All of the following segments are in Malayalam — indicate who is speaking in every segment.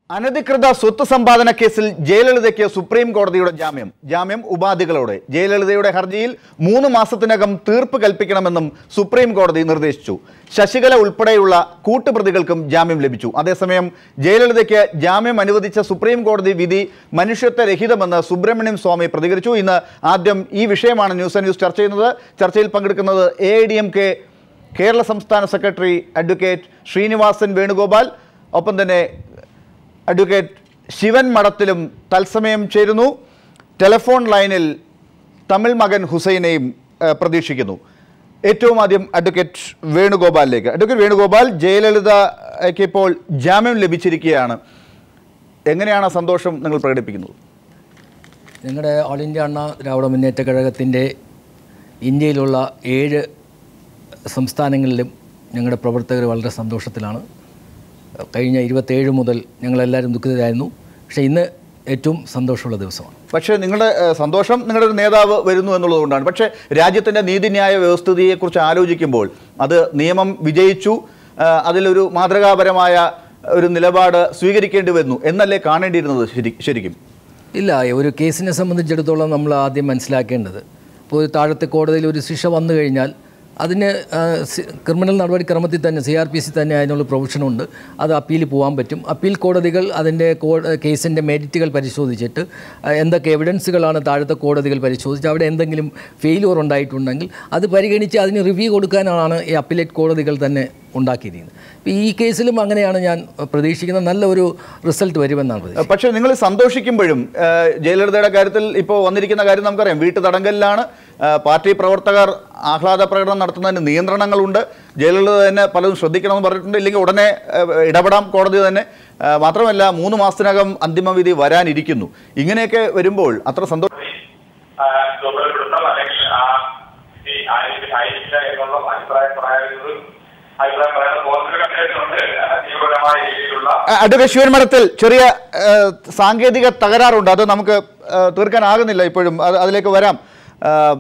Speaker 1: അനധികൃത സ്വത്ത് സമ്പാദന കേസിൽ ജയലളിതയ്ക്ക് സുപ്രീം കോടതിയുടെ ജാമ്യം ജാമ്യം ഉപാധികളോടെ ജയലളിതയുടെ ഹർജിയിൽ മൂന്ന് മാസത്തിനകം തീർപ്പ് കൽപ്പിക്കണമെന്നും സുപ്രീം കോടതി നിർദ്ദേശിച്ചു ശശികല ഉൾപ്പെടെയുള്ള കൂട്ടുപ്രതികൾക്കും ജാമ്യം ലഭിച്ചു അതേസമയം ജയലളിതയ്ക്ക് ജാമ്യം അനുവദിച്ച സുപ്രീം കോടതി വിധി മനുഷ്യത്വരഹിതമെന്ന് സുബ്രഹ്മണ്യം സ്വാമി പ്രതികരിച്ചു ഇന്ന് ആദ്യം ഈ വിഷയമാണ് ന്യൂസ് ആൻഡ് ന്യൂസ് ചർച്ച ചെയ്യുന്നത് ചർച്ചയിൽ പങ്കെടുക്കുന്നത് A I D M K Kerala സംസ്ഥാന സെക്രട്ടറി അഡ്വക്കേറ്റ് ശ്രീനിവാസൻ വേണുഗോപാൽ ഒപ്പം തന്നെ അഡ്വക്കേറ്റ് ശിവൻ മഠത്തിലും തത്സമയം ചേരുന്നു ടെലഫോൺ ലൈനിൽ തമിഴ് മകൻ ഹുസൈനെയും ഏഹ്, പ്രതീക്ഷിക്കുന്നു ഏറ്റവും ആദ്യം അഡ്വക്കേറ്റ് വേണുഗോപാലിലേക്ക് അഡ്വക്കേറ്റ് വേണുഗോപാൽ ജയലളിതയ്ക്ക് ഇപ്പോൾ ജാമ്യം ലഭിച്ചിരിക്കുകയാണ് എങ്ങനെയാണ് ആ സന്തോഷം നിങ്ങൾ പ്രകടിപ്പിക്കുന്നത്
Speaker 2: ഞങ്ങളുടെ ഓൾ ഇന്ത്യ അണ്ണ ദ്രാവിഡ മുന്നേറ്റ കഴകത്തിൻ്റെ ഇന്ത്യയിലുള്ള ഏഴ് സംസ്ഥാനങ്ങളിലും ഞങ്ങളുടെ പ്രവർത്തകർ വളരെ സന്തോഷത്തിലാണ് കഴിഞ്ഞ ഇരുപത്തേഴ് മുതൽ ഞങ്ങളെല്ലാവരും ദുഃഖിതരായിരുന്നു പക്ഷേ ഇന്ന് ഏറ്റവും സന്തോഷമുള്ള ദിവസമാണ്
Speaker 1: പക്ഷേ നിങ്ങളുടെ ഏഹ്, സന്തോഷം നിങ്ങളുടെ ഒരു നേതാവ് വരുന്നു എന്നുള്ളതുകൊണ്ടാണ് പക്ഷേ രാജ്യത്തിൻ്റെ നീതിന്യായ വ്യവസ്ഥിതിയെക്കുറിച്ച് ആലോചിക്കുമ്പോൾ അത് നിയമം വിജയിച്ചു ഏഹ്, അതിലൊരു മാതൃകാപരമായ ഒരു നിലപാട് സ്വീകരിക്കേണ്ടി വരുന്നു എന്നല്ലേ കാണേണ്ടിയിരുന്നത് ശരി ശരിക്കും
Speaker 2: ഇല്ല ഒരു കേസിനെ സംബന്ധിച്ചിടത്തോളം നമ്മൾ ആദ്യം മനസ്സിലാക്കേണ്ടത് ഇപ്പോൾ ഒരു താഴത്തെ കോടതിയിൽ ഒരു ശിക്ഷ വന്നു കഴിഞ്ഞാൽ അതിന് ആ, സി- ക്രിമിനൽ നടപടിക്രമത്തിൽ തന്നെ സി ആർ പി സി തന്നെ അതിനുള്ള പ്രൊവിഷനുണ്ട് അത് അപ്പീൽ പോകാൻ പറ്റും അപ്പീൽ കോടതികൾ അതിൻ്റെ കോ കേസിൻ്റെ മെരിറ്റുകൾ പരിശോധിച്ചിട്ട് ആ, എന്തൊക്കെ എവിഡൻസുകളാണ് താഴത്തെ കോടതികൾ പരിശോധിച്ച് അവിടെ എന്തെങ്കിലും ഫെയിലിയർ ഉണ്ടായിട്ടുണ്ടെങ്കിൽ അത് പരിഗണിച്ച് അതിന് റിവ്യൂ കൊടുക്കാനാണ് ഈ അപ്പീലേറ്റ് കോടതികൾ തന്നെ ഉണ്ടാക്കിയിരിക്കുന്നത് അപ്പോൾ ഈ കേസിലും അങ്ങനെയാണ് ഞാൻ പ്രതീക്ഷിക്കുന്നത് നല്ല ഒരു റിസൾട്ട് വരുമെന്നാണ് പ്രതീക്ഷിക്കുന്നത്
Speaker 1: പക്ഷേ നിങ്ങൾ സന്തോഷിക്കുമ്പോഴും ഏഹ്, ജയലളിതയുടെ കാര്യത്തിൽ ഇപ്പോൾ വന്നിരിക്കുന്ന കാര്യം നമുക്കറിയാം വീട്ടു തടങ്കലിലാണ് ഏഹ്, പാർട്ടി പ്രവർത്തകർ ആഹ്ലാദ പ്രകടനം നടത്തുന്നതിന് നിയന്ത്രണങ്ങളുണ്ട് ജയലളിത തന്നെ പലതും ശ്രദ്ധിക്കണമെന്ന് പറഞ്ഞിട്ടുണ്ട് ഇല്ലെങ്കിൽ ഉടനെ ഏഹ്, ഇടപെടാം കോടതി തന്നെ ഏഹ്, മാത്രമല്ല മൂന്ന് മാസത്തിനകം അന്തിമവിധി വരാനിരിക്കുന്നു ഇങ്ങനെയൊക്കെ വരുമ്പോൾ അത്ര സന്തോഷം
Speaker 3: ആ, ദുർബലപ്പെടുത്തണം അല്ലെങ്കിൽ ആ ഈ ആയി- ആയിട്ടില്ല എന്നുള്ള അഭിപ്രായം പറയുന്നത് അഭിപ്രായം പറയുന്ന പോസിറ്റീവ് കണ്ടേറ്റുണ്ട് നിയമപരമായ രീതിയിലുള്ള
Speaker 1: അഡ്വക്കേറ്റ് ശിവൻ മഠത്തിൽ ചെറിയ ഏഹ്, സാങ്കേതിക തകരാറുണ്ട് അത് നമുക്ക് ഏഹ്, തീർക്കാനാകുന്നില്ല ഇപ്പോഴും അത് അതിലേക്ക് വരാം ഏഹ്,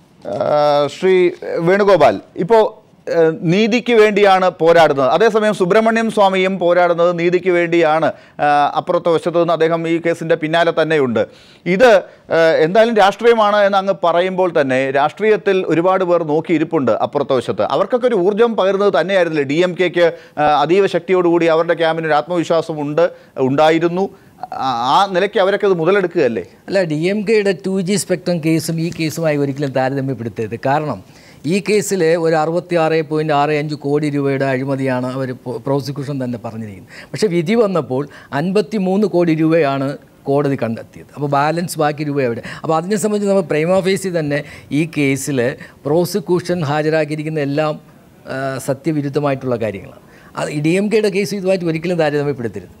Speaker 1: ഏഹ്, ശ്രീ വേണുഗോപാൽ ഇപ്പോൾ ഏഹ്, നീതിക്ക് വേണ്ടിയാണ് പോരാടുന്നത് അതേസമയം സുബ്രഹ്മണ്യം സ്വാമിയും പോരാടുന്നത് നീതിക്ക് വേണ്ടിയാണ് ഏഹ്, അപ്പുറത്തെ വശത്ത് നിന്ന് അദ്ദേഹം ഈ കേസിൻ്റെ പിന്നാലെ തന്നെയുണ്ട് ഇത് ഏഹ്, എന്തായാലും രാഷ്ട്രീയമാണ് എന്ന് അങ്ങ് പറയുമ്പോൾ തന്നെ രാഷ്ട്രീയത്തിൽ ഒരുപാട് പേർ നോക്കിയിരിപ്പുണ്ട് അപ്പുറത്തെ വശത്ത് അവർക്കൊക്കെ ഒരു ഊർജ്ജം പകരുന്നത് തന്നെയായിരുന്നില്ലേ ഡി എം കെക്ക് അതീവ ശക്തിയോടുകൂടി അവരുടെ ക്യാമ്പിന് ഒരു ആത്മവിശ്വാസം ഉണ്ട് ഉണ്ടായിരുന്നു ആ- ആ നിലയ്ക്ക് അവരൊക്കെ അത് മുതലെടുക്കുകയല്ലേ
Speaker 2: അല്ല ഡി എം കെയുടെ ടു ജി സ്പെക്ട്രം കേസും ഈ കേസുമായി ഒരിക്കലും താരതമ്യപ്പെടുത്തരുത് കാരണം ഈ കേസിൽ ഒരു അറുപത്തി ആറ് പോയിൻറ്റ് ആറ് അഞ്ച് കോടി രൂപയുടെ അഴിമതിയാണ് അവർ പ്രോസിക്യൂഷൻ തന്നെ പറഞ്ഞിരിക്കുന്നത് പക്ഷേ വിധി വന്നപ്പോൾ അൻപത്തി മൂന്ന് കോടി രൂപയാണ് കോടതി കണ്ടെത്തിയത് അപ്പോൾ ബാലൻസ് ബാക്കി രൂപ എവിടെ അപ്പോൾ അതിനെ സംബന്ധിച്ച് നമ്മൾ പ്രൈമാഫേസി തന്നെ ഈ കേസിൽ പ്രോസിക്യൂഷൻ ഹാജരാക്കിയിരിക്കുന്ന എല്ലാം ആ, സത്യവിരുദ്ധമായിട്ടുള്ള കാര്യങ്ങളാണ് അത് ഡി എം കെയുടെ കേസ് ഇതുമായിട്ട് ഒരിക്കലും താരതമ്യപ്പെടുത്തരുത്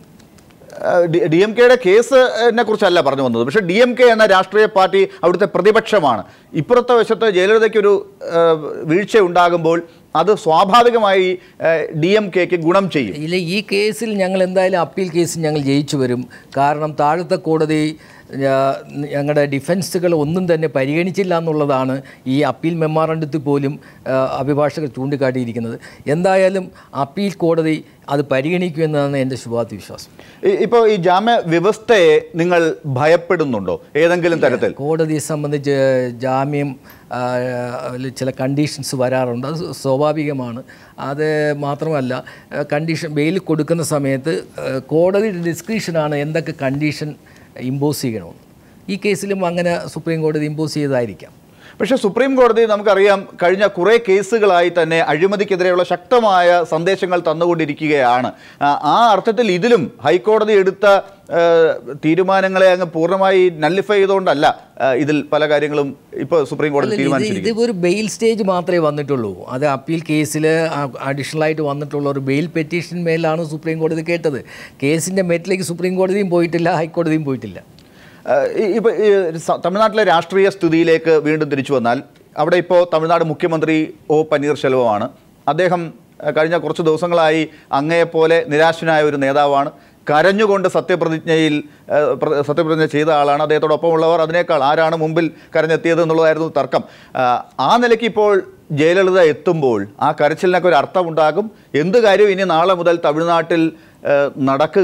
Speaker 1: ഡി എം കെയുടെ കേസിനെ കുറിച്ചല്ല പറഞ്ഞു വന്നത് പക്ഷേ ഡി എം കെ എന്ന രാഷ്ട്രീയ പാർട്ടി അവിടുത്തെ പ്രതിപക്ഷമാണ് ഇപ്പുറത്തെ വശത്ത് ജയലളിതയ്ക്ക് ഒരു വീഴ്ച ഉണ്ടാകുമ്പോൾ അത് സ്വാഭാവികമായി ഡി എം കെക്ക് ഗുണം ചെയ്യും
Speaker 2: ഇല്ല ഈ കേസിൽ ഞങ്ങൾ എന്തായാലും അപ്പീൽ കേസിൽ ഞങ്ങൾ ജയിച്ചു വരും കാരണം താഴത്തെ കോടതി ആ, ഞങ്ങളുടെ ഡിഫൻസുകൾ ഒന്നും തന്നെ പരിഗണിച്ചില്ല എന്നുള്ളതാണ് ഈ അപ്പീൽ മെമ്മോറണ്ടത്തിൽ പോലും ആ, അഭിഭാഷകർ ചൂണ്ടിക്കാട്ടിയിരിക്കുന്നത് എന്തായാലും അപ്പീൽ കോടതി അത് പരിഗണിക്കുമെന്നാണ് എൻ്റെ ശുഭാപ്തി വിശ്വാസം
Speaker 1: ഈ- ഇപ്പോൾ ഈ ജാമ്യ വ്യവസ്ഥയെ നിങ്ങൾ ഭയപ്പെടുന്നുണ്ടോ ഏതെങ്കിലും തരത്തിൽ
Speaker 2: കോടതിയെ സംബന്ധിച്ച് ജാമ്യം ആ, അതിൽ ചില കണ്ടീഷൻസ് വരാറുണ്ട് അത് സ്വാഭാവികമാണ് അത് മാത്രമല്ല കണ്ടീഷൻ ബെയിൽ കൊടുക്കുന്ന സമയത്ത് ആ, കോടതിയുടെ ഡിസ്ക്രിപ്ഷനാണ് എന്തൊക്കെ കണ്ടീഷൻ ഇമ്പോസ് ചെയ്യണമെന്ന് ഈ കേസിലും അങ്ങനെ സുപ്രീം കോടതി ഇമ്പോസ് ചെയ്തതായിരിക്കാം
Speaker 1: പക്ഷേ സുപ്രീം കോടതി നമുക്കറിയാം കഴിഞ്ഞ കുറേ കേസുകളായി തന്നെ അഴിമതിക്കെതിരെയുള്ള ശക്തമായ സന്ദേശങ്ങൾ തന്നുകൊണ്ടിരിക്കുകയാണ് ആ, ആ അർത്ഥത്തിൽ ഇതിലും ഹൈക്കോടതി എടുത്ത ആ, തീരുമാനങ്ങളെ അങ്ങ് പൂർണ്ണമായി നള്ളിഫൈ ചെയ്തുകൊണ്ടല്ല ആ, ഇതിൽ പല കാര്യങ്ങളും ഇപ്പോൾ സുപ്രീം കോടതി
Speaker 2: ഇത്
Speaker 1: തീരുമാനിച്ചിരിക്കുന്നത്
Speaker 2: ഇത് ഒരു ബെയിൽ സ്റ്റേജ് മാത്രമേ വന്നിട്ടുള്ളൂ അത് അപ്പീൽ കേസിൽ അഡീഷണൽ ആയിട്ട് വന്നിട്ടുള്ള ഒരു ബെയിൽ പെറ്റീഷൻ മേലാണ് സുപ്രീം കോടതി കേട്ടത് കേസിൻ്റെ മെറ്റിലേക്ക് സുപ്രീം കോടതിയും പോയിട്ടില്ല ഹൈക്കോടതിയും പോയിട്ടില്ല
Speaker 1: ഇപ്പോൾ തമിഴ്നാട്ടിലെ രാഷ്ട്രീയ സ്ഥിതിയിലേക്ക് വീണ്ടും തിരിച്ചു വന്നാൽ അവിടെ ഇപ്പോൾ തമിഴ്നാട് മുഖ്യമന്ത്രി ഒ പന്നീർശെൽവമാണ് അദ്ദേഹം ആ, കഴിഞ്ഞ കുറച്ച് ദിവസങ്ങളായി അങ്ങയെപ്പോലെ നിരാശനായ ഒരു നേതാവാണ് കരഞ്ഞുകൊണ്ട് സത്യപ്രതിജ്ഞയിൽ ആ, പ്ര- സത്യപ്രതിജ്ഞ ചെയ്ത ആളാണ് അദ്ദേഹത്തോടൊപ്പമുള്ളവർ അതിനേക്കാൾ ആരാണ് മുമ്പിൽ കരഞ്ഞെത്തിയത് എന്നുള്ളതായിരുന്നു തർക്കം ആ, ആ നിലയ്ക്ക് ഇപ്പോൾ ജയലളിത എത്തുമ്പോൾ ആ കരച്ചിലിനൊക്കെ ഒരു അർത്ഥമുണ്ടാകും എന്ത് കാര്യവും ഇനി നാളെ മുതൽ തമിഴ്നാട്ടിൽ ആ, നടക്കുക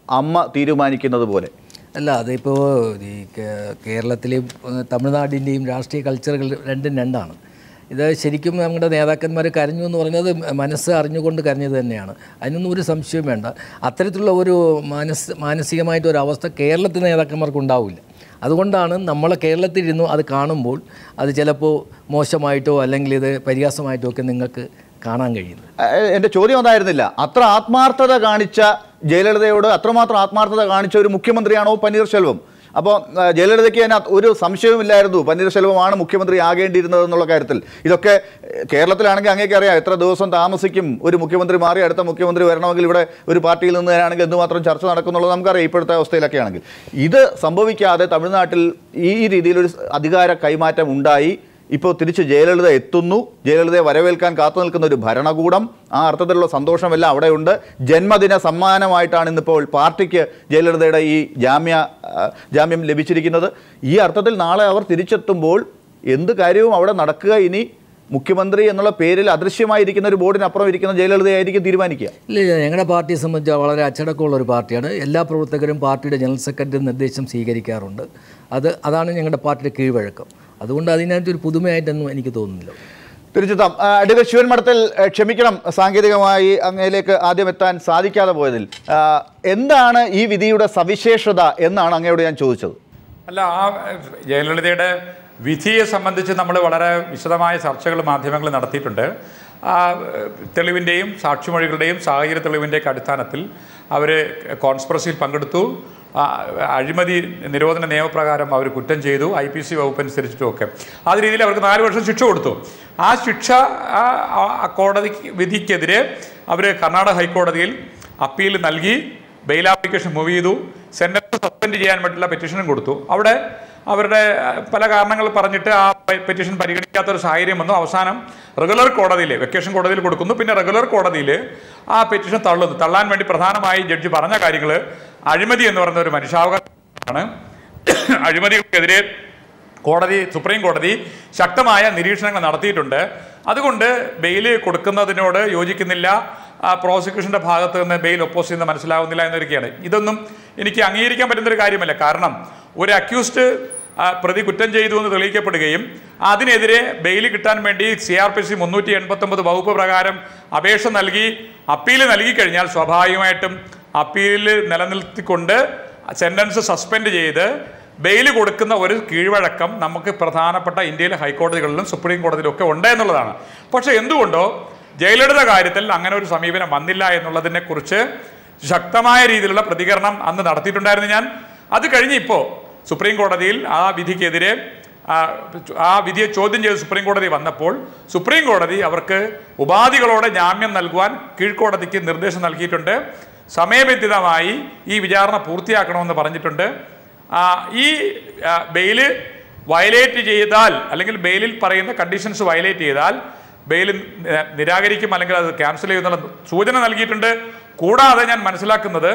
Speaker 1: അമ്മ തീരുമാനിക്കുന്നത് പോലെ
Speaker 2: അല്ല അതിപ്പോൾ ഈ കേ- കേരളത്തിലെയും ഏഹ്, തമിഴ്നാടിൻ്റെയും രാഷ്ട്രീയ കൾച്ചറുകൾ രണ്ടും രണ്ടാണ് ഇത് ശരിക്കും നമ്മുടെ നേതാക്കന്മാർ കരഞ്ഞു എന്ന് പറയുന്നത് മനസ്സ് അറിഞ്ഞുകൊണ്ട് കരഞ്ഞത് തന്നെയാണ് അതിനൊന്നും ഒരു സംശയവും വേണ്ട അത്തരത്തിലുള്ള ഒരു മനസ് മാനസികമായിട്ടൊരു അവസ്ഥ കേരളത്തിലെ നേതാക്കന്മാർക്ക് ഉണ്ടാവില്ല അതുകൊണ്ടാണ് നമ്മൾ കേരളത്തിലിരുന്നു അത് കാണുമ്പോൾ അത് ചിലപ്പോൾ മോശമായിട്ടോ അല്ലെങ്കിൽ ഇത് പരിഹാസമായിട്ടോ ഒക്കെ നിങ്ങൾക്ക് കാണാൻ കഴിയുന്നത്
Speaker 1: ഏഹ് എൻ്റെ ചോദ്യം അതായിരുന്നില്ല അത്ര ആത്മാർത്ഥത കാണിച്ച ജയലളിതയോട് അത്രമാത്രം ആത്മാർത്ഥത കാണിച്ച ഒരു മുഖ്യമന്ത്രിയാണോ പന്നീർശെൽവം അപ്പോൾ ഏഹ്, ജയലളിതയ്ക്ക് അതിനകത്ത് ഒരു സംശയവുമില്ലായിരുന്നു പന്നീർശെൽവമാണ് മുഖ്യമന്ത്രി ആകേണ്ടിയിരുന്നത് എന്നുള്ള കാര്യത്തിൽ ഇതൊക്കെ ഏഹ്, കേരളത്തിലാണെങ്കിൽ അങ്ങേക്ക് അറിയാം എത്ര ദിവസം താമസിക്കും ഒരു മുഖ്യമന്ത്രി മാറി അടുത്ത മുഖ്യമന്ത്രി വരണമെങ്കിൽ ഇവിടെ ഒരു പാർട്ടിയിൽ നിന്ന് വരാണെങ്കിൽ എന്തുമാത്രം ചർച്ച നടക്കുന്നുള്ളത് നമുക്കറിയാം ഇപ്പോഴത്തെ അവസ്ഥയിലൊക്കെ ആണെങ്കിൽ ഇത് സംഭവിക്കാതെ തമിഴ്നാട്ടിൽ ഈ രീതിയിലൊരു അധികാര കൈമാറ്റം ഉണ്ടായി ഇപ്പോൾ തിരിച്ച് ജയലളിത എത്തുന്നു ജയലളിതയെ വരവേൽക്കാൻ കാത്തു നിൽക്കുന്ന ഒരു ഭരണകൂടം ആ അർത്ഥത്തിലുള്ള സന്തോഷമെല്ലാം അവിടെയുണ്ട് ജന്മദിന സമ്മാനമായിട്ടാണ് ഇന്നിപ്പോൾ പാർട്ടിക്ക് ജയലളിതയുടെ ഈ ജാമ്യ ആ, ജാമ്യം ലഭിച്ചിരിക്കുന്നത് ഈ അർത്ഥത്തിൽ നാളെ അവർ തിരിച്ചെത്തുമ്പോൾ എന്ത് കാര്യവും അവിടെ നടക്കുക ഇനി മുഖ്യമന്ത്രി എന്നുള്ള പേരിൽ അദൃശ്യമായിരിക്കുന്ന ഒരു ബോർഡിനപ്പുറം ഇരിക്കുന്ന ജയലളിതയായിരിക്കും തീരുമാനിക്കുക
Speaker 2: ഇല്ല ഇല്ല, ഞങ്ങളുടെ പാർട്ടിയെ സംബന്ധിച്ച് വളരെ അച്ചടക്കമുള്ള ഒരു പാർട്ടിയാണ് എല്ലാ പ്രവർത്തകരും പാർട്ടിയുടെ ജനറൽ സെക്രട്ടറി നിർദ്ദേശം സ്വീകരിക്കാറുണ്ട് അത് അതാണ് ഞങ്ങളുടെ പാർട്ടിയുടെ കീഴ്വഴക്കം അതുകൊണ്ട് അതിനകത്തൊരു പുതുമയായിട്ടൊന്നും എനിക്ക് തോന്നുന്നില്ല
Speaker 1: തിരിച്ചെത്താം ആ, അഡ്വക്കേറ്റ് ശിവൻ മഠത്തിൽ ആ, ക്ഷമിക്കണം സാങ്കേതികമായി അങ്ങയിലേക്ക് ആദ്യം എത്താൻ സാധിക്കാതെ പോയതിൽ ആ, എന്താണ് ഈ വിധിയുടെ സവിശേഷത എന്നാണ് അങ്ങയോട് ഞാൻ ചോദിച്ചത്
Speaker 4: അല്ല ആ എഹ്, ജയലളിതയുടെ വിധിയെ സംബന്ധിച്ച് നമ്മൾ വളരെ വിശദമായ ചർച്ചകൾ മാധ്യമങ്ങൾ നടത്തിയിട്ടുണ്ട് ആ എഹ്, തെളിവിൻ്റെയും സാക്ഷിമൊഴികളുടെയും സാഹചര്യ തെളിവിൻ്റെയൊക്കെ അടിസ്ഥാനത്തിൽ അവർ കോൺസ്പിറസിയിൽ പങ്കെടുത്തു ആ, അഴിമതി നിരോധന നിയമപ്രകാരം അവർ കുറ്റം ചെയ്തു ഐ പി സി വകുപ്പ് അനുസരിച്ചിട്ടും ഒക്കെ ആ രീതിയിൽ അവർക്ക് നാല് വർഷം ശിക്ഷ കൊടുത്തു ആ ശിക്ഷ ആ ആ കോടതി വിധിക്കെതിരെ അവർ കർണാടക ഹൈക്കോടതിയിൽ അപ്പീൽ നൽകി ബെയിൽ ആപ്ലിക്കേഷൻ മൂവ് ചെയ്തു സെൻറ്റൻസ് സസ്പെൻഡ് ചെയ്യാൻ വേണ്ടിയുള്ള പെറ്റീഷനും കൊടുത്തു അവിടെ അവരുടെ അഹ്, പല കാരണങ്ങൾ പറഞ്ഞിട്ട് ആ പെറ്റീഷൻ പരിഗണിക്കാത്ത ഒരു സാഹചര്യം വന്നു അവസാനം റെഗുലർ കോടതിയിൽ വെക്കേഷൻ കോടതിയിൽ കൊടുക്കുന്നു പിന്നെ റെഗുലർ കോടതിയിൽ ആ പെറ്റീഷൻ തള്ളുന്നു തള്ളാൻ വേണ്ടി പ്രധാനമായി ജഡ്ജി പറഞ്ഞ കാര്യങ്ങൾ അഴിമതി എന്ന് പറയുന്ന ഒരു മനുഷ്യാവകാശമാണ് അഴിമതികൾക്കെതിരെ കോടതി സുപ്രീം കോടതി ശക്തമായ നിരീക്ഷണങ്ങൾ നടത്തിയിട്ടുണ്ട് അതുകൊണ്ട് ബെയിൽ കൊടുക്കുന്നതിനോട് യോജിക്കുന്നില്ല ആ പ്രോസിക്യൂഷൻ്റെ ഭാഗത്ത് നിന്ന് ബെയിൽ ഒപ്പോസ് ചെയ്യുന്നത് മനസ്സിലാവുന്നില്ല എന്നൊക്കെയാണ് ഇതൊന്നും എനിക്ക് അംഗീകരിക്കാൻ പറ്റുന്ന ഒരു കാര്യമല്ല കാരണം ഒരു അക്യൂസ്ഡ് പ്രതി കുറ്റം ചെയ്തു എന്ന് തെളിയിക്കപ്പെടുകയും അതിനെതിരെ ബെയിൽ കിട്ടാൻ വേണ്ടി സി ആർ പി സി മുന്നൂറ്റി എൺപത്തൊമ്പത് വകുപ്പ് പ്രകാരം അപേക്ഷ നൽകി അപ്പീൽ നൽകിക്കഴിഞ്ഞാൽ സ്വാഭാവികമായിട്ടും അപ്പീൽ നിലനിർത്തിക്കൊണ്ട് സെൻറ്റൻസ് സസ്പെൻഡ് ചെയ്ത് ബെയിൽ കൊടുക്കുന്ന ഒരു കീഴ്വഴക്കം നമുക്ക് പ്രധാനപ്പെട്ട ഇന്ത്യയിലെ ഹൈക്കോടതികളിലും സുപ്രീം കോടതിയിലും ഒക്കെ ഉണ്ട് എന്നുള്ളതാണ് പക്ഷേ എന്തുകൊണ്ടോ ജയലളിത കാര്യത്തിൽ അങ്ങനെ ഒരു സമീപനം വന്നില്ല എന്നുള്ളതിനെ കുറിച്ച് ശക്തമായ രീതിയിലുള്ള പ്രതികരണം അന്ന് നടത്തിയിട്ടുണ്ടായിരുന്നു ഞാൻ അത് കഴിഞ്ഞ് ഇപ്പോൾ സുപ്രീം കോടതിയിൽ ആ വിധിക്കെതിരെ ആ, ആ വിധിയെ ചോദ്യം ചെയ്ത് സുപ്രീം കോടതി വന്നപ്പോൾ സുപ്രീം കോടതി അവർക്ക് ഉപാധികളോടെ ജാമ്യം നൽകുവാൻ കീഴ്ക്കോടതിക്ക് നിർദ്ദേശം നൽകിയിട്ടുണ്ട് സമയബന്ധിതമായി ഈ വിചാരണ പൂർത്തിയാക്കണമെന്ന് പറഞ്ഞിട്ടുണ്ട് ആ, ഈ ആ, ബെയില് വയലേറ്റ് ചെയ്താൽ അല്ലെങ്കിൽ ബെയിലിൽ പറയുന്ന കണ്ടീഷൻസ് വയലേറ്റ് ചെയ്താൽ ബെയിൽ നി- നിരാകരിക്കും അല്ലെങ്കിൽ അത് ക്യാൻസൽ ചെയ്യുന്നുള്ള സൂചന നൽകിയിട്ടുണ്ട് കൂടാതെ ഞാൻ മനസ്സിലാക്കുന്നത്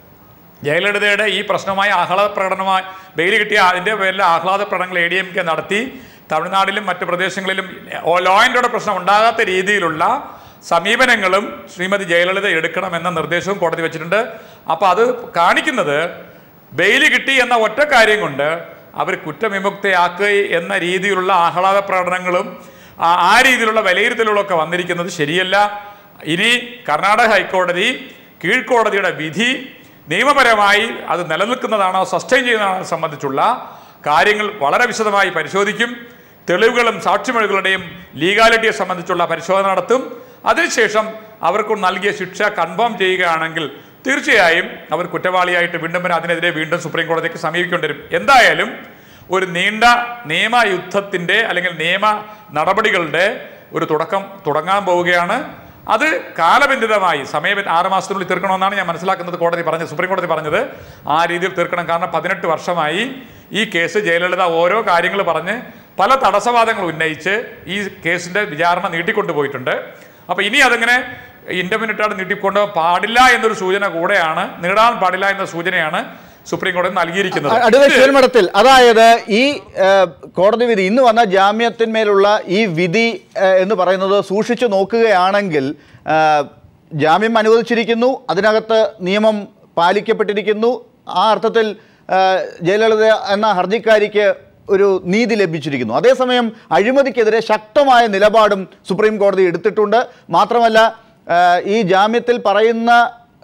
Speaker 4: ജയലളിതയുടെ ഈ പ്രശ്നമായ ആഹ്ലാദ പ്രകടനമായി ബെയിൽ കിട്ടിയ അതിൻ്റെ പേരിൽ ആഹ്ലാദ പ്രകടനങ്ങൾ എ ഡി എം കെ നടത്തി തമിഴ്നാട്ടിലും മറ്റ് പ്രദേശങ്ങളിലും ലോ ആൻഡ് ഓർഡർ പ്രശ്നം ഉണ്ടാകാത്ത രീതിയിലുള്ള സമീപനങ്ങളും ശ്രീമതി ജയലളിത എടുക്കണമെന്ന നിർദ്ദേശവും കോടതി വെച്ചിട്ടുണ്ട് അപ്പോൾ അത് കാണിക്കുന്നത് ബെയിൽ കിട്ടി എന്ന ഒറ്റ കാര്യം കൊണ്ട് അവർ കുറ്റവിമുക്തയാക്കുക എന്ന രീതിയിലുള്ള ആഹ്ലാദ പ്രകടനങ്ങളും ആ- ആ രീതിയിലുള്ള വിലയിരുത്തലുകളൊക്കെ വന്നിരിക്കുന്നത് ശരിയല്ല ഇനി കർണാടക ഹൈക്കോടതി കീഴ്ക്കോടതിയുടെ വിധി നിയമപരമായി അത് നിലനിൽക്കുന്നതാണോ സസ്റ്റെയിൻ ചെയ്യുന്നതാണോ സംബന്ധിച്ചുള്ള കാര്യങ്ങൾ വളരെ വിശദമായി പരിശോധിക്കും തെളിവുകളും സാക്ഷിമൊഴികളുടെയും ലീഗാലിറ്റിയെ സംബന്ധിച്ചുള്ള പരിശോധന നടത്തും അതിനുശേഷം അവർക്ക് നൽകിയ ശിക്ഷ കൺഫേം ചെയ്യുകയാണെങ്കിൽ തീർച്ചയായും അവർ കുറ്റവാളിയായിട്ട് വീണ്ടും വരെ അതിനെതിരെ വീണ്ടും സുപ്രീം കോടതിക്ക് സമീപിക്കേണ്ടി വരും എന്തായാലും ഒരു നീണ്ട നിയമയുദ്ധത്തിൻ്റെ അല്ലെങ്കിൽ നിയമ നടപടികളുടെ ഒരു തുടക്കം തുടങ്ങാൻ പോവുകയാണ് അത് കാലബന്ധിതമായി സമയം ആറ് മാസത്തിനുള്ളിൽ തീർക്കണമെന്നാണ് ഞാൻ മനസ്സിലാക്കുന്നത് കോടതി പറഞ്ഞത് സുപ്രീം കോടതി പറഞ്ഞത് ആ രീതിയിൽ തീർക്കണം കാരണം പതിനെട്ട് വർഷമായി ഈ കേസ് ജയലളിത ഓരോ കാര്യങ്ങൾ പറഞ്ഞ് പല തടസ്സവാദങ്ങൾ ഉന്നയിച്ച് ഈ കേസിൻ്റെ വിചാരണ നീട്ടിക്കൊണ്ടുപോയിട്ടുണ്ട് അപ്പോൾ ഇനി അതിങ്ങനെ ഇൻഡമിനിറ്റാണ് നീട്ടിക്കൊണ്ട് പാടില്ല എന്നൊരു സൂചന കൂടെയാണ് നീടാൻ പാടില്ല എന്ന സൂചനയാണ് സുപ്രീം കോടതി നൽകിയിരിക്കുന്നത്
Speaker 1: അഡ്വക്കേറ്റ് ശിവൻമഠത്തിൽ അതായത് ഈ ഏഹ്, കോടതി വിധി ഇന്ന് വന്ന ജാമ്യത്തിന്മേലുള്ള ഈ വിധി ഏഹ്, എന്ന് പറയുന്നത് സൂക്ഷിച്ചു നോക്കുകയാണെങ്കിൽ ഏഹ്, ജാമ്യം അനുവദിച്ചിരിക്കുന്നു അതിനകത്ത് നിയമം പാലിക്കപ്പെട്ടിരിക്കുന്നു ആ അർത്ഥത്തിൽ ആ, ജയലളിത എന്ന ഹർജിക്കാരിക്ക് ഒരു നീതി ലഭിച്ചിരിക്കുന്നു അതേസമയം അഴിമതിക്കെതിരെ ശക്തമായ നിലപാടും സുപ്രീം കോടതി എടുത്തിട്ടുണ്ട് മാത്രമല്ല ആ, ഈ ജാമ്യത്തിൽ പറയുന്ന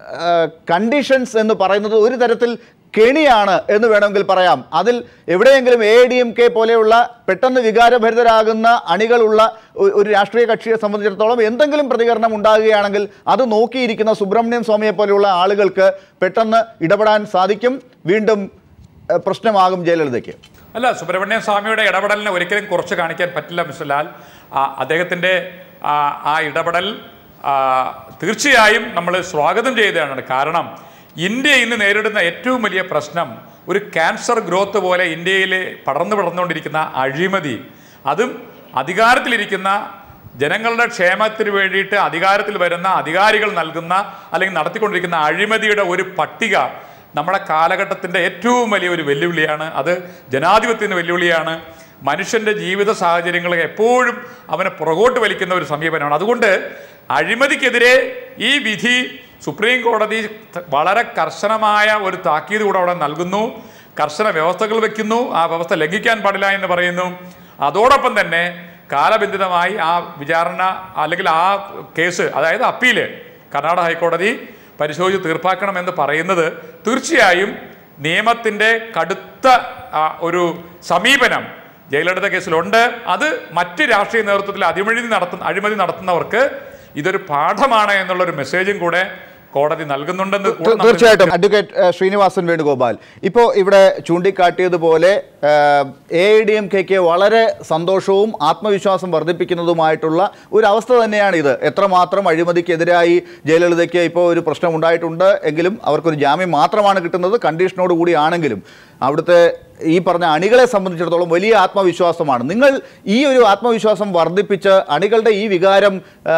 Speaker 1: കണ്ടീഷൻസ് എന്ന് പറയുന്നത് ഒരു തരത്തിൽ കെണിയാണ് എന്ന് വേണമെങ്കിൽ പറയാം അതിൽ എവിടെയെങ്കിലും എ ഡി എം കെ പോലെയുള്ള പെട്ടെന്ന് വികാരഭരിതരാകുന്ന അണികളുള്ള ഒ- ഒരു രാഷ്ട്രീയ കക്ഷിയെ സംബന്ധിച്ചിടത്തോളം എന്തെങ്കിലും പ്രതികരണം ഉണ്ടാകുകയാണെങ്കിൽ അത് നോക്കിയിരിക്കുന്ന സുബ്രഹ്മണ്യം സ്വാമിയെ പോലെയുള്ള ആളുകൾക്ക് പെട്ടെന്ന് ഇടപെടാൻ സാധിക്കും വീണ്ടും ഏഹ്, പ്രശ്നമാകും ജയലളിതയ്ക്ക്
Speaker 4: അല്ല സുബ്രഹ്മണ്യ സ്വാമിയുടെ ഇടപെടലിനെ ഒരിക്കലും കുറച്ച് കാണിക്കാൻ പറ്റില്ല മിസ്റ്റർ ലാൽ ആ, അദ്ദേഹത്തിൻ്റെ ആ, ആ ഇടപെടൽ ആ, തീർച്ചയായും നമ്മൾ സ്വാഗതം ചെയ്തതാണ് കാരണം ഇന്ത്യ ഇന്ന് നേരിടുന്ന ഏറ്റവും വലിയ പ്രശ്നം ഒരു ക്യാൻസർ ഗ്രോത്ത് പോലെ ഇന്ത്യയിൽ പടർന്നു പടർന്നുകൊണ്ടിരിക്കുന്ന അഴിമതി അതും അധികാരത്തിലിരിക്കുന്ന ജനങ്ങളുടെ ക്ഷേമത്തിന് വേണ്ടിയിട്ട് അധികാരത്തിൽ വരുന്ന അധികാരികൾ നൽകുന്ന അല്ലെങ്കിൽ നടത്തിക്കൊണ്ടിരിക്കുന്ന അഴിമതിയുടെ ഒരു പട്ടിക നമ്മുടെ കാലഘട്ടത്തിൻ്റെ ഏറ്റവും വലിയ ഒരു വെല്ലുവിളിയാണ് അത് ജനാധിപത്യത്തിന് വെല്ലുവിളിയാണ് മനുഷ്യൻ്റെ ജീവിത സാഹചര്യങ്ങളെ എപ്പോഴും അവനെ പുറകോട്ട് വലിക്കുന്ന ഒരു സമീപനമാണ് അതുകൊണ്ട് അഴിമതിക്കെതിരെ ഈ വിധി സുപ്രീം കോടതി ത- വളരെ കർശനമായ ഒരു താക്കീത് കൂടെ അവിടെ നൽകുന്നു കർശന വ്യവസ്ഥകൾ വെക്കുന്നു ആ വ്യവസ്ഥ ലംഘിക്കാൻ പാടില്ല എന്ന് പറയുന്നു അതോടൊപ്പം തന്നെ കാലബന്ധിതമായി ആ വിചാരണ അല്ലെങ്കിൽ ആ കേസ് അതായത് അപ്പീല് കർണാടക ഹൈക്കോടതി പരിശോധിച്ച് തീർപ്പാക്കണമെന്ന് പറയുന്നത് തീർച്ചയായും നിയമത്തിൻ്റെ കടുത്ത ആ, ഒരു സമീപനം ജയലളിത കേസിലുണ്ട് അത് മറ്റ് രാഷ്ട്രീയ നേതൃത്വത്തിൽ അഴിമതി നടത്തുന്ന അഴിമതി നടത്തുന്നവർക്ക് ഇതൊരു പാഠമാണ് എന്നുള്ളൊരു മെസ്സേജും കൂടെ കോടതി നൽകുന്നുണ്ടെന്ന് കൂടെ നമ്മൾ
Speaker 1: തീർച്ചയായിട്ടും അഡ്വക്കേറ്റ് ഏഹ്, ശ്രീനിവാസൻ വേണുഗോപാൽ ഇപ്പോൾ ഇവിടെ ചൂണ്ടിക്കാട്ടിയതുപോലെ എ ഐ ഡി എം കെക്ക് വളരെ സന്തോഷവും ആത്മവിശ്വാസം വർദ്ധിപ്പിക്കുന്നതുമായിട്ടുള്ള ഒരു അവസ്ഥ തന്നെയാണ് ഇത് എത്രമാത്രം അഴിമതിക്കെതിരായി ജയലളിതയ്ക്ക് ഇപ്പോൾ ഒരു പ്രശ്നം ഉണ്ടായിട്ടുണ്ട് എങ്കിലും അവർക്കൊരു ജാമ്യം മാത്രമാണ് കിട്ടുന്നത് കണ്ടീഷനോട് കൂടി ആണെങ്കിലും അവിടുത്തെ ഈ പറഞ്ഞ അണികളെ സംബന്ധിച്ചിടത്തോളം വലിയ ആത്മവിശ്വാസമാണ് നിങ്ങൾ ഈ ഒരു ആത്മവിശ്വാസം വർദ്ധിപ്പിച്ച് അണികളുടെ ഈ വികാരം ആ,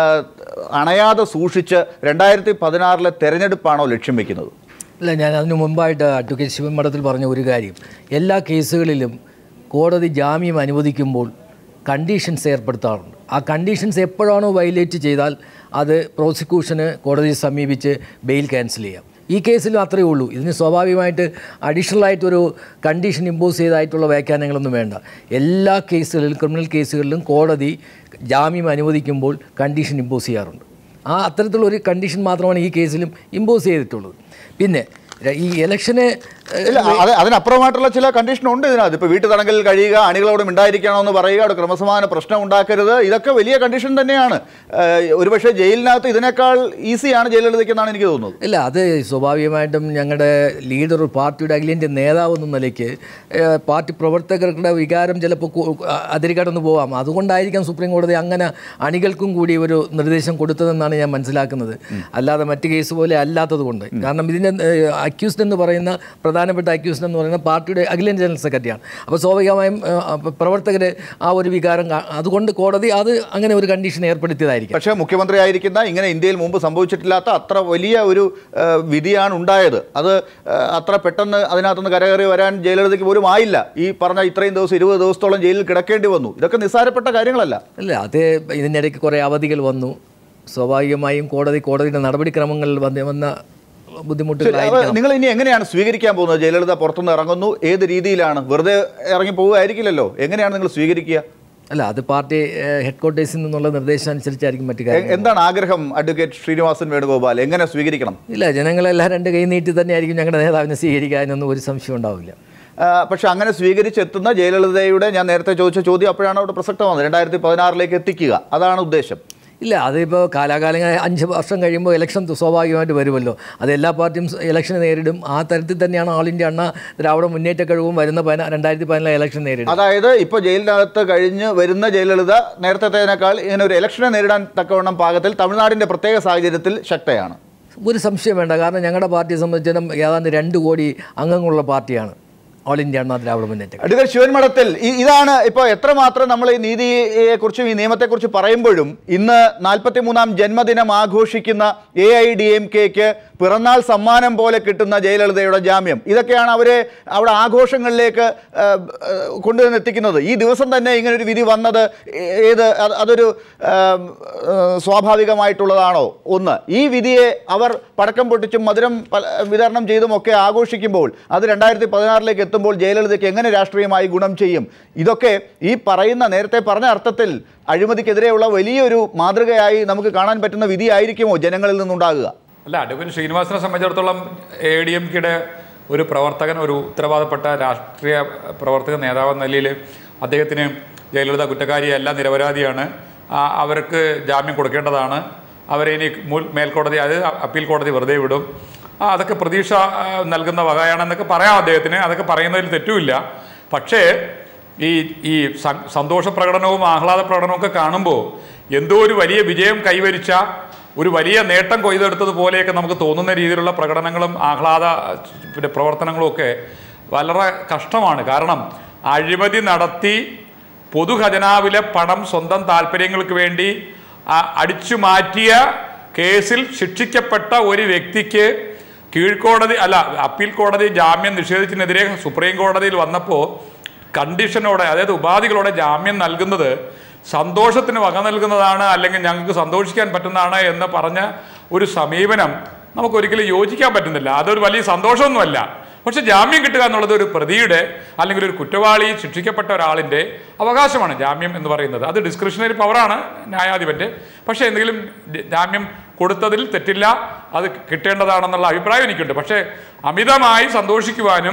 Speaker 1: അണയാതെ സൂക്ഷിച്ച് രണ്ടായിരത്തി പതിനാറിലെ തെരഞ്ഞെടുപ്പാണോ ലക്ഷ്യം വെക്കുന്നത്
Speaker 2: ഇല്ല ഞാൻ അതിനു മുമ്പായിട്ട് അഡ്വക്കേറ്റ് ശിവൻ മഠത്തിൽ പറഞ്ഞ ഒരു കാര്യം എല്ലാ കേസുകളിലും കോടതി ജാമ്യം അനുവദിക്കുമ്പോൾ കണ്ടീഷൻസ് ഏർപ്പെടുത്താറുണ്ട് ആ കണ്ടീഷൻസ് എപ്പോഴാണോ വയലേറ്റ് ചെയ്താൽ അത് പ്രോസിക്യൂഷന് കോടതിയെ സമീപിച്ച് ബെയിൽ ക്യാൻസൽ ചെയ്യാം ഈ കേസിലും അത്രയേ ഉള്ളൂ ഇതിന് സ്വാഭാവികമായിട്ട് അഡീഷണൽ ആയിട്ടൊരു കണ്ടീഷൻ ഇമ്പോസ് ചെയ്തായിട്ടുള്ള വ്യാഖ്യാനങ്ങളൊന്നും വേണ്ട എല്ലാ കേസുകളിലും ക്രിമിനൽ കേസുകളിലും കോടതി ജാമ്യം അനുവദിക്കുമ്പോൾ കണ്ടീഷൻ ഇമ്പോസ് ചെയ്യാറുണ്ട് ആ അത്തരത്തിലുള്ള ഒരു കണ്ടീഷൻ മാത്രമാണ് ഈ കേസിലും ഇമ്പോസ് ചെയ്തിട്ടുള്ളത് പിന്നെ ര- ഈ ഇലക്ഷന് ഏഹ്,
Speaker 1: ഇല്ല അത് അതിനപ്പുറമായിട്ടുള്ള ചില കണ്ടീഷൻ ഉണ്ട് ഇതിനകത്ത് ഇപ്പോൾ വീട്ടു തടങ്കലിൽ കഴിയുക അണികളോട് മിണ്ടായിരിക്കണമെന്ന് പറയുക അവിടെ ക്രമസമാധാന പ്രശ്നം ഉണ്ടാക്കരുത് ഇതൊക്കെ വലിയ കണ്ടീഷൻ തന്നെയാണ് ഏഹ് ഒരുപക്ഷെ ജയിലിനകത്ത് ഇതിനേക്കാൾ ഈസിയാണ് ജയിലെഴുതിക്കെന്നാണ് എനിക്ക് തോന്നുന്നത്
Speaker 2: ഇല്ല അത് സ്വാഭാവികമായിട്ടും ഞങ്ങളുടെ ലീഡർ പാർട്ടിയുടെ അഖിലേന്ത്യാ നേതാവ് എന്ന നിലയ്ക്ക് ഏഹ്, പാർട്ടി പ്രവർത്തകരുടെ വികാരം ചിലപ്പോൾ കു- അതിരുകടന്നു പോവാം അതുകൊണ്ടായിരിക്കാം സുപ്രീം കോടതി അങ്ങനെ അണികൾക്കും കൂടി ഒരു നിർദ്ദേശം കൊടുത്തതെന്നാണ് ഞാൻ മനസ്സിലാക്കുന്നത് അല്ലാതെ മറ്റ് കേസ് പോലെ അല്ലാത്തത് കൊണ്ട് കാരണം ഇതിൻ്റെ അക്യൂസ്ഡ് എന്ന് പറയുന്ന പ്രധാനപ്പെട്ട അക്യൂസ്ഡ് എന്ന് പറയുന്ന പാർട്ടിയുടെ അഖിലേന്ത്യാ ജനറൽ സെക്രട്ടറിയാണ് അപ്പോൾ സ്വാഭാവികമായും പ്രവർത്തകർ ആ ഒരു വികാരം കാ- അതുകൊണ്ട് കോടതി അത് അങ്ങനെ ഒരു കണ്ടീഷൻ ഏർപ്പെടുത്തിയതായിരിക്കും
Speaker 1: പക്ഷേ മുഖ്യമന്ത്രി ആയിരിക്കുന്ന ഇങ്ങനെ ഇന്ത്യയിൽ മുമ്പ് സംഭവിച്ചിട്ടില്ലാത്ത അത്ര വലിയ ഒരു ഏഹ്, വിധിയാണ് ഉണ്ടായത് അത് ഏഹ്, അത്ര പെട്ടെന്ന് അതിനകത്തുനിന്ന് കരകയറി വരാൻ ജയലളിതയ്ക്ക് പോലും ആയില്ല ഈ പറഞ്ഞ ഇത്രയും ദിവസം ഇരുപത് ദിവസത്തോളം ജയിലിൽ കിടക്കേണ്ടി വന്നു ഇതൊക്കെ നിസ്സാരപ്പെട്ട കാര്യങ്ങളല്ല
Speaker 2: അല്ല അത് ഇതിനിടയ്ക്ക് കുറേ അവധികൾ വന്നു സ്വാഭാവികമായും കോടതി കോടതിയുടെ നടപടിക്രമങ്ങളിൽ വന്ന് വന്ന
Speaker 1: ശരി, അപ്പൊ
Speaker 2: ബുദ്ധിമുട്ടുകളായിരിക്കണം
Speaker 1: നിങ്ങൾ ഇനി എങ്ങനെയാണ് സ്വീകരിക്കാൻ പോകുന്നത് ജയലളിത പുറത്തുനിന്ന് ഇറങ്ങുന്നു ഏത് രീതിയിലാണ് വെറുതെ ഇറങ്ങി പോവുകയായിരിക്കില്ലല്ലോ എങ്ങനെയാണ് നിങ്ങൾ സ്വീകരിക്കുക
Speaker 2: അല്ല അത് പാർട്ടി ഹെഡ് ക്വാർട്ടേഴ്സിൽ നിന്നുള്ള നിർദ്ദേശം അനുസരിച്ചായിരിക്കും മറ്റു
Speaker 1: എ-
Speaker 2: കാര്യങ്ങൾ
Speaker 1: എന്താണ് ആഗ്രഹം അഡ്വക്കേറ്റ് ശ്രീനിവാസൻ വേണുഗോപാൽ എങ്ങനെ സ്വീകരിക്കണം
Speaker 2: ഇല്ല ജനങ്ങളെല്ലാം രണ്ട് കൈ നീട്ടി തന്നെയായിരിക്കും ഞങ്ങളുടെ നേതാവിനെ സ്വീകരിക്കാനൊന്നും ഒരു സംശയം ഉണ്ടാവില്ല
Speaker 1: ആ, പക്ഷെ അങ്ങനെ സ്വീകരിച്ചെത്തുന്ന ജയലളിതയുടെ ഞാൻ നേരത്തെ ചോദിച്ച ചോദ്യം അപ്പോഴാണ് അവിടെ പ്രസക്തമാകുന്നത് രണ്ടായിരത്തി പതിനാറിലേക്ക് എത്തിക്കുക അതാണ് ഉദ്ദേശം
Speaker 2: ഇല്ല അതിപ്പോൾ കാലാകാലങ്ങൾ അഞ്ച് വർഷം കഴിയുമ്പോൾ ഇലക്ഷൻ സ്വാഭാവികമായിട്ട് വരുമല്ലോ അത് എല്ലാ പാർട്ടിയും ഇലക്ഷനെ നേരിടും ആ തരത്തിൽ തന്നെയാണ് ആൾ ഇന്ത്യ അണ്ണ ദ്രാവിഡ മുന്നേറ്റ കഴിവും വരുന്ന പതിനാ രണ്ടായിരത്തി പതിനാല് ഇലക്ഷൻ നേരിടും
Speaker 1: അതായത് ഇപ്പോൾ ജയിലിനകത്ത് കഴിഞ്ഞ് വരുന്ന ജയലളിത നേരത്തേനേക്കാൾ ഇങ്ങനെ ഒരു ഇലക്ഷനെ നേരിടാൻ തക്കവണ്ണം പാകത്തിൽ തമിഴ്നാടിന്റെ പ്രത്യേക സാഹചര്യത്തിൽ ശക്തയാണ്
Speaker 2: ഒരു സംശയം വേണ്ട കാരണം ഞങ്ങളുടെ പാർട്ടിയെ സംബന്ധിച്ചിടം ഏതാണ്ട് രണ്ട് കോടി അംഗങ്ങളുള്ള പാർട്ടിയാണ് ഓൾ ഇന്ത്യ അണ്ണാ ദ്രാവിഡ മുന്നേറ്റ കഴകം.
Speaker 1: അഡ്വക്കേറ്റ് ശിവൻ മഠത്തിൽ ഈ- ഇതാണ് ഇപ്പോൾ എത്രമാത്രം നമ്മൾ ഈ നീതിയെ കുറിച്ചും ഈ നിയമത്തെക്കുറിച്ച് പറയുമ്പോഴും ഇന്ന് നാൽപ്പത്തി മൂന്നാം ജന്മദിനം ആഘോഷിക്കുന്ന എ ഐ ഡി എം കെക്ക് പിറന്നാൾ സമ്മാനം പോലെ കിട്ടുന്ന ജയലളിതയുടെ ജാമ്യം ഇതൊക്കെയാണ് അവരെ അവിടെ ആഘോഷങ്ങളിലേക്ക് ആ, ആ, കൊണ്ടുവന്ന് എത്തിക്കുന്നത് ഈ ദിവസം തന്നെ ഇങ്ങനൊരു വിധി വന്നത് ഏ- ഏത് അത് അതൊരു ആ, ആ, സ്വാഭാവികമായിട്ടുള്ളതാണോ ഒന്ന് ഈ വിധിയെ അവർ പടക്കം പൊട്ടിച്ചും മധുരം പല- വിതരണം ചെയ്തും ഒക്കെ ആഘോഷിക്കുമ്പോൾ അത് രണ്ടായിരത്തി പതിനാറിലേക്ക് എത്തുമ്പോൾ ജയലളിതയ്ക്ക് എങ്ങനെ രാഷ്ട്രീയമായി ഗുണം ചെയ്യും ഇതൊക്കെ ഈ പറയുന്ന നേരത്തെ പറഞ്ഞ അർത്ഥത്തിൽ അഴിമതിക്കെതിരെയുള്ള വലിയൊരു മാതൃകയായി നമുക്ക് കാണാൻ പറ്റുന്ന വിധിയായിരിക്കുമോ ജനങ്ങളിൽ നിന്നുണ്ടാകുക
Speaker 4: അല്ല അഡ്വക്കേറ്റ് ശ്രീനിവാസനെ സംബന്ധിച്ചിടത്തോളം എ ഡി എം കെയുടെ ഒരു പ്രവർത്തകൻ ഒരു ഉത്തരവാദപ്പെട്ട രാഷ്ട്രീയ പ്രവർത്തക നേതാവ് എന്ന നിലയിൽ അദ്ദേഹത്തിന് ജയലളിത കുറ്റക്കാരിയല്ല നിരപരാധിയാണ് ആ, അവർക്ക് ജാമ്യം കൊടുക്കേണ്ടതാണ് അവരെ ഇനി മുൻ- മേൽക്കോടതി അത് അപ്പീൽ കോടതി വെറുതെ വിടും ആ, അതൊക്കെ പ്രതീക്ഷ ആ, നൽകുന്ന വകയാണെന്നൊക്കെ പറയാം അദ്ദേഹത്തിന് അതൊക്കെ പറയുന്നതിൽ തെറ്റുമില്ല പക്ഷേ ഈ ഈ സ- സന്തോഷ പ്രകടനവും ആഹ്ലാദ പ്രകടനവും ഒക്കെ കാണുമ്പോൾ എന്തോ ഒരു വലിയ വിജയം കൈവരിച്ച ഒരു വലിയ നേട്ടം കൊയ്തെടുത്തത് പോലെയൊക്കെ നമുക്ക് തോന്നുന്ന രീതിയിലുള്ള പ്രകടനങ്ങളും ആഹ്ലാദ പിന്നെ പ്രവർത്തനങ്ങളും ഒക്കെ വളരെ കഷ്ടമാണ് കാരണം അഴിമതി നടത്തി പൊതുഖജനാവിലെ പണം സ്വന്തം താല്പര്യങ്ങൾക്ക് വേണ്ടി ആ, അടിച്ചു മാറ്റിയ കേസിൽ ശിക്ഷിക്കപ്പെട്ട ഒരു വ്യക്തിക്ക് കീഴ്ക്കോടതി അല്ല അപ്പീൽ കോടതി ജാമ്യം നിഷേധിച്ചതിനെതിരെ സുപ്രീം കോടതിയിൽ വന്നപ്പോൾ കണ്ടീഷനോടെ അതായത് ഉപാധികളോടെ ജാമ്യം നൽകുന്നത് സന്തോഷത്തിന് വക നൽകുന്നതാണ് അല്ലെങ്കിൽ ഞങ്ങൾക്ക് സന്തോഷിക്കാൻ പറ്റുന്നതാണ് എന്ന് പറഞ്ഞ ഒരു സമീപനം നമുക്കൊരിക്കലും യോജിക്കാൻ പറ്റുന്നില്ല അതൊരു വലിയ സന്തോഷമൊന്നുമല്ല പക്ഷെ ജാമ്യം കിട്ടുക എന്നുള്ളത് ഒരു പ്രതിയുടെ അല്ലെങ്കിൽ ഒരു കുറ്റവാളി ശിക്ഷിക്കപ്പെട്ട ഒരാളിൻ്റെ അവകാശമാണ് ജാമ്യം എന്ന് പറയുന്നത് അത് ഡിസ്ക്രിഷണറി പവറാണ് ന്യായാധിപൻ്റെ പക്ഷേ എന്തെങ്കിലും ജ- ജാമ്യം കൊടുത്തതിൽ തെറ്റില്ല അത് കിട്ടേണ്ടതാണെന്നുള്ള അഭിപ്രായം എനിക്കുണ്ട് പക്ഷേ അമിതമായി സന്തോഷിക്കുവാനും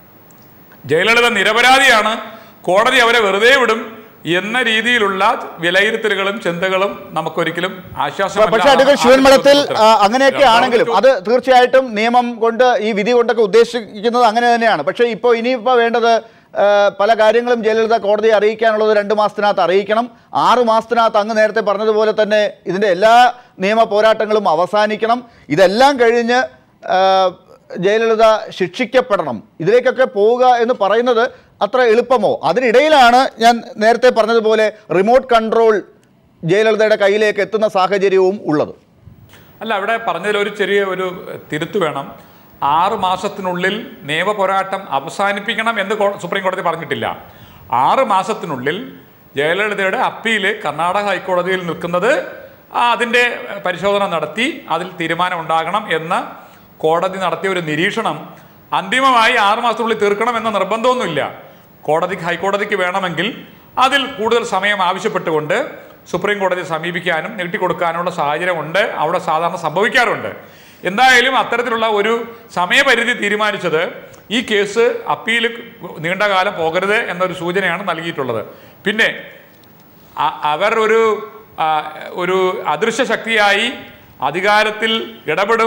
Speaker 4: ജയലളിത നിരപരാധിയാണ് കോടതി അവരെ വെറുതെ വിടും എന്ന രീതിയിലുള്ള വിലയിരുത്തലുകളും ചിന്തകളും നമുക്കൊരിക്കലും ആശ്വാസമല്ല.
Speaker 1: പക്ഷേ അഡ്വക്കേറ്റ്
Speaker 4: ആ
Speaker 1: ശിവൻമഠത്തിൽ
Speaker 4: ചോദ്യത്തിന്
Speaker 1: ആ, അങ്ങനെയൊക്കെ
Speaker 4: രണ്ടാമത്തെ
Speaker 1: ആണെങ്കിലും അത് തീർച്ചയായിട്ടും നിയമം കൊണ്ട് ഈ വിധി കൊണ്ടൊക്കെ ഉദ്ദേശിക്കുന്നത് അങ്ങനെ തന്നെയാണ് പക്ഷേ ഇപ്പോൾ ഇനിയിപ്പോൾ വേണ്ടത് ആ, പല കാര്യങ്ങളും ജയലളിത കോടതിയെ അറിയിക്കാനുള്ളത് രണ്ട് മാസത്തിനകത്ത് അറിയിക്കണം ആറ് മാസത്തിനകത്ത് അങ്ങ് നേരത്തെ പറഞ്ഞതുപോലെ തന്നെ ഇതിൻ്റെ എല്ലാ നിയമ പോരാട്ടങ്ങളും അവസാനിക്കണം ഇതെല്ലാം കഴിഞ്ഞ് ആ, ജയലളിത ശിക്ഷിക്കപ്പെടണം ഇതിലേക്കൊക്കെ പോവുക എന്ന് പറയുന്നത് അത്ര എളുപ്പമോ അതിനിടയിലാണ് ഞാൻ നേരത്തെ പറഞ്ഞതുപോലെ റിമോട്ട് കൺട്രോൾ ജയലളിതയുടെ കയ്യിലേക്ക് എത്തുന്ന സാഹചര്യവും ഉള്ളത്
Speaker 4: അല്ല അവിടെ പറഞ്ഞതിൽ ഒരു ചെറിയ ഒരു തിരുത്ത് വേണം ആറ് മാസത്തിനുള്ളിൽ നിയമ പോരാട്ടം അവസാനിപ്പിക്കണം എന്ന് കോ- സുപ്രീം കോടതി പറഞ്ഞിട്ടില്ല ആറ് മാസത്തിനുള്ളിൽ ജയലളിതയുടെ അപ്പീല് കർണാടക ഹൈക്കോടതിയിൽ നിൽക്കുന്നത് ആ, അതിൻ്റെ പരിശോധന നടത്തി അതിൽ തീരുമാനം ഉണ്ടാകണം എന്ന് കോടതി നടത്തിയ ഒരു നിരീക്ഷണം അന്തിമമായി ആറ് മാസത്തിനുള്ളിൽ തീർക്കണം എന്ന നിർബന്ധമൊന്നുമില്ല കോടതിക്ക് ഹൈക്കോടതിക്ക് വേണമെങ്കിൽ അതിൽ കൂടുതൽ സമയം ആവശ്യപ്പെട്ടുകൊണ്ട് സുപ്രീം കോടതിയെ സമീപിക്കാനും നീട്ടിക്കൊടുക്കാനുള്ള സാഹചര്യമുണ്ട് അവിടെ സാധാരണ സംഭവിക്കാറുണ്ട് എന്തായാലും അത്തരത്തിലുള്ള ഒരു സമയപരിധി തീരുമാനിച്ചത് ഈ കേസ് അപ്പീൽ നീണ്ടകാലം പോകരുത് എന്നൊരു സൂചനയാണ് നൽകിയിട്ടുള്ളത് പിന്നെ അ- അവർ ഒരു ആ, ഒരു അദൃശ്യ ശക്തിയായി അധികാരത്തിൽ ഇടപെടും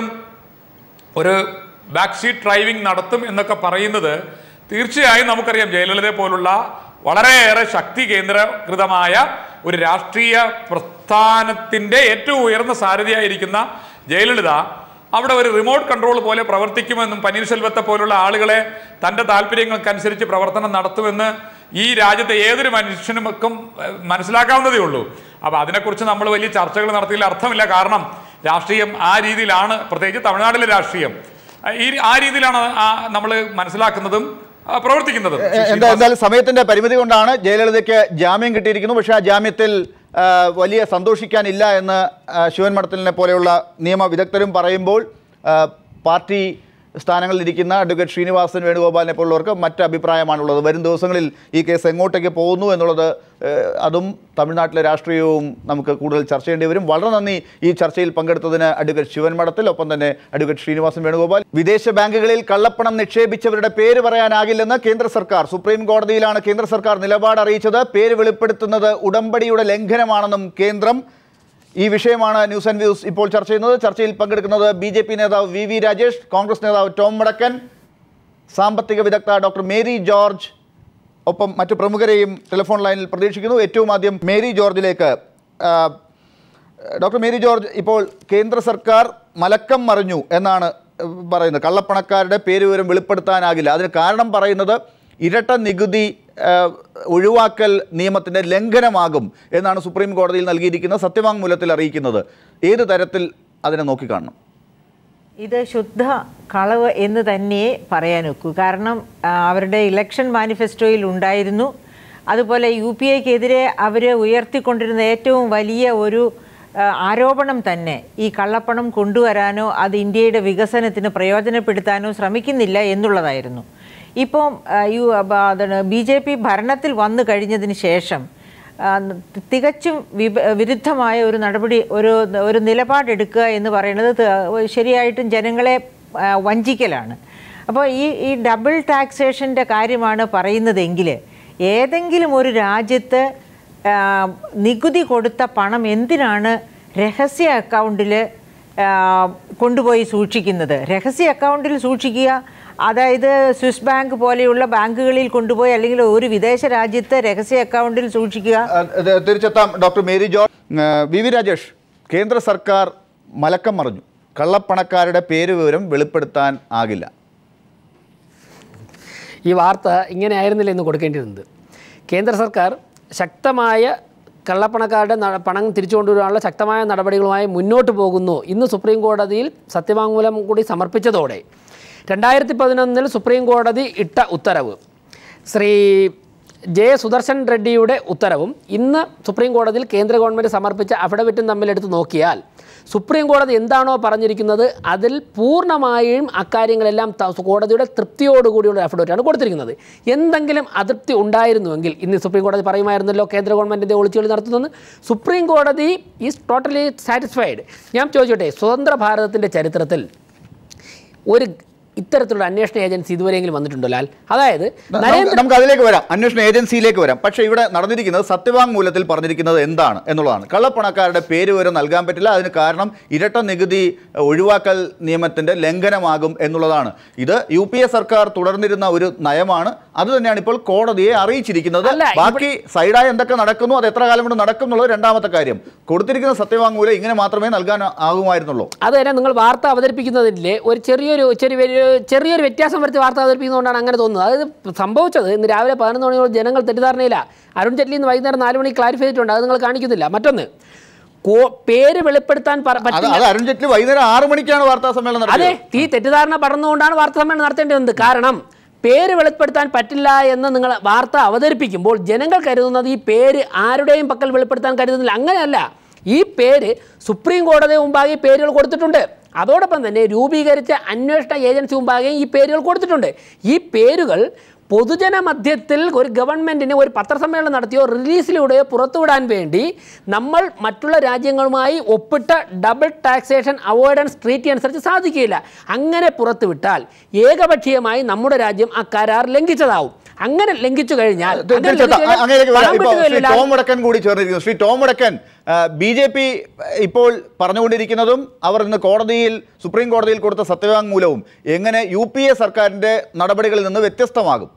Speaker 4: ഒരു ബാക്ക് സീറ്റ് ഡ്രൈവിംഗ് നടത്തും എന്നൊക്കെ പറയുന്നത് തീർച്ചയായും നമുക്കറിയാം ജയലളിതയെ പോലുള്ള വളരെയേറെ ശക്തി കേന്ദ്രീകൃതമായ ഒരു രാഷ്ട്രീയ പ്രസ്ഥാനത്തിൻ്റെ ഏറ്റവും ഉയർന്ന സാരഥിയായിരിക്കുന്ന ജയലളിത അവിടെ ഒരു റിമോട്ട് കൺട്രോൾ പോലെ പ്രവർത്തിക്കുമെന്നും പനീർശെൽവത്തെ പോലുള്ള ആളുകളെ തൻ്റെ താല്പര്യങ്ങൾക്കനുസരിച്ച് പ്രവർത്തനം നടത്തുമെന്ന് ഈ രാജ്യത്തെ ഏതൊരു മനുഷ്യനുമൊക്കെ ഏഹ്, മനസ്സിലാക്കാവുന്നതേ ഉള്ളൂ അപ്പോൾ അതിനെക്കുറിച്ച് നമ്മൾ വലിയ ചർച്ചകൾ നടത്തിയതിൽ അർത്ഥമില്ല കാരണം രാഷ്ട്രീയം ആ രീതിയിലാണ് പ്രത്യേകിച്ച് തമിഴ്നാട്ടിലെ രാഷ്ട്രീയം ആ, ഈ ആ രീതിയിലാണ് നമ്മൾ മനസ്സിലാക്കുന്നതും ആ, പ്രവർത്തിക്കുന്നതും
Speaker 1: എ- എന്താ എന്തായാലും സമയത്തിന്റെ പരിമിതി കൊണ്ടാണ് ജയലളിതയ്ക്ക് ജാമ്യം കിട്ടിയിരിക്കുന്നു പക്ഷേ ആ ജാമ്യത്തിൽ ആ, വലിയ സന്തോഷിക്കാനില്ല എന്ന് ആ, ശിവൻ മഠത്തിലിനെ പോലെയുള്ള നിയമ വിദഗ്ധരും പറയുമ്പോൾ ആ, പാർട്ടി സ്ഥാനങ്ങളിലിരിക്കുന്ന അഡ്വക്കേറ്റ് ശ്രീനിവാസൻ വേണുഗോപാലിനെ പോലുള്ളവർക്ക് മറ്റ് അഭിപ്രായമാണുള്ളത് വരും ദിവസങ്ങളിൽ ഈ കേസ് എങ്ങോട്ടേക്ക് പോകുന്നു എന്നുള്ളത് ഏ, അതും തമിഴ്നാട്ടിലെ രാഷ്ട്രീയവും നമുക്ക് കൂടുതൽ ചർച്ച ചെയ്യേണ്ടി വരും വളരെ നന്ദി ഈ ചർച്ചയിൽ പങ്കെടുത്തതിന് അഡ്വക്കേറ്റ് ശിവൻ മഠത്തിൽ ഒപ്പം തന്നെ അഡ്വക്കേറ്റ് ശ്രീനിവാസൻ വേണുഗോപാൽ വിദേശ ബാങ്കുകളിൽ കള്ളപ്പണം നിക്ഷേപിച്ചവരുടെ പേര് പറയാനാകില്ലെന്ന് കേന്ദ്ര സർക്കാർ സുപ്രീം കോടതിയിലാണ് കേന്ദ്ര സർക്കാർ നിലപാട് അറിയിച്ചത് പേര് വെളിപ്പെടുത്തുന്നത് ഉടമ്പടിയുടെ ലംഘനമാണെന്നും കേന്ദ്രം ഈ വിഷയമാണ് ന്യൂസ് ആൻഡ് വ്യൂസ് ഇപ്പോൾ ചർച്ച ചെയ്യുന്നത് ചർച്ചയിൽ പങ്കെടുക്കുന്നത് ബി ജെ പി നേതാവ് വി വി രാജേഷ് കോൺഗ്രസ് നേതാവ് ടോം മടക്കൻ സാമ്പത്തിക വിദഗ്ധ ഡോക്ടർ മേരി ജോർജ് ഒപ്പം മറ്റു പ്രമുഖരെയും ടെലിഫോൺ ലൈനിൽ പ്രതീക്ഷിക്കുന്നു ഏറ്റവും ആദ്യം മേരി ജോർജിലേക്ക് ആ, ഡോക്ടർ മേരി ജോർജ് ഇപ്പോൾ കേന്ദ്ര സർക്കാർ മലക്കം മറിഞ്ഞു എന്നാണ് പറയുന്നത് കള്ളപ്പണക്കാരുടെ പേര് വിവരം വെളിപ്പെടുത്താനാകില്ല അതിന് കാരണം പറയുന്നത് ഇരട്ട നികുതി ആ, ഒഴിവാക്കൽ നിയമത്തിൻ്റെ ലംഘനമാകും എന്നാണ് സുപ്രീം കോടതിയിൽ നൽകിയിരിക്കുന്ന സത്യവാങ്മൂലത്തിൽ അറിയിക്കുന്നത് ഏത് തരത്തിൽ അതിനെ നോക്കിക്കാണണം
Speaker 5: ഇത് ശുദ്ധ കളവ് എന്ന് തന്നെ പറയാൻ ഒക്കൂ കാരണം ആ, അവരുടെ ഇലക്ഷൻ മാനിഫെസ്റ്റോയിൽ ഉണ്ടായിരുന്നു അതുപോലെ യു പി എക്കെതിരെ അവർ ഉയർത്തിക്കൊണ്ടിരുന്ന ഏറ്റവും വലിയ ഒരു ആ, ആരോപണം തന്നെ ഈ കള്ളപ്പണം കൊണ്ടുവരാനോ അത് ഇന്ത്യയുടെ വികസനത്തിന് പ്രയോജനപ്പെടുത്താനോ ശ്രമിക്കുന്നില്ല എന്നുള്ളതായിരുന്നു ഇപ്പം ആ, യു ബി ജെ പി ഭരണത്തിൽ വന്നു കഴിഞ്ഞതിന് ശേഷം ആ, തികച്ചും വിപ വിരുദ്ധമായ ഒരു നടപടി ഒരു ഒരു നിലപാടെടുക്കുക എന്ന് പറയുന്നത് ത- ശരിയായിട്ടും ജനങ്ങളെ ആ, വഞ്ചിക്കലാണ് അപ്പോൾ ഈ ഈ ഡബിൾ ടാക്സേഷൻ്റെ കാര്യമാണ് പറയുന്നതെങ്കിൽ ഏതെങ്കിലും ഒരു രാജ്യത്ത് ആ, നികുതി കൊടുത്ത പണം എന്തിനാണ് രഹസ്യ അക്കൗണ്ടിൽ കൊണ്ടുപോയി സൂക്ഷിക്കുന്നത് രഹസ്യ അക്കൗണ്ടിൽ സൂക്ഷിക്കുക അതായത് സ്വിസ് ബാങ്ക് പോലെയുള്ള ബാങ്കുകളിൽ കൊണ്ടുപോയി അല്ലെങ്കിൽ ഒരു വിദേശ രാജ്യത്ത് രഹസ്യ അക്കൗണ്ടിൽ സൂക്ഷിക്കുക
Speaker 1: അഹ് ഇത് തിരിച്ചെത്താം ഡോക്ടർ മേരി ജോൺ അഹ് വി വി രാജേഷ് കേന്ദ്ര സർക്കാർ മലക്കം മറിഞ്ഞു കള്ളപ്പണക്കാരുടെ പേര് വിവരം വെളിപ്പെടുത്താൻ ആകില്ല
Speaker 6: ഈ വാർത്ത ഇങ്ങനെ ആയിരുന്നില്ല എന്ന് കൊടുക്കേണ്ടിയിരുന്നത് കേന്ദ്ര സർക്കാർ ശക്തമായ കള്ളപ്പണക്കാരുടെ ന- പണം തിരിച്ചു കൊണ്ടുവരാനുള്ള ശക്തമായ നടപടികളുമായി മുന്നോട്ട് പോകുന്നു ഇന്ന് സുപ്രീം കോടതിയിൽ സത്യവാങ്മൂലം കൂടി സമർപ്പിച്ചതോടെ രണ്ടായിരത്തി പതിനൊന്നിൽ സുപ്രീം കോടതി ഇട്ട ഉത്തരവ് ശ്രീ ജെ സുദർശൻ റെഡ്ഡിയുടെ ഉത്തരവും ഇന്ന് സുപ്രീം കോടതിയിൽ കേന്ദ്ര ഗവൺമെൻറ് സമർപ്പിച്ച അഫിഡവിറ്റും തമ്മിലെടുത്ത് നോക്കിയാൽ സുപ്രീം കോടതി എന്താണോ പറഞ്ഞിരിക്കുന്നത് അതിൽ പൂർണ്ണമായും അക്കാര്യങ്ങളെല്ലാം ത- കോടതിയുടെ തൃപ്തിയോടുകൂടിയുള്ള അഫിഡവിറ്റാണ് കൊടുത്തിരിക്കുന്നത് എന്തെങ്കിലും അതൃപ്തി ഉണ്ടായിരുന്നുവെങ്കിൽ ഇന്ന് സുപ്രീം കോടതി പറയുമായിരുന്നല്ലോ കേന്ദ്ര ഗവൺമെൻറ്റിൻ്റെ ഒളിച്ചുകളി നടത്തുന്നത് സുപ്രീം കോടതി ഈസ് ടോട്ടലി സാറ്റിസ്ഫൈഡ് ഞാൻ ചോദിച്ചോട്ടെ സ്വതന്ത്ര ഭാരതത്തിൻ്റെ ചരിത്രത്തിൽ ഒരു ഇത്തരത്തിലുള്ള അന്വേഷണ ഏജൻസി ഇതുവരെയെങ്കിലും വന്നിട്ടുണ്ടോ ലാൽ അതായത്
Speaker 1: നമുക്ക്
Speaker 6: നരേന്ദ്ര
Speaker 1: നമുക്ക് അതിലേക്ക് വരാം അന്വേഷണ ഏജൻസിയിലേക്ക് വരാം പക്ഷേ ഇവിടെ നടന്നിരിക്കുന്നത് സത്യവാങ്മൂലത്തിൽ പറഞ്ഞിരിക്കുന്നത് എന്താണ് എന്നുള്ളതാണ് കള്ളപ്പണക്കാരുടെ പേര് വിവരം നൽകാൻ പറ്റില്ല അതിന് കാരണം ഇരട്ട നികുതി ഒഴിവാക്കൽ നിയമത്തിന്റെ ലംഘനമാകും എന്നുള്ളതാണ് ഇത് യു പി എ സർക്കാർ തുടർന്നിരുന്ന ഒരു നയമാണ് അത് തന്നെയാണ് ഇപ്പോൾ കോടതിയെ അറിയിച്ചിരിക്കുന്നത്
Speaker 6: അല്ല, ഇവിടെ-
Speaker 1: ബാക്കി സൈഡായി എന്തൊക്കെ നടക്കുന്നു അത് എത്ര കാലം കൊണ്ട് നടക്കും എന്നുള്ളത് രണ്ടാമത്തെ കാര്യം കൊടുത്തിരിക്കുന്ന സത്യവാങ്മൂലം ഇങ്ങനെ മാത്രമേ നൽകാൻ ആകുമായിരുന്നുള്ളൂ
Speaker 6: അത് തന്നെ നിങ്ങൾ വാർത്ത അവതരിപ്പിക്കുന്നതിലെ ഒരു ചെറിയൊരു ചെറിയ ചെറിയൊരു വ്യത്യാസം വരുത്തി വാർത്ത അവതരിപ്പിക്കുന്നതുകൊണ്ടാണ് അങ്ങനെ തോന്നുന്നത് അതായത് സംഭവിച്ചത് ഇന്ന് രാവിലെ പതിനൊന്ന് മണിയോട് ജനങ്ങൾ തെറ്റിദ്ധാരണയില്ല അരുൺ ജെറ്റ്ലി ഇന്ന് വൈകുന്നേരം നാല് മണി ക്ലാരിഫൈ ചെയ്തിട്ടുണ്ട് അത് നിങ്ങൾ കാണിക്കുന്നില്ല മറ്റൊന്ന് കോ- പേര് വെളിപ്പെടുത്താൻ പറ-
Speaker 1: അത്
Speaker 6: പറ്റില്ല
Speaker 1: അത് അരുൺ ജെറ്റ്ലി വൈകുന്നേരം ആറ് മണിക്കാണ് വാർത്താ സമ്മേളനം
Speaker 6: അതെ
Speaker 1: നടത്തിയത്
Speaker 6: ഈ തെറ്റിദ്ധാരണ പടർന്നുകൊണ്ടാണ് വാർത്താ സമ്മേളനം നടത്തേണ്ടി വന്നത് കാരണം പേര് വെളിപ്പെടുത്താൻ പറ്റില്ല എന്ന് നിങ്ങൾ വാർത്ത അവതരിപ്പിക്കുമ്പോൾ ജനങ്ങൾ കരുതുന്നത് ഈ പേര് ആരുടെയും പക്കൽ വെളിപ്പെടുത്താൻ കരുതുന്നില്ല അങ്ങനെയല്ല ഈ പേര് സുപ്രീം കോടതി മുമ്പാകെ ഈ പേരുകൾ കൊടുത്തിട്ടുണ്ട് അതോടൊപ്പം തന്നെ രൂപീകരിച്ച അന്വേഷണ ഏജൻസി മുമ്പാകെ ഈ പേരുകൾ കൊടുത്തിട്ടുണ്ട് ഈ പേരുകൾ പൊതുജന മധ്യത്തിൽ ഒരു ഗവൺമെൻറ്റിന് ഒരു പത്രസമ്മേളനം നടത്തിയോ റിലീസിലൂടെയോ പുറത്തുവിടാൻ വേണ്ടി നമ്മൾ മറ്റുള്ള രാജ്യങ്ങളുമായി ഒപ്പിട്ട ഡബിൾ ടാക്സേഷൻ അവോയ്ഡൻസ് ട്രീറ്റി അനുസരിച്ച് സാധിക്കില്ല അങ്ങനെ പുറത്തുവിട്ടാൽ ഏകപക്ഷീയമായി നമ്മുടെ രാജ്യം ആ കരാർ ലംഘിച്ചതാവും അങ്ങനെ ലംഘിച്ചു കഴിഞ്ഞാൽ അങ്ങനെ
Speaker 1: തീർച്ചയായിട്ടും
Speaker 6: ലംഘിച്ചു കഴിഞ്ഞാൽ
Speaker 1: അങ്ങനെയൊക്കെ വരാം.
Speaker 6: പണം
Speaker 1: ഇപ്പോൾ ശ്രീ
Speaker 6: വിട്ടുകയില്ല.
Speaker 1: ടോം വടക്കൻ കൂടി ചേർന്നിരിക്കുന്നു Shri Tom Vadakkan B J P ഇപ്പോൾ പറഞ്ഞുകൊണ്ടിരിക്കുന്നതും അവർ ഇന്ന് കോടതിയിൽ സുപ്രീം കോടതിയിൽ കൊടുത്ത സത്യവാങ്മൂലവും എങ്ങനെ യു പി എ സർക്കാരിന്റെ നടപടികളിൽ നിന്ന് വ്യത്യസ്തമാകും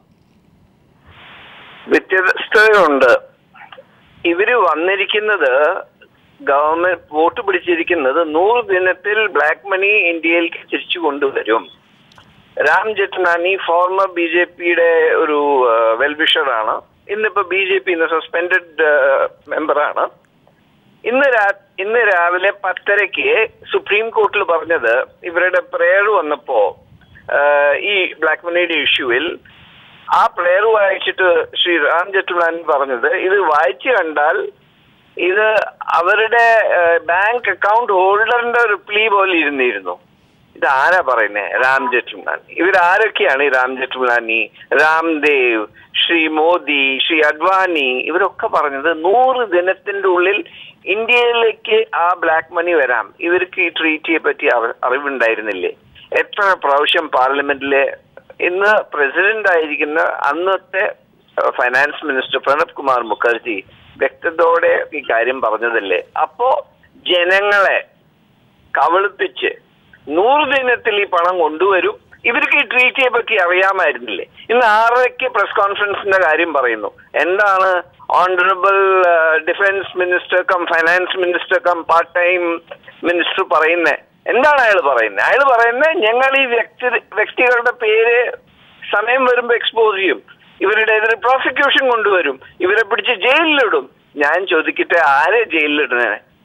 Speaker 7: വ്യത്യസ്തതയുണ്ട് ഇവര് വന്നിരിക്കുന്നത് ഗവൺമെന്റ് വോട്ട് പിടിച്ചിരിക്കുന്നത് നൂറ് ദിനത്തിൽ ബ്ലാക്ക് മണി ഇന്ത്യയിലേക്ക് തിരിച്ചു കൊണ്ടുവരും Ram Jethmalani former B J പിയുടെ ഒരു വെൽവിഷറാണ് ഇന്നിപ്പോ ബി ജെ പി സസ്പെൻഡഡ് മെമ്പറാണ് ഇന്ന് രാ ഇന്ന് രാവിലെ പത്തരയ്ക്ക് സുപ്രീം കോർട്ടിൽ പറഞ്ഞത് ഇവരുടെ പ്രേയർ വന്നപ്പോ ആ, ഈ ബ്ലാക്ക് മണിയുടെ ഇഷ്യൂവിൽ ആ പ്ലെയർ വായിച്ചിട്ട് ശ്രീ റാം ജെറ്റ്മാനി പറഞ്ഞത് ഇത് വായിച്ചു കണ്ടാൽ ഇത് അവരുടെ ബാങ്ക് അക്കൗണ്ട് ഹോൾഡറിന്റെ ഒരു പ്ലീ പോലെ ഇരുന്നിരുന്നു ഇത് ആരാ പറയുന്നേ രാം ജെറ്റ്മലാനി ഇവരാരൊക്കെയാണ് ഈ രാം ജെറ്റ്മലാനി രാംദേവ് ശ്രീ മോദി ശ്രീ അഡ്വാനി ഇവരൊക്കെ പറഞ്ഞത് നൂറ് ദിനത്തിന്റെ ഉള്ളിൽ ഇന്ത്യയിലേക്ക് ആ ബ്ലാക്ക് മണി വരാം ഇവർക്ക് ഈ ട്രീറ്റിയെ പറ്റി അറി- അറിവുണ്ടായിരുന്നില്ലേ എത്ര പ്രാവശ്യം പാർലമെന്റിലെ ഇന്ന് പ്രസിഡന്റ് ആയിരിക്കുന്ന അന്നത്തെ അഹ്, ഫൈനാൻസ് മിനിസ്റ്റർ പ്രണബ് കുമാർ മുഖർജി വ്യക്തതയോടെ ഈ കാര്യം പറഞ്ഞതല്ലേ അപ്പോ ജനങ്ങളെ കബളിപ്പിച്ച് നൂറ് ദിനത്തിൽ ഈ പണം കൊണ്ടുവരും ഇവർക്ക് ഈ ട്രീറ്റിയെ പറ്റി അറിയാമായിരുന്നില്ലേ ഇന്ന് ആറരയ്ക്ക് പ്രസ് കോൺഫറൻസിന്റെ കാര്യം പറയുന്നു എന്താണ് honourable defence minister cum finance minister cum part time minister പറയുന്നത് എന്താണ് അയാൾ പറയുന്നത് അയാൾ പറയുന്നത് ഞങ്ങൾ ഈ വ്യക്തി വ്യക്തികളുടെ പേര് സമയം വരുമ്പോൾ എക്സ്പോസ് ചെയ്യും ഇവരുടെ എതിരെ പ്രോസിക്യൂഷൻ കൊണ്ടുവരും ഇവരെ പിടിച്ച് ജയിലിലിടും ഞാൻ ചോദിക്കട്ടെ ആരെ ജയിലിലിടുന്നേ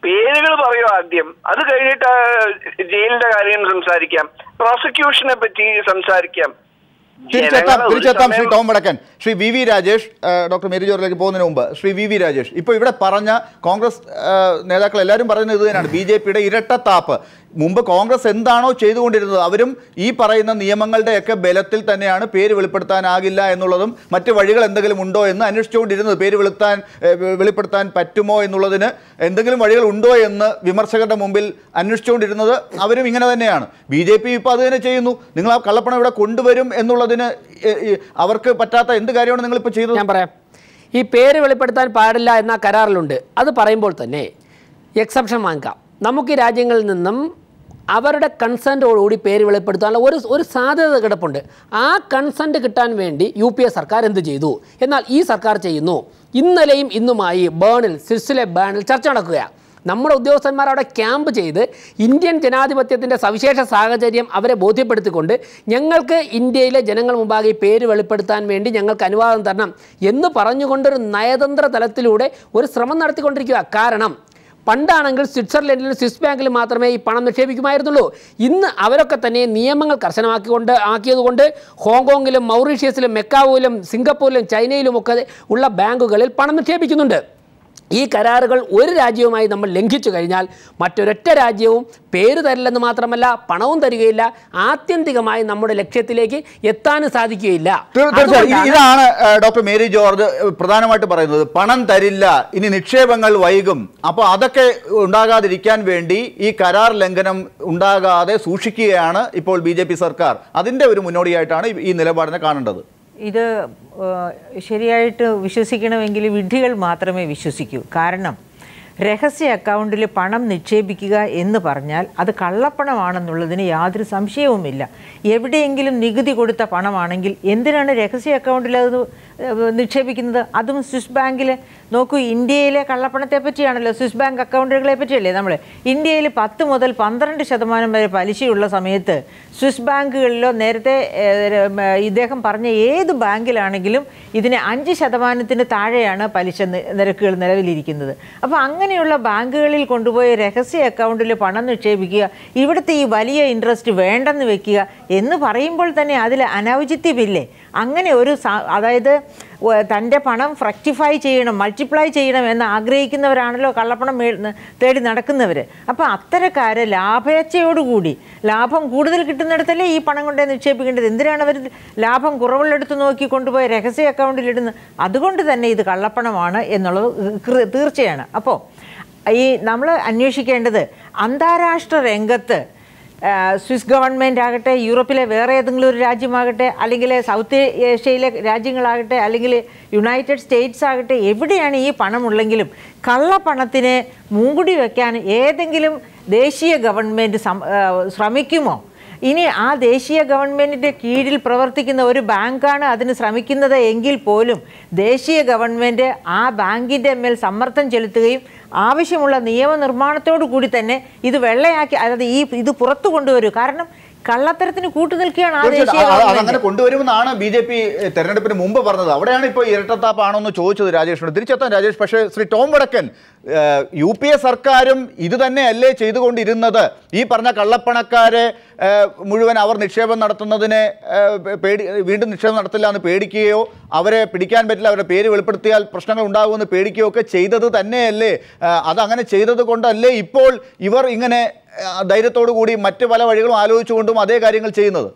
Speaker 7: പേരുകൾ പറയൂ ആദ്യം അത് കഴിഞ്ഞിട്ട് ആ ജയിലിന്റെ കാര്യം സംസാരിക്കാം പ്രോസിക്യൂഷനെ പറ്റി സംസാരിക്കാം
Speaker 1: തിരിച്ചെത്താം
Speaker 7: ജനങ്ങൾ ഒരു
Speaker 1: തിരിച്ചെത്താം ശ്രീ
Speaker 7: സമയം-
Speaker 1: Tom Vadakkan Shri V V Rajesh ആ, ഡോക്ടർ മേരി ജോർജിലേക്ക് പോകുന്നതിന് മുമ്പ് ശ്രീ വി വി രാജേഷ് ഇപ്പോൾ ഇവിടെ പറഞ്ഞ കോൺഗ്രസ് ആ, നേതാക്കൾ എല്ലാവരും പറയുന്നത് ഇത് തന്നെയാണ് ബി ജെ പിയുടെ ഇരട്ടത്താപ്പ് മുമ്പ് കോൺഗ്രസ് എന്താണോ ചെയ്തുകൊണ്ടിരുന്നത് അവരും ഈ പറയുന്ന നിയമങ്ങളുടെയൊക്കെ ബലത്തിൽ തന്നെയാണ് പേര് വെളിപ്പെടുത്താനാകില്ല എന്നുള്ളതും മറ്റ് വഴികൾ എന്തെങ്കിലും ഉണ്ടോ എന്ന് അന്വേഷിച്ചുകൊണ്ടിരുന്നത് പേര് വെളുത്താൻ ഏ, വെ- വെളിപ്പെടുത്താൻ പറ്റുമോ എന്നുള്ളതിന് എന്തെങ്കിലും വഴികൾ ഉണ്ടോ എന്ന് വിമർശകരുടെ മുമ്പിൽ അന്വേഷിച്ചുകൊണ്ടിരുന്നത് അവരും ഇങ്ങനെ തന്നെയാണ് ബി ജെ പി ഇപ്പോൾ അത് തന്നെ ചെയ്യുന്നു നിങ്ങൾ ആ കള്ളപ്പണം ഇവിടെ കൊണ്ടുവരും എന്നുള്ളതിന് ഏ, ഈ അവർക്ക് പറ്റാത്ത എന്ത് കാര്യമാണ് നിങ്ങൾ ഇപ്പോൾ ചെയ്തത്
Speaker 6: ഞാൻ പറയാം ഈ പേര് വെളിപ്പെടുത്താൻ പാടില്ല എന്ന കരാറിലുണ്ട് അത് പറയുമ്പോൾ തന്നെ എക്സെപ്ഷൻ വാങ്ങിക്കാം നമുക്ക് ഈ രാജ്യങ്ങളിൽ നിന്നും അവരുടെ കൺസെൻറ്റോടുകൂടി പേര് വെളിപ്പെടുത്താനുള്ള ഒരു ഒരു സാധ്യത കിടപ്പുണ്ട് ആ കൺസെൻറ്റ് കിട്ടാൻ വേണ്ടി യു പി എ സർക്കാർ എന്ത് ചെയ്തു എന്നാൽ ഈ സർക്കാർ ചെയ്യുന്നു ഇന്നലെയും ഇന്നുമായി ബേണിൽ സിർസിലെ ബേണിൽ ചർച്ച നടക്കുകയാണ് നമ്മുടെ ഉദ്യോഗസ്ഥന്മാർ അവിടെ ക്യാമ്പ് ചെയ്ത് ഇന്ത്യൻ ജനാധിപത്യത്തിൻ്റെ സവിശേഷ സാഹചര്യം അവരെ ബോധ്യപ്പെടുത്തിക്കൊണ്ട് ഞങ്ങൾക്ക് ഇന്ത്യയിലെ ജനങ്ങൾ മുമ്പാകെ ഈ പേര് വെളിപ്പെടുത്താൻ വേണ്ടി ഞങ്ങൾക്ക് അനുവാദം തരണം എന്ന് പറഞ്ഞുകൊണ്ടൊരു നയതന്ത്ര തലത്തിലൂടെ ഒരു ശ്രമം നടത്തിക്കൊണ്ടിരിക്കുക കാരണം പണ്ടാണെങ്കിൽ സ്വിറ്റ്സർലൻഡിലും സ്വിസ് ബാങ്കിലും മാത്രമേ ഈ പണം നിക്ഷേപിക്കുമായിരുന്നുള്ളൂ ഇന്ന് അവരൊക്കെ തന്നെ നിയമങ്ങൾ കർശനമാക്കിക്കൊണ്ട് ആക്കിയതുകൊണ്ട് ഹോങ്കോങ്ങിലും മൗറീഷ്യസിലും മെക്കാവുവിലും സിംഗപ്പൂരിലും ചൈനയിലും ഒക്കെ ഉള്ള ബാങ്കുകളിൽ പണം നിക്ഷേപിക്കുന്നുണ്ട് ഈ കരാറുകൾ ഒരു രാജ്യവുമായി നമ്മൾ ലംഘിച്ചു കഴിഞ്ഞാൽ മറ്റൊരൊറ്റ രാജ്യവും പേര് തരില്ലെന്ന് മാത്രമല്ല പണവും തരികയില്ല ആത്യന്തികമായി നമ്മുടെ ലക്ഷ്യത്തിലേക്ക് എത്താനും സാധിക്കുകയില്ല
Speaker 1: തീർ- തീർച്ചയായും ഇത്
Speaker 6: അതുകൊണ്ടാണ്
Speaker 1: ഇതാണ് ഏഹ്, ഡോക്ടർ മേരി ജോർജ് ഏഹ്, പ്രധാനമായിട്ട് പറയുന്നത് പണം തരില്ല ഇനി നിക്ഷേപങ്ങൾ വൈകും അപ്പോൾ അതൊക്കെ ഉണ്ടാകാതിരിക്കാൻ വേണ്ടി ഈ കരാർ ലംഘനം ഉണ്ടാകാതെ സൂക്ഷിക്കുകയാണ് ഇപ്പോൾ ബി സർക്കാർ അതിന്റെ ഒരു മുന്നോടിയായിട്ടാണ് ഈ- ഈ നിലപാടിനെ കാണേണ്ടത്
Speaker 5: ഇത് ഏഹ്, ശരിയായിട്ട് വിശ്വസിക്കണമെങ്കിൽ വിഡ്ഢികൾ മാത്രമേ വിശ്വസിക്കൂ കാരണം രഹസ്യ അക്കൗണ്ടിൽ പണം നിക്ഷേപിക്കുക എന്ന് പറഞ്ഞാൽ അത് കള്ളപ്പണമാണെന്നുള്ളതിന് യാതൊരു സംശയവുമില്ല എവിടെയെങ്കിലും നികുതി കൊടുത്ത പണമാണെങ്കിൽ എന്തിനാണ് രഹസ്യ അക്കൗണ്ടിൽ അത് ഏഹ്, നിക്ഷേപിക്കുന്നത് അതും സ്വിസ് ബാങ്കിൽ നോക്കൂ ഇന്ത്യയിലെ കള്ളപ്പണത്തെ പറ്റിയാണല്ലോ സ്വിസ് ബാങ്ക് അക്കൗണ്ടുകളെ പറ്റിയല്ലേ നമ്മൾ ഇന്ത്യയിൽ പത്ത് മുതൽ പന്ത്രണ്ട് ശതമാനം വരെ പലിശയുള്ള സമയത്ത് സ്വിസ് ബാങ്കുകളിലോ നേരത്തെ ഏഹ്, ഉം, ഇദ്ദേഹം പറഞ്ഞ ഏത് ബാങ്കിലാണെങ്കിലും ഇതിന് അഞ്ച് ശതമാനത്തിന് താഴെയാണ് പലിശ നി- നിരക്കുകൾ നിലവിലിരിക്കുന്നത് അപ്പോൾ അങ്ങനെയുള്ള ബാങ്കുകളിൽ കൊണ്ടുപോയി രഹസ്യ അക്കൗണ്ടിൽ പണം നിക്ഷേപിക്കുക ഇവിടുത്തെ ഈ വലിയ ഇൻട്രസ്റ്റ് വേണ്ടെന്ന് വെക്കുക എന്ന് പറയുമ്പോൾ തന്നെ അതിൽ അനൗചിത്യമില്ലേ അങ്ങനെ ഒരു സ- അതായത് വ- തൻ്റെ പണം ഫ്രക്ടിഫൈ ചെയ്യണം മൾട്ടിപ്ലൈ ചെയ്യണം എന്ന് ആഗ്രഹിക്കുന്നവരാണല്ലോ കള്ളപ്പണം മേ തേടി നടക്കുന്നവർ അപ്പോൾ അത്തരക്കാര് ലാഭേച്ഛയോടുകൂടി ലാഭം കൂടുതൽ കിട്ടുന്നിടത്തല്ലേ ഈ പണം കൊണ്ടേ നിക്ഷേപിക്കേണ്ടത് എന്തിനാണ് അവർ ലാഭം കുറവുള്ളെടുത്ത് നോക്കി കൊണ്ടുപോയി രഹസ്യ അക്കൗണ്ടിൽ ഇടുന്നത് അതുകൊണ്ട് തന്നെ ഇത് കള്ളപ്പണമാണ് എന്നുള്ളത് കൃ- തീർച്ചയാണ് അപ്പോൾ ഈ നമ്മൾ അന്വേഷിക്കേണ്ടത് അന്താരാഷ്ട്ര രംഗത്ത് ആ, സ്വിസ് ഗവൺമെൻറ് ആകട്ടെ യൂറോപ്പിലെ വേറെ ഏതെങ്കിലും ഒരു രാജ്യമാകട്ടെ അല്ലെങ്കിൽ സൗത്ത് ഏഷ്യയിലെ രാജ്യങ്ങളാകട്ടെ അല്ലെങ്കിൽ യുണൈറ്റഡ് സ്റ്റേറ്റ്സ് ആകട്ടെ എവിടെയാണ് ഈ പണമുള്ളെങ്കിലും കള്ളപ്പണത്തിന് മൂങ്കുടി വെക്കാൻ ഏതെങ്കിലും ദേശീയ ഗവൺമെൻറ് സം ആ, ശ്രമിക്കുമോ ഇനി ആ ദേശീയ ഗവൺമെൻറ്റിൻ്റെ കീഴിൽ പ്രവർത്തിക്കുന്ന ഒരു ബാങ്കാണ് അതിന് ശ്രമിക്കുന്നത് എങ്കിൽ പോലും ദേശീയ ഗവൺമെൻറ് ആ ബാങ്കിൻ്റെ മേൽ സമ്മർദ്ദം ചെലുത്തുകയും ആവശ്യമുള്ള നിയമനിർമ്മാണത്തോടു കൂടി തന്നെ ഇത് വെള്ളയാക്കി അതായത് ഈ ഇത് പുറത്തു കൊണ്ടുവരൂ കാരണം കള്ളത്തരത്തിന് കൂട്ടുനിൽക്കുകയാണ് ആ ദേശീയ
Speaker 1: തീർച്ചയായിട്ടും അത്
Speaker 5: ഗവൺമെൻറ്
Speaker 1: അങ്ങനെ കൊണ്ടുവരുമെന്നാണ് ബി ജെ പി തെരഞ്ഞെടുപ്പിന് മുമ്പ് പറഞ്ഞത് അവിടെയാണ് ഇപ്പോൾ ഇരട്ടത്താപ്പാണോ എന്ന് ചോദിച്ചത് രാജേഷിനോട് തിരിച്ചെത്താൻ രാജേഷ് പക്ഷേ ശ്രീ ടോം വടക്കൻ ഏഹ്, യു പി എ സർക്കാരും ഇത് തന്നെയല്ലേ ചെയ്തുകൊണ്ടിരുന്നത് ഈ പറഞ്ഞ കള്ളപ്പണക്കാരെ ഏഹ്, മുഴുവൻ അവർ നിക്ഷേപം നടത്തുന്നതിനെ ഏഹ്, പേടി വീണ്ടും നിക്ഷേപം നടത്തില്ല എന്ന് പേടിക്കുകയോ അവരെ പിടിക്കാൻ പറ്റില്ല അവരുടെ പേര് വെളിപ്പെടുത്തിയാൽ പ്രശ്നങ്ങൾ ഉണ്ടാകുമെന്ന് പേടിക്കുകയോ ഒക്കെ ചെയ്തത് തന്നെയല്ലേ ഏഹ്, അതങ്ങനെ ചെയ്തത് കൊണ്ടല്ലേ ഇപ്പോൾ ഇവർ ഇങ്ങനെ ഏഹ്, ധൈര്യത്തോടു കൂടി മറ്റ് പല വഴികളും ആലോചിച്ചുകൊണ്ടും അതേ കാര്യങ്ങൾ ചെയ്യുന്നത്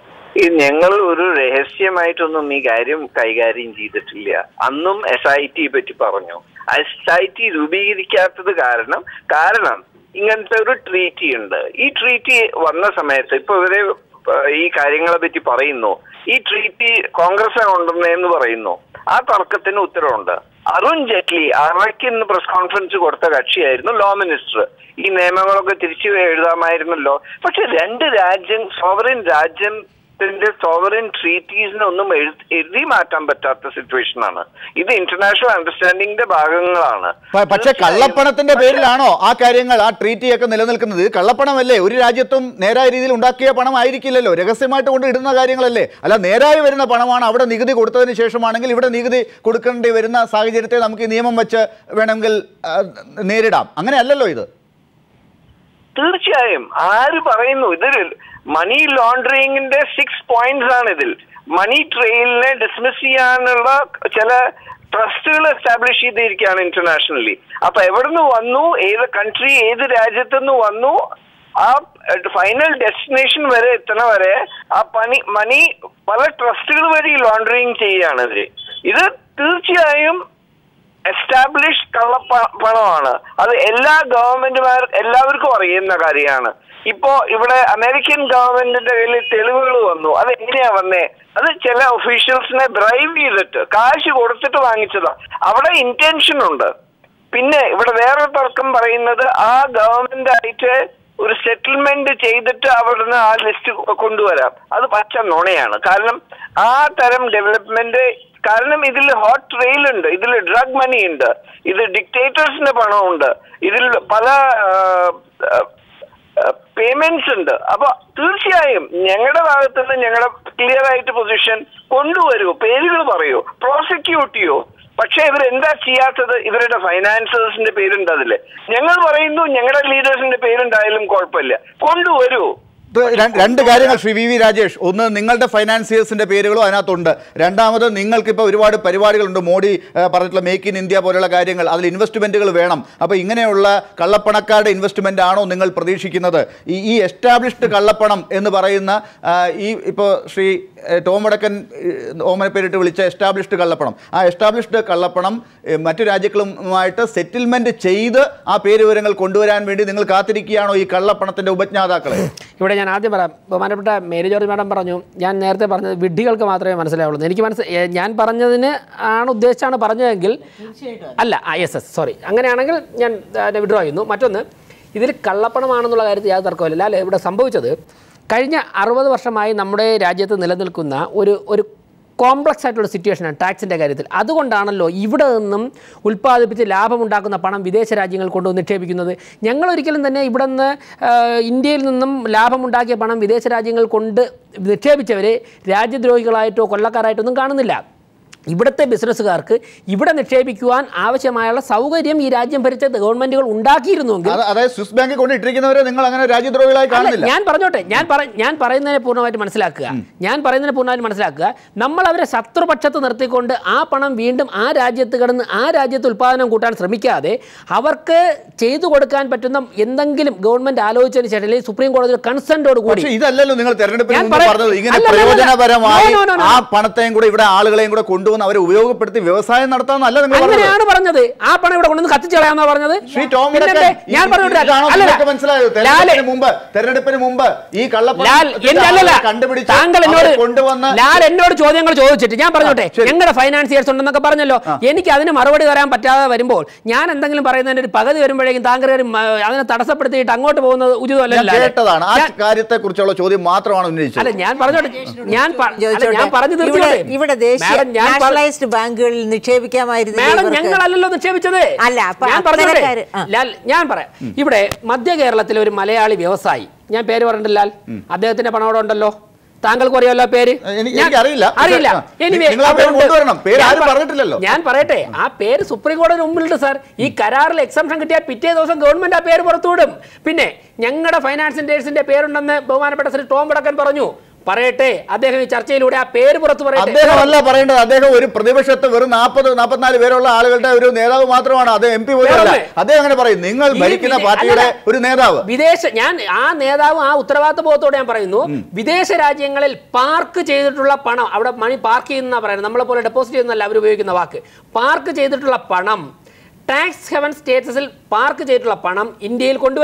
Speaker 7: ഈ ഞങ്ങൾ ഒരു രഹസ്യമായിട്ടൊന്നും ഈ കാര്യം കൈകാര്യം ചെയ്തിട്ടില്ല അന്നും എസ് ഐ ടി പറ്റി പറഞ്ഞു എസ് ഐ ടി രൂപീകരിക്കാത്തത് കാരണം കാരണം ഇങ്ങനത്തെ ഒരു ട്രീറ്റി ഉണ്ട് ഈ ട്രീറ്റി വന്ന സമയത്ത് ഇപ്പൊ ഇവര് ഈ കാര്യങ്ങളെ പറ്റി പറയുന്നു ഈ ട്രീറ്റി കോൺഗ്രസ് കൊണ്ടുവന്നതെന്ന് പറയുന്നു ആ തർക്കത്തിന് ഉത്തരവുണ്ട് അരുൺ ജെയ്റ്റ്ലി അറയ്ക്ക് ഇന്ന് പ്രസ് കോൺഫറൻസ് കൊടുത്ത കക്ഷിയായിരുന്നു ലോ മിനിസ്റ്റർ ഈ നിയമങ്ങളൊക്കെ തിരിച്ചു എഴുതാമായിരുന്നല്ലോ പക്ഷെ രണ്ട് രാജ്യം സോവറിൻ രാജ്യം രാജ്യത്തിന്റെ സോവറിൻ ട്രീറ്റീസിനെ ഒന്നും എഴുതി എഴുതി മാറ്റാൻ പറ്റാത്ത സിറ്റുവേഷൻ ആണ് ഇത് ഇന്റർനാഷണൽ അണ്ടർസ്റ്റാൻഡിംഗിന്റെ ഭാഗങ്ങളാണ്
Speaker 1: പ- പക്ഷെ കള്ളപ്പണത്തിന്റെ പേരിലാണോ ആ കാര്യങ്ങൾ ആ ട്രീറ്റിയൊക്കെ നിലനിൽക്കുന്നത് ഇത് കള്ളപ്പണമല്ലേ ഒരു രാജ്യത്തും നേരായ രീതിയിൽ ഉണ്ടാക്കിയ പണം ആയിരിക്കില്ലല്ലോ രഹസ്യമായിട്ട് കൊണ്ട് ഇടുന്ന കാര്യങ്ങളല്ലേ അല്ല നേരായി വരുന്ന പണമാണ് അവിടെ നികുതി കൊടുത്തതിന് ശേഷമാണെങ്കിൽ ഇവിടെ നികുതി കൊടുക്കേണ്ടി വരുന്ന സാഹചര്യത്തെ നമുക്ക് ഈ നിയമം വെച്ച് വേണമെങ്കിൽ ആ, നേരിടാം അങ്ങനെയല്ലല്ലോ ഇത്
Speaker 7: തീർച്ചയായും ആര് പറയുന്നു ഇതൊരു മണി ലോണ്ടറിങ്ങിന്റെ സിക്സ് പോയിന്റ്സ് ആണ് ഇതിൽ മണി ട്രെയിലിനെ ഡിസ്മിസ് ചെയ്യാനുള്ള ചില ട്രസ്റ്റുകൾ എസ്റ്റാബ്ലിഷ് ചെയ്തിരിക്കുകയാണ് ഇന്റർനാഷണലി അപ്പൊ എവിടുന്ന് വന്നു ഏത് കൺട്രി ഏത് രാജ്യത്തുനിന്ന് വന്നു ആ ഫൈനൽ ഡെസ്റ്റിനേഷൻ വരെ എത്തണ വരെ ആ പണി മണി പല ട്രസ്റ്റുകൾ വഴി ലോണ്ടറിങ് ചെയ്യുകയാണ് ഇവര് ഇത് തീർച്ചയായും എസ്റ്റാബ്ലിഷ് കള്ളപ്പ പണമാണ് അത് എല്ലാ ഗവൺമെന്റുമാർ എല്ലാവർക്കും അറിയുന്ന കാര്യമാണ് ഇപ്പോ ഇവിടെ അമേരിക്കൻ ഗവൺമെന്റിന്റെ കയ്യിൽ തെളിവുകൾ വന്നു അത് എങ്ങനെയാ വന്നേ അത് ചില ഒഫീഷ്യൽസിനെ ബ്രൈവ് ചെയ്തിട്ട് കാശ് കൊടുത്തിട്ട് വാങ്ങിച്ചതാ അവിടെ ഇന്റൻഷൻ ഉണ്ട് പിന്നെ ഇവിടെ വേറെ തർക്കം പറയുന്നത് ആ ഗവൺമെന്റ് ആയിട്ട് ഒരു സെറ്റിൽമെന്റ് ചെയ്തിട്ട് അവിടുന്ന് ആ ലിസ്റ്റ് കൊണ്ടുവരാം അത് പച്ച നുണയാണ് കാരണം ആ തരം ഡെവലപ്മെന്റ് കാരണം ഇതിൽ ഹോട്ട് ട്രെയിൽ ഉണ്ട് ഇതിൽ ഡ്രഗ് മണി ഉണ്ട് ഇത് ഡിക്റ്റേറ്റേഴ്സിന്റെ പണമുണ്ട് ഇതിൽ പല പേയ്മെന്റ്സ് ഉണ്ട് അപ്പൊ തീർച്ചയായും ഞങ്ങളുടെ ഭാഗത്ത് നിന്ന് ഞങ്ങളുടെ ക്ലിയർ ആയിട്ട് പൊസിഷൻ കൊണ്ടുവരൂ പേരുകൾ പറയൂ പ്രോസിക്യൂട്ട് ചെയ്യൂ പക്ഷെ ഇവർ എന്താ ചെയ്യാത്തത് ഇവരുടെ ഫൈനാൻസേഴ്സിന്റെ പേരുണ്ട് അതില് ഞങ്ങൾ പറയുന്നു ഞങ്ങളുടെ ലീഡേഴ്സിന്റെ പേരുണ്ടായാലും കുഴപ്പമില്ല കൊണ്ടുവരൂ
Speaker 1: ഇത് ര- രണ്ട് കാര്യങ്ങൾ ശ്രീ വി വി രാജേഷ് ഒന്ന് നിങ്ങളുടെ ഫൈനാൻസിയേഴ്സിന്റെ പേരുകളും അതിനകത്തുണ്ട് രണ്ടാമത് നിങ്ങൾക്ക് ഇപ്പോൾ ഒരുപാട് പരിപാടികളുണ്ട് മോഡി ആ, പറഞ്ഞിട്ടുള്ള മേക്ക് ഇൻ ഇന്ത്യ പോലുള്ള കാര്യങ്ങൾ അതിൽ ഇൻവെസ്റ്റ്മെന്റുകൾ വേണം അപ്പോൾ ഇങ്ങനെയുള്ള കള്ളപ്പണക്കാരുടെ ഇൻവെസ്റ്റ്മെന്റ് ആണോ നിങ്ങൾ പ്രതീക്ഷിക്കുന്നത് ഈ ഈ എസ്റ്റാബ്ലിഷ്ഡ് കള്ളപ്പണം എന്ന് പറയുന്ന ആ, ഈ ഇപ്പോൾ ശ്രീ ഏ, ടോം വടക്കൻ ഏ, ഓമന പേരിട്ട് വിളിച്ച എസ്റ്റാബ്ലിഷ്ഡ് കള്ളപ്പണം ആ എസ്റ്റാബ്ലിഷ്ഡ് കള്ളപ്പണം ഏ, മറ്റു രാജ്യങ്ങളുമായിട്ട് സെറ്റിൽമെന്റ് ചെയ്ത് ആ പേര് വിവരങ്ങൾ കൊണ്ടുവരാൻ വേണ്ടി നിങ്ങൾ കാത്തിരിക്കുകയാണോ ഈ കള്ളപ്പണത്തിന്റെ ഉപജ്ഞാതാക്കളെ
Speaker 6: ഇവിടെ ഞാൻ ആദ്യം പറയാം ബഹുമാനപ്പെട്ട മേരി ജോർജ് മാഡം പറഞ്ഞു ഞാൻ നേരത്തെ പറഞ്ഞത് വിഡ്ഢികൾക്ക് മാത്രമേ മനസ്സിലാവുള്ളൂ എനിക്ക് മനസ്സ് ഏ, ഞാൻ പറഞ്ഞതിന് ആണ് ഉദ്ദേശിച്ചാണ് പറഞ്ഞതെങ്കിൽ അല്ല ആ യെസ് എസ് സോറി അങ്ങനെയാണെങ്കിൽ ഞാൻ വിഡ്രോ ചെയ്യുന്നു മറ്റൊന്ന് ഇതിൽ കള്ളപ്പണമാണെന്നുള്ള കാര്യത്തിൽ യാതൊരു തർക്കമില്ല അല്ലേ ഇവിടെ സംഭവിച്ചത് കഴിഞ്ഞ അറുപത് വർഷമായി നമ്മുടെ രാജ്യത്ത് നിലനിൽക്കുന്ന ഒരു ഒരു കോംപ്ലക്സ് ആയിട്ടുള്ള സിറ്റുവേഷനാണ് ടാക്സിൻ്റെ കാര്യത്തിൽ അതുകൊണ്ടാണല്ലോ ഇവിടെ നിന്നും ഉൽപ്പാദിപ്പിച്ച് ലാഭമുണ്ടാക്കുന്ന പണം വിദേശ രാജ്യങ്ങൾ കൊണ്ടുവന്ന് നിക്ഷേപിക്കുന്നത് ഞങ്ങൾ ഒരിക്കലും തന്നെ ഇവിടെ നിന്ന് ആ, ഇന്ത്യയിൽ നിന്നും ലാഭമുണ്ടാക്കിയ പണം വിദേശ രാജ്യങ്ങൾ കൊണ്ട് നിക്ഷേപിച്ചവരെ രാജ്യദ്രോഹികളായിട്ടോ കൊള്ളക്കാരായിട്ടോ ഒന്നും കാണുന്നില്ല ഇവിടുത്തെ ബിസിനസ്സുകാർക്ക് ഇവിടെ നിക്ഷേപിക്കുവാൻ ആവശ്യമായുള്ള സൗകര്യം ഈ രാജ്യം ഭരിച്ച ഗവൺമെൻറ്റുകൾ ഉണ്ടാക്കിയിരുന്നുവെങ്കിൽ
Speaker 1: അത് അതായത് സ്വിസ് ബാങ്കിൽ കൊണ്ട് ഇട്ടിരിക്കുന്നവരെ നിങ്ങൾ അങ്ങനെ രാജ്യദ്രോഹികളായി
Speaker 6: അല്ല,
Speaker 1: കാണുന്നില്ല
Speaker 6: ഞാൻ പറഞ്ഞോട്ടെ ഞാൻ പറ ഞാൻ പറയുന്നതിനെ പൂർണ്ണമായിട്ട് മനസ്സിലാക്കുക ഞാൻ പറയുന്നതിനെ പൂർണ്ണമായിട്ട് മനസ്സിലാക്കുക നമ്മൾ അവരെ ശത്രുപക്ഷത്ത് നിർത്തിക്കൊണ്ട് ആ പണം വീണ്ടും ആ രാജ്യത്ത് കിടന്ന് ആ രാജ്യത്ത് ഉൽപ്പാദനം കൂട്ടാൻ ശ്രമിക്കാതെ അവർക്ക് ചെയ്തു കൊടുക്കാൻ പറ്റുന്ന എന്തെങ്കിലും ഗവൺമെന്റ് ആലോചിച്ചതിന് ശേഷം അല്ലെങ്കിൽ സുപ്രീം കോടതിയുടെ കൺസെന്റോട് കൂടി
Speaker 1: പക്ഷേ ഇതല്ലല്ലോ നിങ്ങൾ തെരഞ്ഞെടുപ്പിന്
Speaker 6: ഞാൻ
Speaker 1: മുമ്പ്
Speaker 6: പറയാം.
Speaker 1: പറഞ്ഞത് ഇങ്ങനെ
Speaker 6: അല്ല, അല്ല, അല്ല.
Speaker 1: പ്രയോജനപരമായി
Speaker 6: No, no, no, no.
Speaker 1: ആ പണത്തെയും കൂടെ ഇവിടെ ആളുകളെയും കൂടെ കൊണ്ടുവന്ന് അവരെ ഉപയോഗപ്പെടുത്തി വ്യവസായം നടത്താന്നല്ല നിങ്ങൾ പറഞ്ഞത്
Speaker 6: അങ്ങനെയാണ് പറഞ്ഞത് ആ പണം ഇവിടെ കൊണ്ടുവന്ന് കത്തിച്ച് കളയാന്നാ പറഞ്ഞത്
Speaker 1: ശ്രീ ടോം
Speaker 6: പിന്നെന്തേ?
Speaker 1: വടക്കൻ,
Speaker 6: ഞാൻ
Speaker 1: ഈ-
Speaker 6: പറഞ്ഞോട്ടെ
Speaker 1: ഇതാണോ
Speaker 6: അല്ലല്ല.
Speaker 1: നിങ്ങൾക്ക് മനസ്സിലായത്
Speaker 6: ലാലെ,
Speaker 1: തെരഞ്ഞെടുപ്പിന് മുമ്പ് തെരഞ്ഞെടുപ്പിന് മുമ്പ് ഈ കള്ളപ്പണം
Speaker 6: ലാൽ എന്റെ അല്ലല്ല
Speaker 1: കണ്ടുപിടിച്ച്
Speaker 6: താങ്കൾ എന്നോട്
Speaker 1: അവരെ കൊണ്ടുവന്ന്
Speaker 6: ലാൽ എന്നോട് ചോദ്യങ്ങൾ ചോദിച്ചിട്ട് ഞാൻ പറഞ്ഞോട്ടെ
Speaker 1: ആ, ശരി.
Speaker 6: ഞങ്ങളുടെ ഫൈനാൻസിയേഴ്സ് ഉണ്ടെന്നൊക്കെ പറഞ്ഞല്ലോ എനിക്ക് അതിന് മറുപടി തരാൻ പറ്റാതെ വരുമ്പോൾ ഞാൻ എന്തെങ്കിലും പറയുന്നതിന്റെ ഒരു പകുതി വരുമ്പോഴേക്കും താങ്കൾ കയറി മ- അതിനെ തടസ്സപ്പെടുത്തിയിട്ട് അങ്ങോട്ട് പോകുന്നത്
Speaker 1: ഞാൻ
Speaker 6: ഉചിതമല്ല
Speaker 1: കേട്ടതാണ് ആ
Speaker 6: ഞാൻ-
Speaker 1: കാര്യത്തെ കുറിച്ചുള്ള ചോദ്യം മാത്രമാണ് ഉന്നയിച്ചത്
Speaker 6: അല്ല ഞാൻ പറഞ്ഞോട്ടെ ഞാൻ പ- അല്ല,
Speaker 5: ചോദിച്ചോട്ടെ.
Speaker 6: ഞാൻ പറഞ്ഞു
Speaker 5: ഇവിടെ
Speaker 6: തീർച്ചയായും
Speaker 5: ഇവിടെ ദേശീയ
Speaker 6: മാഡം ഞാൻ പറ-
Speaker 5: നാഷണലൈസ്ഡ് ബാങ്കുകളിൽ നിക്ഷേപിക്കാമായിരുന്നു
Speaker 6: മാഡം ഞങ്ങളല്ലല്ലോ നിക്ഷേപിച്ചത്
Speaker 5: അല്ല, അപ്പൊ
Speaker 6: ഞാൻ പറഞ്ഞോട്ടെ
Speaker 5: അത്തരക്കാര്- ആ.
Speaker 6: ലാൽ ഞാൻ പറയാം ഇവിടെ മധ്യ കേരളത്തിലെ ഒരു മലയാളി വ്യവസായി ഞാൻ പേര് പറഞ്ഞിട്ട് ലാൽ അദ്ദേഹത്തിന്റെ പണം അവിടെ ഉണ്ടല്ലോ താങ്കൾക്ക് അറിയാമല്ലോ ആ പേര്
Speaker 1: എനിക്ക്
Speaker 6: ഞാൻ-
Speaker 1: എനിക്കറിയില്ല.
Speaker 6: അറിയില്ല
Speaker 1: ആ.
Speaker 6: Anyway,
Speaker 1: നിങ്ങൾ ആ പേര്
Speaker 6: അവിടെ ഉണ്ട്.
Speaker 1: കൊണ്ടുവരണം. പേര്
Speaker 6: ഞാൻ
Speaker 1: ആരും
Speaker 6: പറ-
Speaker 1: പറഞ്ഞിട്ടില്ലല്ലോ.
Speaker 6: ഞാൻ പറയട്ടെ ആ പേര് സുപ്രീം കോടതി മുമ്പിലുണ്ട് സാർ ഈ കരാറിൽ എക്സംഷൻ കിട്ടിയ പിറ്റേ ദിവസം ഗവൺമെന്റ് ആ പേര് പുറത്തുവിടും പിന്നെ ഞങ്ങളുടെ ഫൈനാൻസിന്റെ പേരുണ്ടെന്ന് ബഹുമാനപ്പെട്ട ശ്രീ ടോം വടക്കൻ പറഞ്ഞു പറയട്ടെ അദ്ദേഹം ഈ ചർച്ചയിലൂടെ ആ പേര് പുറത്തു പറയട്ടെ
Speaker 1: അദ്ദേഹമല്ല പറയേണ്ടത് അദ്ദേഹം ഒരു പ്രതിപക്ഷത്ത് വെറും നാൽപ്പത് നാൽപ്പത്തിനാല് പേരുള്ള ആളുകളുടെ ഒരു നേതാവ് മാത്രമാണ് അത് എം പി പോലും അല്ല
Speaker 6: വേറൊന്ന്.
Speaker 1: അദ്ദേഹം അങ്ങനെ പറയും നിങ്ങൾ
Speaker 6: ഈ
Speaker 1: ഭരിക്കുന്ന
Speaker 6: വിദേ-
Speaker 1: പാർട്ടിയുടെ
Speaker 6: അല്ലല്ല.
Speaker 1: ഒരു നേതാവ്
Speaker 6: വിദേശ ഞാൻ ആ നേതാവ് ആ ഉത്തരവാദിത്ത ബോധത്തോടെ ഞാൻ പറയുന്നു വിദേശ രാജ്യങ്ങളിൽ പാർക്ക് ചെയ്തിട്ടുള്ള പണം അവിടെ മണി പാർക്ക് ചെയ്യുന്ന പറയുന്നത് നമ്മളെ പോലെ ഡെപ്പോസിറ്റ് ചെയ്യുന്നല്ല അവർ ഉപയോഗിക്കുന്ന വാക്ക് പാർക്ക് ചെയ്തിട്ടുള്ള പണം ടാക്സ് ഹെവൻ സ്റ്റേറ്റസിൽ പാർക്ക് ചെയ്തിട്ടുള്ള പണം ഇന്ത്യയിൽ കൊണ്ടുവരും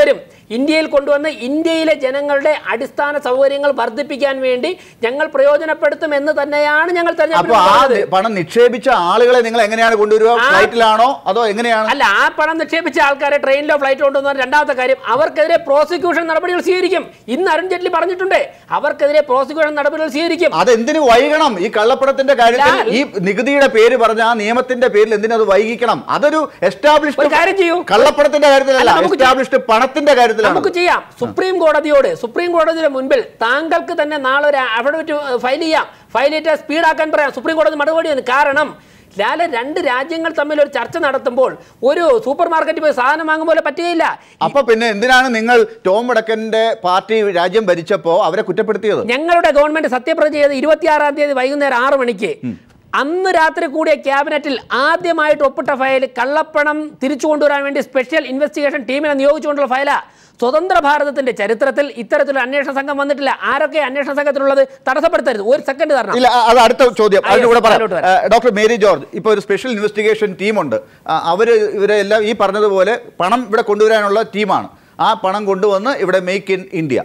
Speaker 6: ഇന്ത്യയിൽ കൊണ്ടുവന്ന് ഇന്ത്യയിലെ ജനങ്ങളുടെ അടിസ്ഥാന സൗകര്യങ്ങൾ വർദ്ധിപ്പിക്കാൻ വേണ്ടി ഞങ്ങൾ പ്രയോജനപ്പെടുത്തും എന്ന് തന്നെയാണ് ഞങ്ങൾ
Speaker 1: അപ്പൊ
Speaker 6: തെരഞ്ഞെടുപ്പിൽ
Speaker 1: ആ
Speaker 6: പറഞ്ഞത്.
Speaker 1: നി- പണം നിക്ഷേപിച്ച ആളുകളെ നിങ്ങൾ എങ്ങനെയാണ് കൊണ്ടുവരിക
Speaker 6: ആ-
Speaker 1: ഫ്ലൈറ്റിലാണോ അതോ എങ്ങനെയാണ്
Speaker 6: അല്ല ആ പണം നിക്ഷേപിച്ച ആൾക്കാരെ ട്രെയിനിലോ ഫ്ലൈറ്റോ കൊണ്ടുവന്ന രണ്ടാമത്തെ കാര്യം അവർക്കെതിരെ പ്രോസിക്യൂഷൻ നടപടികൾ സ്വീകരിക്കും ഇന്ന് അരുൺ ജെയ്റ്റ്ലി പറഞ്ഞിട്ടുണ്ട് അവർക്കെതിരെ പ്രോസിക്യൂഷൻ നടപടികൾ സ്വീകരിക്കും
Speaker 1: അതെന്തിനു വൈകണം ഈ കള്ളപ്പണത്തിന്റെ കാര്യത്തിൽ
Speaker 6: ലാൽ-
Speaker 1: ഈ നികുതിയുടെ പേര് പറഞ്ഞ ആ നിയമത്തിന്റെ പേരിൽ എന്തിനത് വൈകിക്കണം അതൊരു എസ്റ്റാബ്ലിഷ്ഡ്
Speaker 6: ഒരു കാര്യം ചെയ്യൂ.
Speaker 1: കള്ളപ്പണത്തിന്റെ കാര്യത്തിലല്ല
Speaker 6: അല്ല, നമുക്ക്
Speaker 1: എസ്റ്റാബ്ലിഷ്ഡ് പണത്തിന്റെ കാര്യത്തിലാണ്
Speaker 6: നമുക്ക് ചെയ്യാം സുപ്രീം കോടതിയോട് സുപ്രീം കോടതിയുടെ മുൻപിൽ താങ്കൾക്ക് തന്നെ നാളെ ഒരു അഫിഡവിറ്റ് ഫയൽ ചെയ്യാം ഫയൽ ചെയ്തിട്ട് സ്പീഡാക്കാൻ പറയാം സുപ്രീം കോടതി മറുപടി തന്നു. കാരണം ലാല രണ്ട് രാജ്യങ്ങൾ തമ്മിൽ ഒരു ചർച്ച നടത്തുമ്പോൾ ഒരു സൂപ്പർ മാർക്കറ്റിൽ പോയി സാധനം വാങ്ങുമ്പോൾ പറ്റുകയില്ല
Speaker 1: അപ്പൊ പിന്നെ എന്തിനാണ് നിങ്ങൾ ടോം വടക്കന്റെ പാർട്ടി രാജ്യം ഭരിച്ചപ്പോ അവരെ കുറ്റപ്പെടുത്തിയത്
Speaker 6: ഞങ്ങളുടെ ഗവൺമെന്റ് സത്യപ്രതിജ്ഞ ചെയ്ത് ഇരുപത്തിയാറാം തീയതി വൈകുന്നേരം ആറ് മണിക്ക് അന്ന് രാത്രി കൂടിയ ക്യാബിനറ്റിൽ ആദ്യമായിട്ട് ഒപ്പിട്ട ഫയൽ കള്ളപ്പണം തിരിച്ചു കൊണ്ടുവരാൻ വേണ്ടി സ്പെഷ്യൽ ഇൻവെസ്റ്റിഗേഷൻ ടീമിനെ നിയോഗിച്ചുകൊണ്ടുള്ള ഫയലാ സ്വതന്ത്ര ഭാരതത്തിന്റെ ചരിത്രത്തിൽ ഇത്തരത്തിലൊരു അന്വേഷണ സംഘം വന്നിട്ടില്ല ആരൊക്കെ അന്വേഷണ സംഘത്തിലുള്ളത് തടസ്സപ്പെടുത്തരുത് ഒരു സെക്കൻഡ് തരണം
Speaker 1: ഇല്ല അ- അത് അടുത്ത ചോദ്യം
Speaker 6: ആ,
Speaker 1: അതിന്റെ കൂടെ
Speaker 6: yes,
Speaker 1: പറയാം
Speaker 6: അതിലോട്ട് വരാം.
Speaker 1: ഏഹ്, ഡോക്ടർ മേരി ജോർജ് ഇപ്പൊ ഒരു സ്പെഷ്യൽ ഇൻവെസ്റ്റിഗേഷൻ ടീമുണ്ട് ആ, അവര് ഇവരെല്ലാം ഈ പറഞ്ഞതുപോലെ പണം ഇവിടെ കൊണ്ടുവരാനുള്ള ടീമാണ് ആ പണം കൊണ്ടുവന്ന് ഇവിടെ മേക്ക് ഇൻ ഇന്ത്യ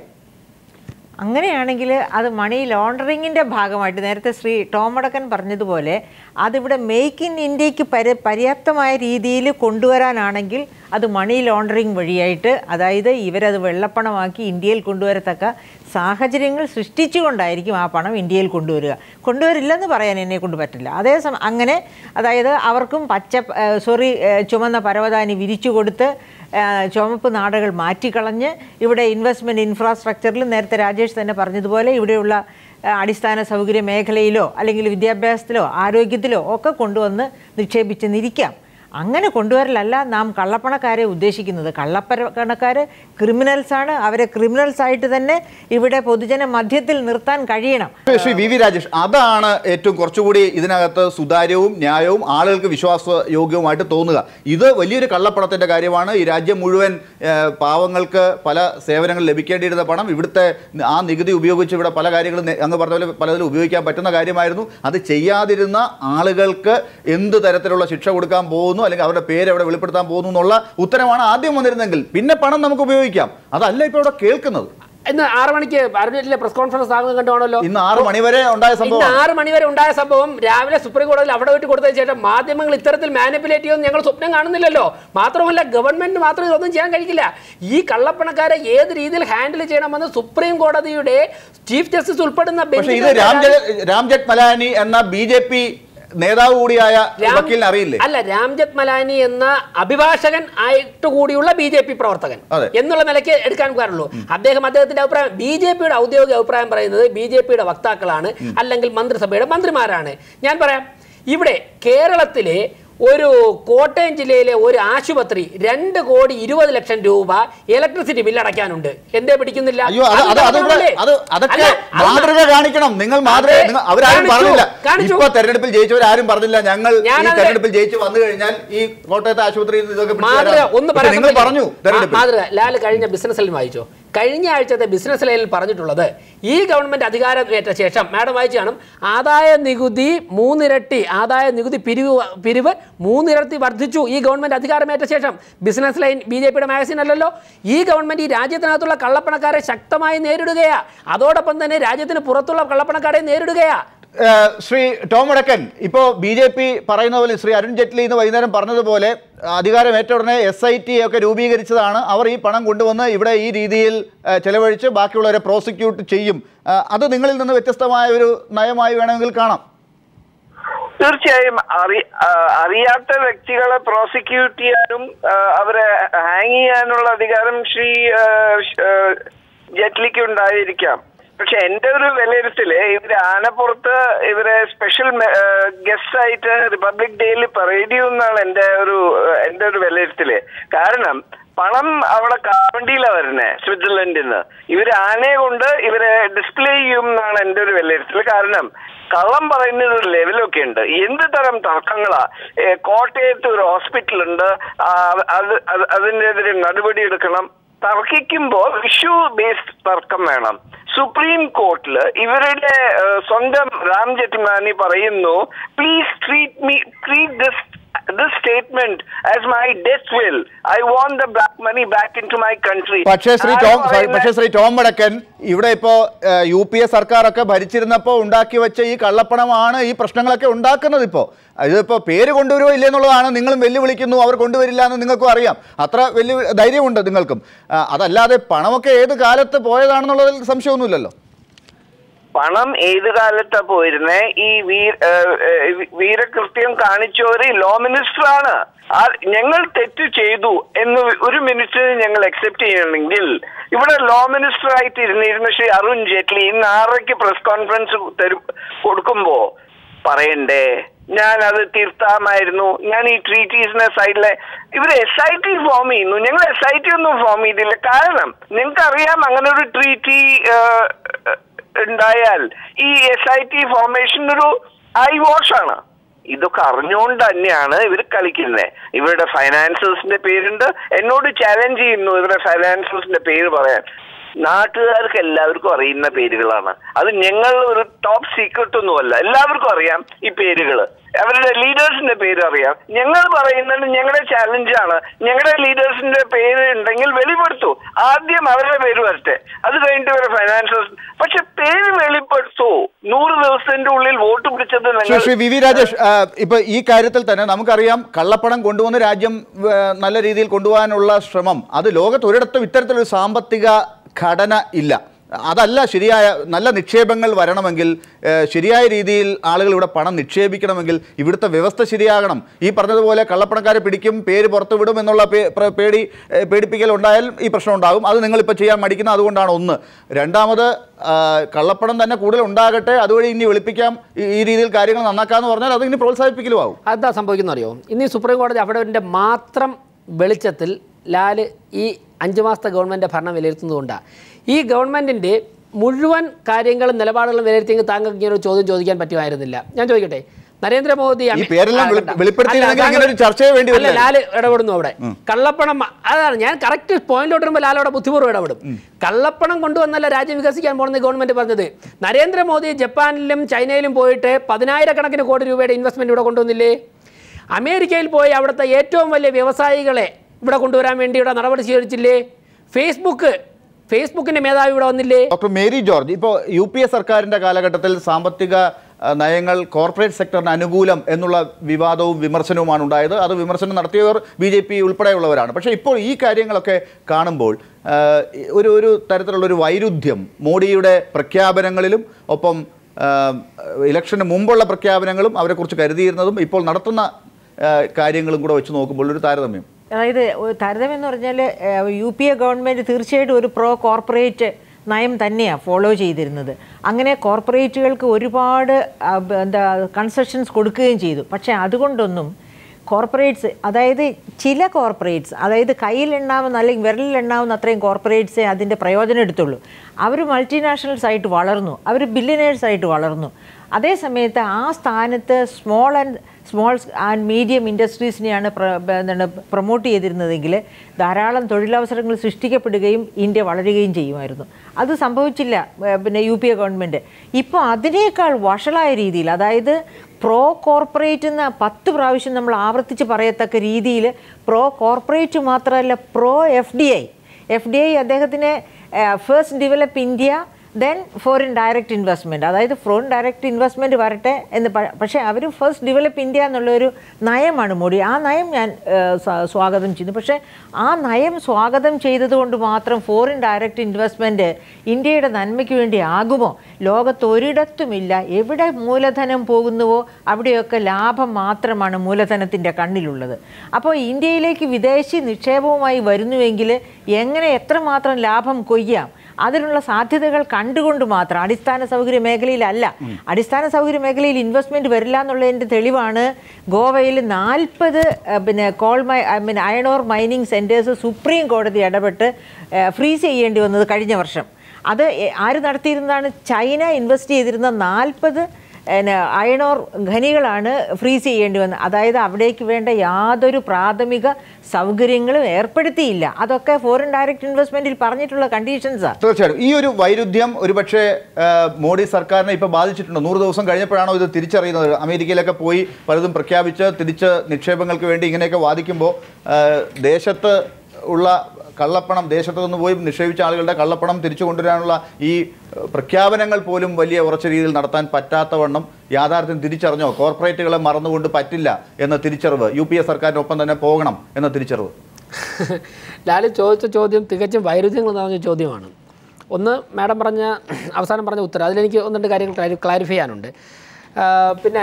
Speaker 5: അങ്ങനെയാണെങ്കിൽ അത് മണി ലോണ്ടറിങ്ങിൻ്റെ ഭാഗമായിട്ട് നേരത്തെ ശ്രീ ടോം വടക്കൻ പറഞ്ഞതുപോലെ അതിവിടെ മേക്ക് ഇൻ ഇന്ത്യക്ക് പരി പര്യാപ്തമായ രീതിയിൽ കൊണ്ടുവരാനാണെങ്കിൽ അത് മണി ലോണ്ടറിങ് വഴിയായിട്ട് അതായത് ഇവരത് വെള്ളപ്പണമാക്കി ഇന്ത്യയിൽ കൊണ്ടുവരത്തക്ക സാഹചര്യങ്ങൾ സൃഷ്ടിച്ചുകൊണ്ടായിരിക്കും ആ പണം ഇന്ത്യയിൽ കൊണ്ടുവരിക കൊണ്ടുവരില്ലെന്ന് പറയാൻ എന്നെ കൊണ്ട് പറ്റില്ല അതേസമയം അങ്ങനെ അതായത് അവർക്കും പച്ച സോറി ചുമന്ന പരവതാനി വിരിച്ചു കൊടുത്ത് ആ, ചുവപ്പ് നാടുകൾ മാറ്റിക്കളഞ്ഞ് ഇവിടെ ഇൻവെസ്റ്റ്മെൻറ്റ് ഇൻഫ്രാസ്ട്രക്ചറിൽ നേരത്തെ രാജേഷ് തന്നെ പറഞ്ഞതുപോലെ ഇവിടെയുള്ള ആ, അടിസ്ഥാന സൗകര്യ മേഖലയിലോ അല്ലെങ്കിൽ വിദ്യാഭ്യാസത്തിലോ ആരോഗ്യത്തിലോ ഒക്കെ കൊണ്ടുവന്ന് നിക്ഷേപിച്ചെന്നിരിക്കാം അങ്ങനെ കൊണ്ടുവരലല്ല നാം കള്ളപ്പണക്കാരെ ഉദ്ദേശിക്കുന്നത് കള്ളപ്പണക്കാർ ക്രിമിനൽസാണ് അവരെ ക്രിമിനൽസ് ആയിട്ട് തന്നെ ഇവിടെ പൊതുജന മധ്യത്തിൽ നിർത്താൻ കഴിയണം
Speaker 1: ശ്രീ വി വി രാജേഷ് അതാണ് ഏറ്റവും കുറച്ചുകൂടി ഇതിനകത്ത് സുതാര്യവും ന്യായവും ആളുകൾക്ക് വിശ്വാസയോഗ്യവുമായിട്ട് തോന്നുക ഇത് വലിയൊരു കള്ളപ്പണത്തിന്റെ കാര്യമാണ് ഈ രാജ്യം മുഴുവൻ ഏഹ്, പാവങ്ങൾക്ക് പല സേവനങ്ങൾ ലഭിക്കേണ്ടിയിരുന്ന പണം ഇവിടുത്തെ ആ നികുതി ഉപയോഗിച്ച് ഇവിടെ പല കാര്യങ്ങളും നേ- അങ്ങ് പറഞ്ഞ പോലെ പലതിലും ഉപയോഗിക്കാൻ പറ്റുന്ന കാര്യമായിരുന്നു അത് ചെയ്യാതിരുന്ന ആളുകൾക്ക് എന്ത് തരത്തിലുള്ള ശിക്ഷ കൊടുക്കാൻ പോകുന്നു അല്ലെങ്കിൽ അവരുടെ പേര് എവിടെ വെളിപ്പെടുത്താൻ പോകുന്നു എന്നുള്ള ഉത്തരമാണ് ആദ്യം വന്നിരുന്നെങ്കിൽ പിന്നെ പണം നമുക്ക് ഉപയോഗിക്കാം അതല്ല ഇപ്പോൾ ഇവിടെ കേൾക്കുന്നത്
Speaker 6: ഇന്ന് ആറ് മണിക്ക് അരുണിലെ പ്രസ് കോൺഫറൻസ് ആകുന്നത് കണ്ടുവാണല്ലോ
Speaker 1: ഇന്ന് ആറ് മണിവരെ ഉണ്ടായ
Speaker 6: ഇന്ന്
Speaker 1: സംഭവം
Speaker 6: ആറ് മണിവരെ ഉണ്ടായ സംഭവം രാവിലെ സുപ്രീം കോടതിയിൽ അവിടെ വിട്ട് കൊടുത്തതിന് ശേഷം മാധ്യമങ്ങൾ ഇത്തരത്തിൽ മാനിപ്പുലേറ്റ് ചെയ്യുമെന്ന് ഞങ്ങൾ സ്വപ്നം കാണുന്നില്ലല്ലോ മാത്രമല്ല ഗവൺമെന്റ് മാത്രം ഇതൊന്നും ചെയ്യാൻ കഴിക്കില്ല ഈ കള്ളപ്പണക്കാരെ ഏത് രീതിയിൽ ഹാൻഡിൽ ചെയ്യണമെന്ന് സുപ്രീം കോടതിയുടെ ചീഫ് ജസ്റ്റിസ് ഉൾപ്പെടുന്ന
Speaker 1: പക്ഷേ ഇത്
Speaker 6: ബെഞ്ചിന്റെ
Speaker 1: രാംജെ രാംജെറ്റ് മലാനി എന്ന ബി ജെ പി നേതാവ് കൂടിയായ
Speaker 6: രാം-
Speaker 1: വക്കീലിനെ അറിയില്ലേ
Speaker 6: അല്ല രാംജത്ത് മലാനി എന്ന അഭിഭാഷകൻ ആയിട്ട് കൂടിയുള്ള ബി ജെ പി പ്രവർത്തകൻ
Speaker 1: അതെ.
Speaker 6: എന്നുള്ള നിലയ്ക്ക് എടുക്കാൻ കാരണുള്ളൂ അദ്ദേഹം അദ്ദേഹത്തിന്റെ അഭിപ്രായം ബി ജെ പിയുടെ ഔദ്യോഗിക അഭിപ്രായം പറയുന്നത് ബി ജെ പിയുടെ വക്താക്കളാണ് അല്ലെങ്കിൽ മന്ത്രിസഭയുടെ മന്ത്രിമാരാണ് ഞാൻ പറയാം ഇവിടെ കേരളത്തിലെ ഒരു കോട്ടയം ജില്ലയിലെ ഒരു ആശുപത്രി രണ്ട് കോടി ഇരുപത് ലക്ഷം രൂപ ഇലക്ട്രിസിറ്റി ബില്ല് അടയ്ക്കാനുണ്ട് എന്തേ പിടിക്കുന്നില്ല
Speaker 1: അയ്യോ അത് അത് അത് ഇവിടെ അത് അതൊക്കെ
Speaker 6: അല്ല, അത്
Speaker 1: മാതൃക കാണിക്കണം നിങ്ങൾ മാതൃക
Speaker 6: അതെ,
Speaker 1: നിങ്ങൾ അവരാരും
Speaker 6: കാണിച്ചു,
Speaker 1: പറഞ്ഞില്ല
Speaker 6: കാണിച്ചു.
Speaker 1: ഇപ്പൊ തെരഞ്ഞെടുപ്പിൽ ജയിച്ചവരാരും പറഞ്ഞില്ല ഞങ്ങൾ ഈ
Speaker 6: ഞാനത്
Speaker 1: തെരഞ്ഞെടുപ്പിൽ ജയിച്ചു വന്നു കഴിഞ്ഞാൽ ഈ കോട്ടയത്തെ ആശുപത്രിയിൽ നിന്ന് ഇതൊക്കെ പിടിച്ചു
Speaker 6: മാതൃക
Speaker 1: തരാം.
Speaker 6: ഒന്ന്
Speaker 1: പക്ഷേ
Speaker 6: പറയാൻ
Speaker 1: നിങ്ങൾ
Speaker 6: സമ്മതിക്കും.
Speaker 1: പറഞ്ഞു
Speaker 6: മാ-
Speaker 1: തെരഞ്ഞെടുപ്പിൽ
Speaker 6: മാതൃക ലാൽ കഴിഞ്ഞ ബിസിനസ് ലൈൻ വായിച്ചോ കഴിഞ്ഞ ആഴ്ചത്തെ ബിസിനസ് ലൈനിൽ പറഞ്ഞിട്ടുള്ളത് ഈ ഗവൺമെന്റ് അധികാരം ഏറ്റ ശേഷം മാഡം വായിച്ചു കാണും ആദായ നികുതി മൂന്നിരട്ടി ആദായ നികുതി പിരിവ് പിരിവ് മൂന്നിരട്ടി വർദ്ധിച്ചു ഈ ഗവൺമെന്റ് അധികാരമേറ്റ ശേഷം ബിസിനസ് ലൈൻ ബി ജെ പിയുടെ മാഗസിൻ അല്ലല്ലോ ഈ ഗവൺമെന്റ് ഈ രാജ്യത്തിനകത്തുള്ള കള്ളപ്പണക്കാരെ ശക്തമായി നേരിടുകയാ അതോടൊപ്പം തന്നെ രാജ്യത്തിന് പുറത്തുള്ള കള്ളപ്പണക്കാരെ നേരിടുകയാ
Speaker 1: ഏഹ് ശ്രീ ടോം വടക്കൻ ഇപ്പോൾ ബി ജെ പി പറയുന്ന പോലെ ശ്രീ അരുൺ ജെയ്റ്റ്ലി ഇന്ന് വൈകുന്നേരം പറഞ്ഞതുപോലെ അധികാരം ഏറ്റ ഉടനെ എസ് ഐ ടി ഒക്കെ രൂപീകരിച്ചതാണ് അവർ ഈ പണം കൊണ്ടുവന്ന് ഇവിടെ ഈ രീതിയിൽ ഏഹ് ചെലവഴിച്ച് ബാക്കിയുള്ളവരെ പ്രോസിക്യൂട്ട് ചെയ്യും ഏഹ് അത് നിങ്ങളിൽ നിന്ന് വ്യത്യസ്തമായ ഒരു നയമായി വേണമെങ്കിൽ കാണാം
Speaker 7: തീർച്ചയായും അറി ആ, അറിയാത്ത വ്യക്തികളെ പ്രോസിക്യൂട്ട് ചെയ്യാനും ആ, അവരെ ഹാങ് ചെയ്യാനുള്ള അധികാരം ശ്രീ ആ, ഷ്- ആ, ജെറ്റ്ലിക്ക് ഉണ്ടായിരിക്കാം പക്ഷെ എന്റെ ഒരു വിലയിരുത്തല് ഇവര് ആനപ്പുറത്ത് ഇവരെ സ്പെഷ്യൽ ഗസ്റ്റ് ആയിട്ട് റിപ്പബ്ലിക് ഡേയിൽ പറയേണ്ടി എന്നാണ് എന്റെ ഒരു ആ, എന്റെ ഒരു വിലയിരുത്തല് കാരണം പണം അവിടെ കാവണ്ടിയിലാണ് വരുന്നത് സ്വിറ്റ്സർലൻഡിൽ നിന്ന് ഇവര് ആനയെ കൊണ്ട് ഇവരെ ഡിസ്പ്ലേ ചെയ്യും എന്നാണ് എന്റെ ഒരു വിലയിരുത്തൽ കാരണം കള്ളം പറയുന്ന ഒരു ലെവലൊക്കെ ഉണ്ട് എന്ത് തരം തർക്കങ്ങളാ ഏ, കോട്ടയത്ത് ഒരു ഹോസ്പിറ്റൽ ഉണ്ട് ആ, അത് അത് അതിനെതിരെ നടപടി എടുക്കണം തർക്കിക്കുമ്പോൾ ഇഷ്യൂ ബേസ്ഡ് തർക്കം വേണം സുപ്രീം കോർട്ടിൽ ഇവരുടെ ഏ, സ്വന്തം രാം ജെറ്റ്മാനി പറയുന്നു please treat me treat this this statement as my death will. I want the black money back into my country.
Speaker 1: പക്ഷേ ശ്രീ
Speaker 7: ആര്
Speaker 1: ടോം sorry,
Speaker 7: പറയുന്ന-
Speaker 1: പക്ഷേ ശ്രീ ടോം വടക്കൻ ഇവിടെ ഇപ്പോ ഏഹ്, യു പി എ സർക്കാരൊക്കെ ഭരിച്ചിരുന്നപ്പോൾ ഉണ്ടാക്കി വെച്ച ഈ കള്ളപ്പണമാണ് ഈ പ്രശ്നങ്ങളൊക്കെ ഉണ്ടാക്കുന്നത് ഇപ്പോൾ ഇതിപ്പോ പേര് കൊണ്ടുവരുമോ ഇല്ലേ എന്നുള്ളതാണ് നിങ്ങളും വെല്ലുവിളിക്കുന്നു അവർ കൊണ്ടുവരില്ല എന്ന് നിങ്ങൾക്കും അറിയാം അത്ര വെല്ലു ധൈര്യമുണ്ട് നിങ്ങൾക്കും ആ, അതല്ലാതെ പണമൊക്കെ ഏത് കാലത്ത് പോയതാണെന്നുള്ളതിൽ സംശയമൊന്നുമില്ലല്ലോ
Speaker 7: പണം ഏത് കാലത്താ പോയിരുന്നേ ഈ വീർ ഏഹ്, ഏഹ്, വീരകൃത്യം കാണിച്ചവര് ലോ മിനിസ്റ്റർ ആണ് ആ ഞങ്ങൾ തെറ്റ് ചെയ്തു എന്ന് ഒരു മിനിറ്റ് ഞങ്ങൾ അക്സെപ്റ്റ് ചെയ്യണമെങ്കിൽ ഇവിടെ ലോ മിനിസ്റ്റർ ആയിട്ട് ഇരുന്നിരുന്ന ശ്രീ അരുൺ ജെയ്റ്റ്ലി ഇന്ന് ആറരയ്ക്ക് പ്രസ് കോൺഫറൻസ് തരും കൊടുക്കുമ്പോ പറയണ്ടേ ഞാൻ അത് തിരുത്താമായിരുന്നു ഞാൻ ഈ ട്രീറ്റീസിനെ സൈഡിലെ ഇവര് എസ് ഐ ടി ഫോം ചെയ്യുന്നു ഞങ്ങൾ എസ് ഐ ടി ഒന്നും ഫോം ചെയ്തില്ല കാരണം നിങ്ങൾക്ക് അറിയാം അങ്ങനെ ഒരു ട്രീറ്റി ഉണ്ടായാൽ ഈ എസ് ഐ ടി ഫോർമേഷൻ ഒരു ഐ വാഷ് ആണ് ഇതൊക്കെ അറിഞ്ഞുകൊണ്ട് തന്നെയാണ് ഇവർ കളിക്കുന്നത് ഇവരുടെ ഫൈനാൻസേഴ്സിന്റെ പേരുണ്ട് എന്നോട് ചാലഞ്ച് ചെയ്യുന്നു ഇവരുടെ ഫൈനാൻസേഴ്സിന്റെ പേര് പറയാൻ നാട്ടുകാർക്ക് എല്ലാവർക്കും അറിയുന്ന പേരുകളാണ് അത് ഞങ്ങൾ ഒരു ടോപ്പ് സീക്രട്ട് ഒന്നുമല്ല എല്ലാവർക്കും അറിയാം ഈ പേരുകൾ അവരുടെ ലീഡേഴ്സിന്റെ പേര് അറിയാം ഞങ്ങൾ പറയുന്നത് ഞങ്ങളുടെ ചാലഞ്ചാണ് ഞങ്ങളുടെ ലീഡേഴ്സിന്റെ പേര് ഉണ്ടെങ്കിൽ വെളിപ്പെടുത്തൂ ആദ്യം അവരുടെ പേര് വരട്ടെ അത് കഴിഞ്ഞിട്ട് ഇവരുടെ ഫൈനാൻസേഴ്സ് പക്ഷെ പേര് വെളിപ്പെടുത്തൂ നൂറ് ദിവസത്തിന്റെ ഉള്ളിൽ വോട്ട് പിടിച്ചത്
Speaker 1: ശ്രീ
Speaker 7: നിങ്ങൾ
Speaker 1: ശ്രീ വി വി രാജേഷ് ആ, ഇപ്പൊ ഈ കാര്യത്തിൽ തന്നെ നമുക്കറിയാം കള്ളപ്പണം കൊണ്ടുവന്ന് രാജ്യം ആ, നല്ല രീതിയിൽ കൊണ്ടുപോകാനുള്ള ശ്രമം അത് ലോകത്ത് ഒരിടത്തും ഇത്തരത്തിലൊരു സാമ്പത്തിക ഘടന ഇല്ല അതല്ല ശരിയായ നല്ല നിക്ഷേപങ്ങൾ വരണമെങ്കിൽ ഏ, ശരിയായ രീതിയിൽ ആളുകൾ ഇവിടെ പണം നിക്ഷേപിക്കണമെങ്കിൽ ഇവിടുത്തെ വ്യവസ്ഥ ശരിയാകണം ഈ പറഞ്ഞതുപോലെ കള്ളപ്പണക്കാരെ പിടിക്കും പേര് പുറത്തു വിടും എന്നുള്ള പേ- പ്ര- പേടി ഏ, പേടിപ്പിക്കൽ ഉണ്ടായാൽ ഈ പ്രശ്നം ഉണ്ടാകും അത് നിങ്ങളിപ്പോൾ ചെയ്യാൻ മടിക്കുന്ന അതുകൊണ്ടാണ് ഒന്ന് രണ്ടാമത് ആ, കള്ളപ്പണം തന്നെ കൂടുതൽ ഉണ്ടാകട്ടെ അതുവഴി ഇനി വെളുപ്പിക്കാം ഈ- ഈ രീതിയിൽ കാര്യങ്ങൾ നന്നാക്കാന്ന് പറഞ്ഞാൽ അത് ഇനി പ്രോത്സാഹിപ്പിക്കലും ആവും
Speaker 6: അതെന്താ സംഭവിക്കുന്ന അറിയോ ഇന്ന് ഈ സുപ്രീം കോടതി അവിടെ മാത്രം വെളിച്ചത്തിൽ ലാല് ഈ അഞ്ച് മാസത്തെ ഗവൺമെൻറ് ഭരണം വിലയിരുത്തുന്നതുകൊണ്ടാണ് ഈ ഗവൺമെൻറ്റിൻ്റെ മുഴുവൻ കാര്യങ്ങളും നിലപാടുകളും വിലയിരുത്തിയെങ്കിൽ താങ്കൾക്ക് ഇങ്ങനെ ഒരു ചോദ്യം ചോദിക്കാൻ പറ്റുമായിരുന്നില്ല ഞാൻ ചോദിക്കട്ടെ നരേന്ദ്രമോദി
Speaker 1: ഈ പേരെല്ലാം വെളി-
Speaker 6: അല്ല,
Speaker 1: വെളിപ്പെടുത്തിയിരുന്നെങ്കിൽ
Speaker 6: താങ്കൾ-
Speaker 1: ഇങ്ങനെ ഒരു ചർച്ചയെ വേണ്ടി
Speaker 6: അല്ല,
Speaker 1: വരില്ല.
Speaker 6: ലാല് ഇടപെടുന്നു അവിടെ കള്ളപ്പണം മ- അതാണ് ഞാൻ കറക്റ്റ് പോയിന്റിലോട്ട് വരുമ്പോൾ ലാൽ അവിടെ ബുദ്ധിപൂർവ്വം ഇടപെടും കള്ളപ്പണം കൊണ്ടുവന്നല്ല രാജ്യം വികസിക്കാൻ പോകുന്ന ഗവൺമെന്റ് പറഞ്ഞത് നരേന്ദ്രമോദി ജപ്പാനിലും ചൈനയിലും പോയിട്ട് പതിനായിരക്കണക്കിന് കോടി രൂപയുടെ ഇൻവെസ്റ്റ്മെന്റ് ഇവിടെ കൊണ്ടുവന്നില്ലേ അമേരിക്കയിൽ പോയി അവിടുത്തെ ഏറ്റവും വലിയ വ്യവസായികളെ ഇവിടെ കൊണ്ടുവരാൻ വേണ്ടി ഇവിടെ നടപടി സ്വീകരിച്ചില്ലേ ഫേസ്ബുക്ക് ഫേസ്ബുക്കിന്റെ മേധാവി ഇവിടെ വന്നില്ലേ
Speaker 1: ഡോക്ടർ മേരി ജോർജ് ഇപ്പോൾ യു പി എ സർക്കാരിൻ്റെ കാലഘട്ടത്തിൽ സാമ്പത്തിക ആ, നയങ്ങൾ കോർപ്പറേറ്റ് സെക്ടറിന് അനുകൂലം എന്നുള്ള വിവാദവും വിമർശനവുമാണ് ഉണ്ടായത് അത് വിമർശനം നടത്തിയവർ ബി ജെ പി ഉൾപ്പെടെയുള്ളവരാണ് പക്ഷേ ഇപ്പോൾ ഈ കാര്യങ്ങളൊക്കെ കാണുമ്പോൾ ആ, ഒരു ഒരു തരത്തിലുള്ളൊരു വൈരുദ്ധ്യം മോഡിയുടെ പ്രഖ്യാപനങ്ങളിലും ഒപ്പം ആ, ഇലക്ഷന് മുമ്പുള്ള പ്രഖ്യാപനങ്ങളും അവരെക്കുറിച്ച് കരുതിയിരുന്നതും ഇപ്പോൾ നടത്തുന്ന ആ, കാര്യങ്ങളും കൂടെ വെച്ച് നോക്കുമ്പോൾ ഒരു താരതമ്യം
Speaker 5: അതായത് ഒരു താരതമ്യം എന്ന് പറഞ്ഞാൽ യു പി എ ഗവൺമെൻറ് തീർച്ചയായിട്ടും ഒരു പ്രോ കോർപ്പറേറ്റ് നയം തന്നെയാണ് ഫോളോ ചെയ്തിരുന്നത് അങ്ങനെ കോർപ്പറേറ്റുകൾക്ക് ഒരുപാട് ആ, ബ- എന്താ കൺസെഷൻസ് കൊടുക്കുകയും ചെയ്തു പക്ഷേ അതുകൊണ്ടൊന്നും കോർപ്പറേറ്റ്സ് അതായത് ചില കോർപ്പറേറ്റ്സ് അതായത് കയ്യിൽ എണ്ണാവുന്ന അല്ലെങ്കിൽ വിരലിൽ എണ്ണാവുന്ന അത്രയും കോർപ്പറേറ്റ്സേ അതിൻ്റെ പ്രയോജനം എടുത്തുള്ളൂ അവർ മൾട്ടിനാഷണൽസ് ആയിട്ട് വളർന്നു അവർ ബില്യനേഴ്സ് ആയിട്ട് വളർന്നു അതേ സമയത്ത് ആ സ്ഥാനത്ത് small and small and medium ഇൻഡസ്ട്രീസിനെയാണ് പ്ര- ബ- എന്താണ് പ്രൊമോട്ട് ചെയ്തിരുന്നതെങ്കിൽ ധാരാളം തൊഴിലവസരങ്ങൾ സൃഷ്ടിക്കപ്പെടുകയും ഇന്ത്യ വളരുകയും ചെയ്യുമായിരുന്നു അത് സംഭവിച്ചില്ല ഏ, പിന്നെ യു പി എ ഗവൺമെൻറ് ഇപ്പോൾ അതിനേക്കാൾ വഷളായ രീതിയിൽ അതായത് പ്രോ കോർപ്പറേറ്റ് എന്ന പത്ത് പ്രാവശ്യം നമ്മൾ ആവർത്തിച്ച് പറയത്തക്ക രീതിയിൽ പ്രോ കോർപ്പറേറ്റ് മാത്രമല്ല pro F D I F D I അദ്ദേഹത്തിന് first develop India then foreign direct investment അതായത് ഫോറിൻ ഡയറക്റ്റ് ഇൻവെസ്റ്റ്മെൻറ്റ് വരട്ടെ എന്ന് പ- പക്ഷേ അവർ ഫസ്റ്റ് ഡെവലപ്പ് ഇന്ത്യ എന്നുള്ളൊരു നയമാണ് മോഡി ആ നയം ഞാൻ ഏഹ്, സ്വാ- സ്വാഗതം ചെയ്യുന്നു പക്ഷേ ആ നയം സ്വാഗതം ചെയ്തതുകൊണ്ട് മാത്രം ഫോറിൻ ഡയറക്റ്റ് ഇൻവെസ്റ്റ്മെൻറ്റ് ഇന്ത്യയുടെ നന്മയ്ക്ക് വേണ്ടി ആകുമോ ലോകത്ത് ഒരിടത്തുമില്ല എവിടെ മൂലധനം പോകുന്നുവോ അവിടെയൊക്കെ ലാഭം മാത്രമാണ് മൂലധനത്തിൻ്റെ കണ്ണിലുള്ളത് അപ്പോൾ ഇന്ത്യയിലേക്ക് വിദേശി നിക്ഷേപവുമായി വരുന്നുവെങ്കിൽ എങ്ങനെ എത്രമാത്രം ലാഭം കൊയ്യാം അതിനുള്ള സാധ്യതകൾ കണ്ടുകൊണ്ട് മാത്രം അടിസ്ഥാന സൗകര്യ മേഖലയിലല്ല അടിസ്ഥാന സൗകര്യ മേഖലയിൽ ഇൻവെസ്റ്റ്മെന്റ് വരില്ല എന്നുള്ളതിൻ്റെ തെളിവാണ് ഗോവയിൽ നാൽപ്പത് പിന്നെ coal my I mean iron ore mining centres supreme കോടതി ഇടപെട്ട് ഫ്രീസ് ചെയ്യേണ്ടി വന്നത് കഴിഞ്ഞ വർഷം അത് എ- ആര് നടത്തിയിരുന്നതാണ് ചൈന ഇൻവെസ്റ്റ് ചെയ്തിരുന്ന നാൽപ്പത് പിന്നെ അയണോർ ഖനികളാണ് ഫ്രീസ് ചെയ്യേണ്ടി വന്നത് അതായത് അവിടേക്ക് വേണ്ട യാതൊരു പ്രാഥമിക സൗകര്യങ്ങളും ഏർപ്പെടുത്തിയില്ല അതൊക്കെ ഫോറിൻ ഡയറക്റ്റ് ഇൻവെസ്റ്റ്മെന്റിൽ പറഞ്ഞിട്ടുള്ള കണ്ടീഷൻസാണ്
Speaker 1: തീർച്ചയായിട്ടും ഈ ഒരു വൈരുദ്ധ്യം ഒരുപക്ഷെ ആ, മോഡി സർക്കാരിനെ ഇപ്പൊ ബാധിച്ചിട്ടുണ്ട് നൂറ് ദിവസം കഴിഞ്ഞപ്പോഴാണോ ഇത് തിരിച്ചറിയുന്നത് അമേരിക്കയിലൊക്കെ പോയി പലതും പ്രഖ്യാപിച്ച് തിരിച്ച് നിക്ഷേപങ്ങൾക്ക് വേണ്ടി ഇങ്ങനെയൊക്കെ വാദിക്കുമ്പോൾ ആ, ദേശത്ത് ഉള്ള കള്ളപ്പണം ദേശത്ത് നിന്ന് പോയി നിക്ഷേപിച്ച ആളുകളുടെ കള്ളപ്പണം തിരിച്ചു കൊണ്ടുവരാനുള്ള ഈ ആ, പ്രഖ്യാപനങ്ങൾ പോലും വലിയ ഉറച്ച രീതിയിൽ നടത്താൻ പറ്റാത്തവണ്ണം യാഥാർത്ഥ്യം തിരിച്ചറിഞ്ഞോ കോർപ്പറേറ്റുകളെ മറന്നുകൊണ്ട് പറ്റില്ല എന്ന തിരിച്ചറിവ് യു പി എ സർക്കാരിനൊപ്പം തന്നെ പോകണം എന്ന തിരിച്ചറിവ്
Speaker 6: ലാല് ചോദിച്ച ചോദ്യം തികച്ചും വൈരുദ്ധ്യങ്ങൾ നിറഞ്ഞ ചോദ്യമാണ് ഒന്ന് മാഡം പറഞ്ഞ അവസാനം പറഞ്ഞ ഉത്തരം അതിലെനിക്ക് ഒന്ന് രണ്ട് കാര്യങ്ങൾ ക്ലാരി- ക്ലാരിഫൈ ചെയ്യാനുണ്ട് ആ, പിന്നെ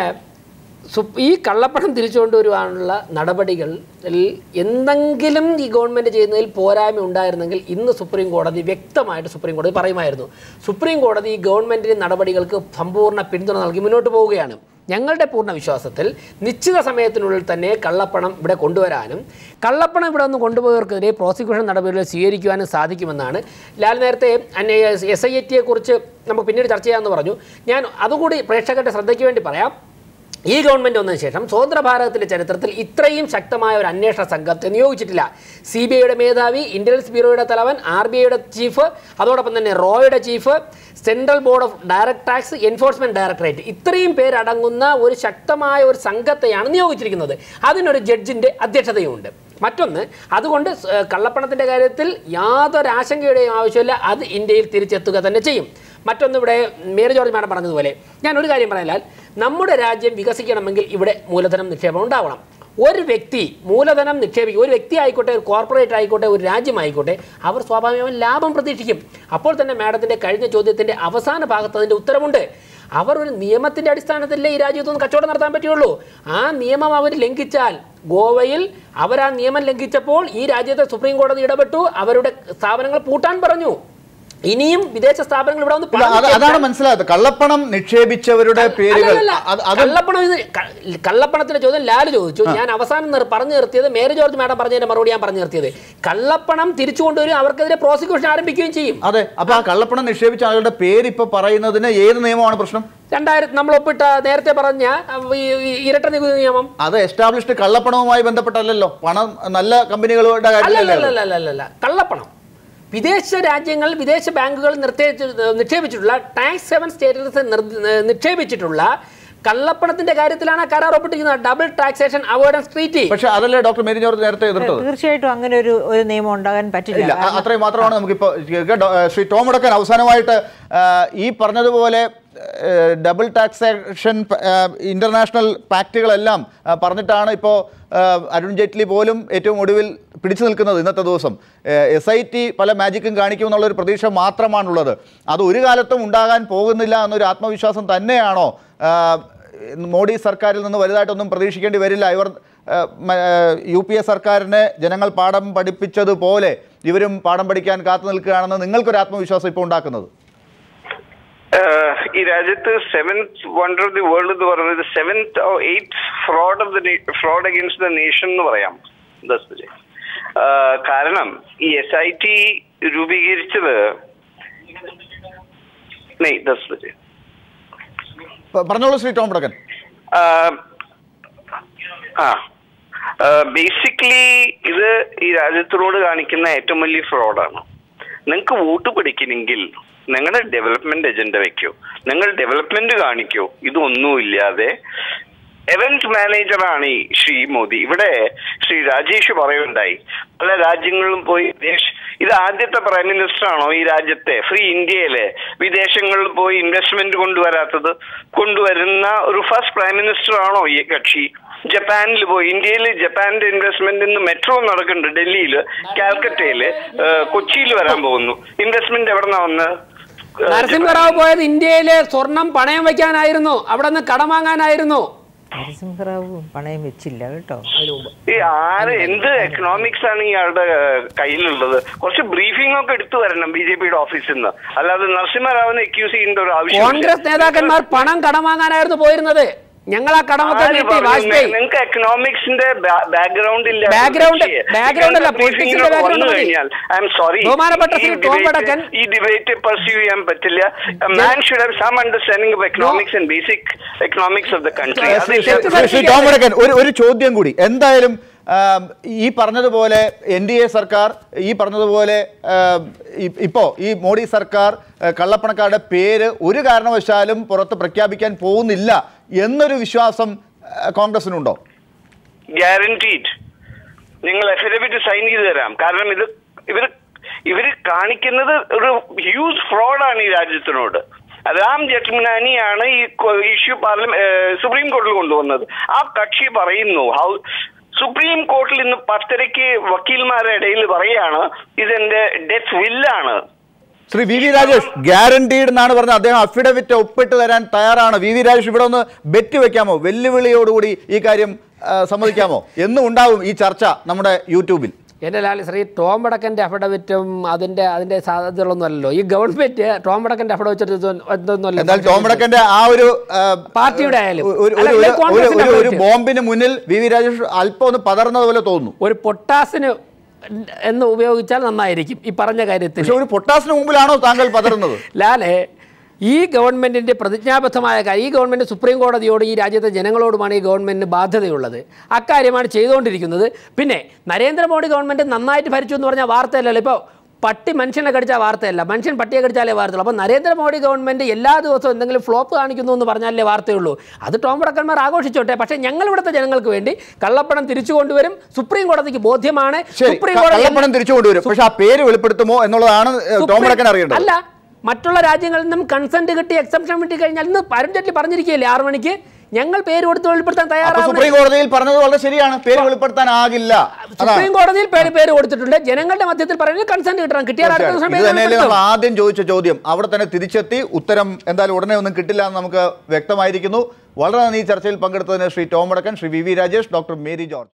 Speaker 6: സു- ഈ കള്ളപ്പണം തിരിച്ചു കൊണ്ടുവരുവാനുള്ള നടപടികളിൽ എന്തെങ്കിലും ഈ ഗവൺമെൻറ് ചെയ്യുന്നതിൽ പോരായ്മ ഉണ്ടായിരുന്നെങ്കിൽ ഇന്ന് സുപ്രീം കോടതി വ്യക്തമായിട്ട് സുപ്രീം കോടതി പറയുമായിരുന്നു സുപ്രീം കോടതി ഈ ഗവൺമെൻറ്റിൻ്റെ നടപടികൾക്ക് സമ്പൂർണ്ണ പിന്തുണ നൽകി മുന്നോട്ട് പോവുകയാണ് ഞങ്ങളുടെ പൂർണ്ണ വിശ്വാസത്തിൽ നിശ്ചിത സമയത്തിനുള്ളിൽ തന്നെ കള്ളപ്പണം ഇവിടെ കൊണ്ടുവരാനും കള്ളപ്പണം ഇവിടെ നിന്ന് കൊണ്ടുപോയവർക്കെതിരെ പ്രോസിക്യൂഷൻ നടപടികൾ സ്വീകരിക്കുവാനും സാധിക്കുമെന്നാണ് ലാൽ നേരത്തെ എസ് ഐ എ ടിയെ കുറിച്ച് നമുക്ക് പിന്നീട് ചർച്ച ചെയ്യാമെന്ന് പറഞ്ഞു ഞാൻ അതുകൂടി പ്രേക്ഷകരുടെ ശ്രദ്ധയ്ക്ക് വേണ്ടി പറയാം ഈ ഗവൺമെൻറ് വന്നതിന് ശേഷം സ്വതന്ത്ര ഭാരതത്തിൻ്റെ ചരിത്രത്തിൽ ഇത്രയും ശക്തമായ ഒരു അന്വേഷണ സംഘത്തെ നിയോഗിച്ചിട്ടില്ല സി ബി ഐയുടെ മേധാവി ഇന്റലിജൻസ് ബ്യൂറോയുടെ തലവൻ ആർ ബി ഐയുടെ ചീഫ് അതോടൊപ്പം തന്നെ റോയുടെ chief central board of direct tax enforcement directorate ഇത്രയും പേരടങ്ങുന്ന ഒരു ശക്തമായ ഒരു സംഘത്തെയാണ് നിയോഗിച്ചിരിക്കുന്നത് അതിനൊരു ജഡ്ജിന്റെ അധ്യക്ഷതയുമുണ്ട് മറ്റൊന്ന് അതുകൊണ്ട് സ്- ഏഹ് കള്ളപ്പണത്തിന്റെ കാര്യത്തിൽ യാതൊരു ആശങ്കയുടെയും ആവശ്യമില്ല അത് ഇന്ത്യയിൽ തിരിച്ചെത്തുക തന്നെ ചെയ്യും മറ്റൊന്ന് ഇവിടെ മേരി ജോർജ് മാഡം പറഞ്ഞതുപോലെ ഞാൻ ഒരു കാര്യം പറയാൻ നമ്മുടെ രാജ്യം വികസിക്കണമെങ്കിൽ ഇവിടെ മൂലധനം നിക്ഷേപം ഉണ്ടാവണം ഒരു വ്യക്തി മൂലധനം നിക്ഷേപിക്കും ഒരു വ്യക്തി ആയിക്കോട്ടെ ഒരു കോർപ്പറേറ്റ് ആയിക്കോട്ടെ ഒരു രാജ്യമായിക്കോട്ടെ അവർ സ്വാഭാവികമായും ലാഭം പ്രതീക്ഷിക്കും അപ്പോൾ തന്നെ മാഡത്തിൻ്റെ കഴിഞ്ഞ ചോദ്യത്തിൻ്റെ അവസാന ഭാഗത്ത് അതിൻ്റെ ഉത്തരമുണ്ട് അവർ ഒരു നിയമത്തിൻ്റെ അടിസ്ഥാനത്തിലേ ഈ രാജ്യത്തൊന്നും കച്ചവടം നടത്താൻ പറ്റുള്ളൂ ആ നിയമം അവർ ലംഘിച്ചാൽ ഗോവയിൽ അവർ ആ നിയമം ലംഘിച്ചപ്പോൾ ഈ രാജ്യത്തെ സുപ്രീം കോടതി ഇടപെട്ടു അവരുടെ സ്ഥാപനങ്ങൾ പൂട്ടാൻ പറഞ്ഞു ഇനിയും വിദേശ സ്ഥാപനങ്ങൾ ഇവിടെ വന്ന്
Speaker 1: ഇല്ല, അത്
Speaker 6: പണം
Speaker 1: അതാണ് മനസ്സിലായത് കള്ളപ്പണം നിക്ഷേപിച്ചവരുടെ പേരുകൾ
Speaker 6: അല്ലല്ല,
Speaker 1: അത് അത്
Speaker 6: കള്ളപ്പണം ഇത് ക- കള്ളപ്പണത്തിന്റെ ചോദ്യം ലാല് ചോദിച്ചു ഞാൻ അവസാനം നിർ- പറഞ്ഞു നിർത്തിയത് മേരി ജോർജ് മാഡം പറഞ്ഞതിന്റെ മറുപടി ഞാൻ പറഞ്ഞു നിർത്തിയത് കള്ളപ്പണം തിരിച്ചു കൊണ്ടുവരും അവർക്കെതിരെ പ്രോസിക്യൂഷൻ ആരംഭിക്കുകയും ചെയ്യും
Speaker 1: അതെ അപ്പൊ ആ കള്ളപ്പണം നിക്ഷേപിച്ച ആളുടെ പേര് ഇപ്പൊ പറയുന്നതിന് ഏത് നിയമമാണ് പ്രശ്നം
Speaker 6: രണ്ടായിരത്തി നമ്മൾ ഒപ്പിട്ട നേരത്തെ പറഞ്ഞ അഹ്, ഈ ഈ ഇരട്ട നികുതി നിയമം
Speaker 1: അത് എസ്റ്റാബ്ലിഷ്ഡ് കള്ളപ്പണവുമായി ബന്ധപ്പെട്ടല്ലല്ലോ പണം നല്ല കമ്പനികളുടെ കാര്യത്തിലല്ലേ അത്?
Speaker 6: അല്ലല്ലല്ലല്ല കള്ളപ്പണം വിദേശ രാജ്യങ്ങൾ വിദേശ ബാങ്കുകൾ നിർത്തേച്ച് നിക്ഷേപിച്ചിട്ടുള്ള ടാക്സ് സെവൻ സ്റ്റേറ്റസ് നിക്ഷേപിച്ചിട്ടുള്ള കള്ളപ്പണത്തിന്റെ കാര്യത്തിലാണ് ആ കരാർ ഒപ്പിട്ടിരിക്കുന്നത് ഡബിൾ ടാക്സേഷൻ അവോയ്ഡൻസ് ട്രീറ്റി
Speaker 1: പക്ഷെ അതല്ലേ ഡോക്ടർ മേരി ജോർജ് നേരത്തെ എതിർത്തത്
Speaker 5: തീർച്ചയായിട്ടും അങ്ങനെ ഒരു ഒരു നിയമം ഉണ്ടാകാൻ
Speaker 1: ഇല്ല
Speaker 5: പറ്റില്ല
Speaker 1: അ- അത്രയും മാത്രമാണ് നമുക്കിപ്പോൾ കേൾക്കാം. ഡോ- ശ്രീ ടോം മുടക്കൻ അവസാനമായിട്ട് ആ, ഈ പറഞ്ഞതുപോലെ ഡബിൾ ടാക്സേഷൻ ഇന്റർനാഷണൽ പാക്റ്റുകളെല്ലാം ആ, പറഞ്ഞിട്ടാണ് ഇപ്പോൾ അരുൺ ജെയ്റ്റ്ലി പോലും ഏറ്റവും ഒടുവിൽ പിടിച്ചു നിൽക്കുന്നത് ഇന്നത്തെ ദിവസം എസ് ഐ ടി പല മാജിക്കും കാണിക്കും എന്നുള്ളൊരു പ്രതീക്ഷ മാത്രമാണുള്ളത് അത് ഒരു കാലത്തും ഉണ്ടാകാൻ പോകുന്നില്ല എന്നൊരു ആത്മവിശ്വാസം തന്നെയാണോ ആ, മോഡി സർക്കാരിൽ നിന്ന് വലുതായിട്ടൊന്നും പ്രതീക്ഷിക്കേണ്ടി വരില്ല ഇവർ ആ, മ- ആ, യു പി എ സർക്കാരിനെ ജനങ്ങൾ പാഠം പഠിപ്പിച്ചതുപോലെ ഇവരും പാഠം പഠിക്കാൻ കാത്തു നിൽക്കുകയാണെന്ന് നിങ്ങൾക്കൊരു ആത്മവിശ്വാസം ഇപ്പോൾ ഉണ്ടാക്കുന്നത്
Speaker 7: ഏഹ് ഈ രാജ്യത്ത് seventh wonder of the world എന്ന് പറയുന്നത് seventh eight fraud of the fraud against the nation എന്ന് പറയാം ദസ്ബജെ കാരണം ഈ എസ് ഐ ടി രൂപീകരിച്ചത് നെയ് ദസ്ബജെ
Speaker 1: പ- പറഞ്ഞോളൂ ശ്രീ ടോം മുടക്കൻ
Speaker 7: ആ ബേസിക്കലി ഇത് ഈ രാജ്യത്തിനോട് കാണിക്കുന്ന ഏറ്റവും വലിയ ഫ്രോഡാണ് നിങ്ങൾക്ക് വോട്ട് പിടിക്കണമെങ്കിൽ നിങ്ങളുടെ ഡെവലപ്മെന്റ് എജൻഡ വെക്കൂ നിങ്ങൾ ഡെവലപ്മെന്റ് കാണിക്കൂ ഇതൊന്നുമില്ലാതെ എവന്റ് മാനേജറാണ് ഈ ശ്രീ മോദി ഇവിടെ ശ്രീ രാജേഷ് പറയുണ്ടായി പല രാജ്യങ്ങളിലും പോയി വിദേശ ഇത് ആദ്യത്തെ പ്രൈം മിനിസ്റ്റർ ആണോ ഈ രാജ്യത്തെ ഫ്രീ ഇന്ത്യയിലെ വിദേശങ്ങളിൽ പോയി ഇൻവെസ്റ്റ്മെന്റ് കൊണ്ടുവരാത്തത് കൊണ്ടുവരുന്ന ഒരു ഫസ്റ്റ് പ്രൈം മിനിസ്റ്റർ ആണോ ഈ കക്ഷി ജപ്പാനിൽ പോയി ഇന്ത്യയിൽ ജപ്പാന്റെ ഇൻവെസ്റ്റ്മെന്റ് ഇന്ന് മെട്രോ നടക്കുന്നുണ്ട് ഡൽഹിയിൽ കാൽക്കട്ടയിൽ കൊച്ചിയിൽ വരാൻ പോകുന്നു ഇൻവെസ്റ്റ്മെന്റ് എവിടെ വന്ന്
Speaker 6: നരസിംഹറാവ് പോയത് ഇന്ത്യയിലെ സ്വർണം പണയം വയ്ക്കാനായിരുന്നു അവിടെ നിന്ന് കടം വാങ്ങാനായിരുന്നു
Speaker 5: നരസിംഹറാവു പണയം വെച്ചില്ല കേട്ടോ
Speaker 6: അതിനു മുമ്പ്
Speaker 7: ഈ ആര് എന്ത് എക്കണോമിക്സ് ആണ് ഇയാളുടെ ഏഹ്, കയ്യിലുള്ളത് കുറച്ച് ബ്രീഫിംഗ് ഒക്കെ എടുത്തു വരണം ബി ജെ പിയുടെ ഓഫീസിൽ നിന്ന് അല്ലാതെ നരസിംഹറാവിനെ അക്യൂസ് ചെയ്യേണ്ട ഒരു ആവശ്യം
Speaker 6: കോൺഗ്രസ് നേതാക്കന്മാർ പണം കടം വാങ്ങാനായിരുന്നു പോയിരുന്നത് ഞങ്ങൾ ആ കടമൊക്കെ
Speaker 7: ആര്
Speaker 6: വീട്ടി
Speaker 7: പറഞ്ഞു?
Speaker 6: വാജ്പേയി
Speaker 7: നിങ്ങൾക്ക് എക്കണോമിക്സിന്റെ ബാക്ക്ഗ്രൗണ്ട് ഇല്ല
Speaker 6: Background- background അല്ല, politics ന്റെ background മതി.
Speaker 7: ഐ എം സോറി
Speaker 6: ബഹുമാനപ്പെട്ട ശ്രീ ടോം വടക്കൻ-
Speaker 7: ഈ ഡിബേറ്റ് പെർസ്യൂ ചെയ്യാൻ പറ്റില്ല man should have some understanding of economics and basic economics of the country
Speaker 6: Yes,
Speaker 7: അതില്ല
Speaker 6: തെറ്റ്
Speaker 1: ശ്രീ- ശ്രീ ടോം വടക്കൻ ഒരു ഒരു ചോദ്യം കൂടി എന്തായാലും ആം, ഈ പറഞ്ഞതുപോലെ എൻ ഡി എ സർക്കാർ ഈ പറഞ്ഞതുപോലെ ആം, ഇ- ഇപ്പോ ഈ മോഡി സർക്കാർ ആ, കള്ളപ്പണക്കാരുടെ പേര് ഒരു കാരണവശാലും പുറത്ത് പ്രഖ്യാപിക്കാൻ പോകുന്നില്ല എന്നൊരു വിശ്വാസം ആ, കോൺഗ്രസിനുണ്ടോ
Speaker 7: ഗ്യാരണ്ടീഡ് നിങ്ങൾ അഫിഡവിറ്റ് സൈൻ ചെയ്ത് തരാം കാരണം ഇത് ഇവർ ഇവർ കാണിക്കുന്നത് ഒരു ഹ്യൂജ് ഫ്രോഡാണ് ഈ രാജ്യത്തിനോട് രാം ജെറ്റ്മനാനിയാണ് ഈ ഇഷ്യൂ പാർലമെന്റ് സുപ്രീം കോടതിയിൽ കൊണ്ടുവന്നത് ആ കക്ഷി പറയുന്നു ഹൗ സുപ്രീം കോർട്ടിൽ ഇന്ന് പത്തരയ്ക്ക് വക്കീൽമാരുടെ ഇടയിൽ പറയാണ് ഇതെന്റെ ഡെത്ത് വില്ലാണ്
Speaker 1: Shri V V Rajesh guaranteed എന്നാണ് പറഞ്ഞത് അദ്ദേഹം അഫിഡവിറ്റ് ഒപ്പിട്ട് തരാൻ തയ്യാറാണ് വി വി രാജേഷ് ഇവിടെ ഒന്ന് ബെറ്റ് വെക്കാമോ വെല്ലുവിളിയോടുകൂടി ഈ കാര്യം ആ, സമ്മതിക്കാമോ എന്നും ഉണ്ടാവും ഈ ചർച്ച നമ്മുടെ യൂട്യൂബിൽ
Speaker 6: എൻ്റെ ലാൽ ശ്രീ ടോം വടക്കൻ്റെ അഫിഡവിറ്റും അതിൻ്റെ അതിൻ്റെ സാധ്യതകളൊന്നും അല്ലല്ലോ ഈ ഗവൺമെൻറ് ടോം വടക്കൻ്റെ അഫിഡവിറ്റ് എന്തൊന്നുമല്ല
Speaker 1: എന്നാൽ ടോമടക്കന്റെ ആ ഒരു ആ,
Speaker 6: പാർട്ടിയുടെ ആയാലും.
Speaker 1: ഒരു- ഒരു-
Speaker 6: അല്ല,
Speaker 1: ഒരു-
Speaker 6: ഇത്
Speaker 1: ഒരു-
Speaker 6: കോൺഗ്രസിന്റെ
Speaker 1: ഒരു- ഒരു
Speaker 6: അഭിപ്രായം.
Speaker 1: ബോംബിന് മുന്നിൽ വി വി രാജേഷ് അല്പം ഒന്ന് പതർന്നതുപോലെ തോന്നുന്നു
Speaker 6: ഒരു പൊട്ടാസിന് എന്ന് ഉപയോഗിച്ചാൽ നന്നായിരിക്കും ഈ പറഞ്ഞ കാര്യത്തിൽ
Speaker 1: പക്ഷെ ഒരു പൊട്ടാസിന് മുമ്പിലാണോ താങ്കൾ പതറുന്നത്
Speaker 6: ലാലെ ഈ ഗവൺമെൻറ്റിൻ്റെ പ്രതിജ്ഞാബദ്ധമായ കാര്യം ഈ ഗവൺമെൻറ് സുപ്രീം കോടതിയോട് ഈ രാജ്യത്തെ ജനങ്ങളോടുമാണ് ഈ ഗവൺമെൻറ്റിന് ബാധ്യതയുള്ളത് അക്കാര്യമാണ് ചെയ്തുകൊണ്ടിരിക്കുന്നത് പിന്നെ നരേന്ദ്രമോദി ഗവൺമെൻറ് നന്നായിട്ട് ഭരിച്ചു എന്ന് പറഞ്ഞാൽ വാർത്തയല്ലല്ലോ ഇപ്പോൾ പട്ടി മനുഷ്യനെ കടിച്ച വാർത്തയല്ല മനുഷ്യൻ പട്ടിയെ കടിച്ചാലേ വാർത്തയുള്ളൂ അപ്പോൾ നരേന്ദ്രമോദി ഗവൺമെൻറ് എല്ലാ ദിവസവും എന്തെങ്കിലും ഫ്ലോപ്പ് കാണിക്കുന്നു എന്ന് പറഞ്ഞാലേ വാർത്തയുള്ളൂ അത് ടോം വടക്കന്മാർ ആഘോഷിച്ചോട്ടെ പക്ഷേ ഞങ്ങൾ ഇവിടുത്തെ ജനങ്ങൾക്ക് വേണ്ടി കള്ളപ്പണം തിരിച്ചു കൊണ്ടുവരും സുപ്രീം കോടതിക്ക് ബോധ്യമാണ്
Speaker 1: ശരി
Speaker 6: സുപ്രീം
Speaker 1: ക-
Speaker 6: കോടതി
Speaker 1: കള്ളപ്പണം തിരിച്ചു കൊണ്ടുവരും പക്ഷെ ആ പേര് വെളിപ്പെടുത്തുമോ എന്നുള്ളതാണ് ഏഹ്,
Speaker 6: സുപ്രീം-
Speaker 1: ടോമടക്കൻ അറിയേണ്ടത്
Speaker 6: അല്ല മറ്റുള്ള രാജ്യങ്ങളിൽ നിന്നും കൺസെന്റ് കിട്ടി എക്സംഷൻ കിട്ടി കഴിഞ്ഞാൽ ഇന്ന് അരുൺ ജെയ്റ്റ്ലി പറഞ്ഞിരിക്കുകയല്ലേ ആറു മണിക്ക് ഞങ്ങൾ പേര് കൊടുത്ത് വെളിപ്പെടുത്താൻ
Speaker 1: അപ്പൊ
Speaker 6: തയ്യാറാണ്
Speaker 1: സുപ്രീം കോടതിയിൽ പറഞ്ഞത് വളരെ ശരിയാണ് പേര് വെളിപ്പെടുത്താനാകില്ല അതാണ്
Speaker 6: സുപ്രീം കോടതിയിൽ പേര് പേര് കൊടുത്തിട്ടുണ്ട് ജനങ്ങളുടെ മധ്യത്തിൽ പറയുന്നത് കൺസെന്റ് കിട്ടണം കിട്ടിയാൽ അടുത്ത ദിവസം
Speaker 1: ഇത്
Speaker 6: പേര്
Speaker 1: തന്നെയല്ലേ നമ്മൾ
Speaker 6: വെളിപ്പെടുത്തും.
Speaker 1: ആദ്യം ചോദിച്ച ചോദ്യം അവിടെ തന്നെ തിരിച്ചെത്തി ഉത്തരം എന്തായാലും ഉടനെ ഒന്നും കിട്ടില്ല എന്ന് നമുക്ക് വ്യക്തമായിരിക്കുന്നു വളരെ നന്ദി ഈ ചർച്ചയിൽ പങ്കെടുത്തതിന് Shri Tom Vadakkan Shri V V Rajesh doctor Mary George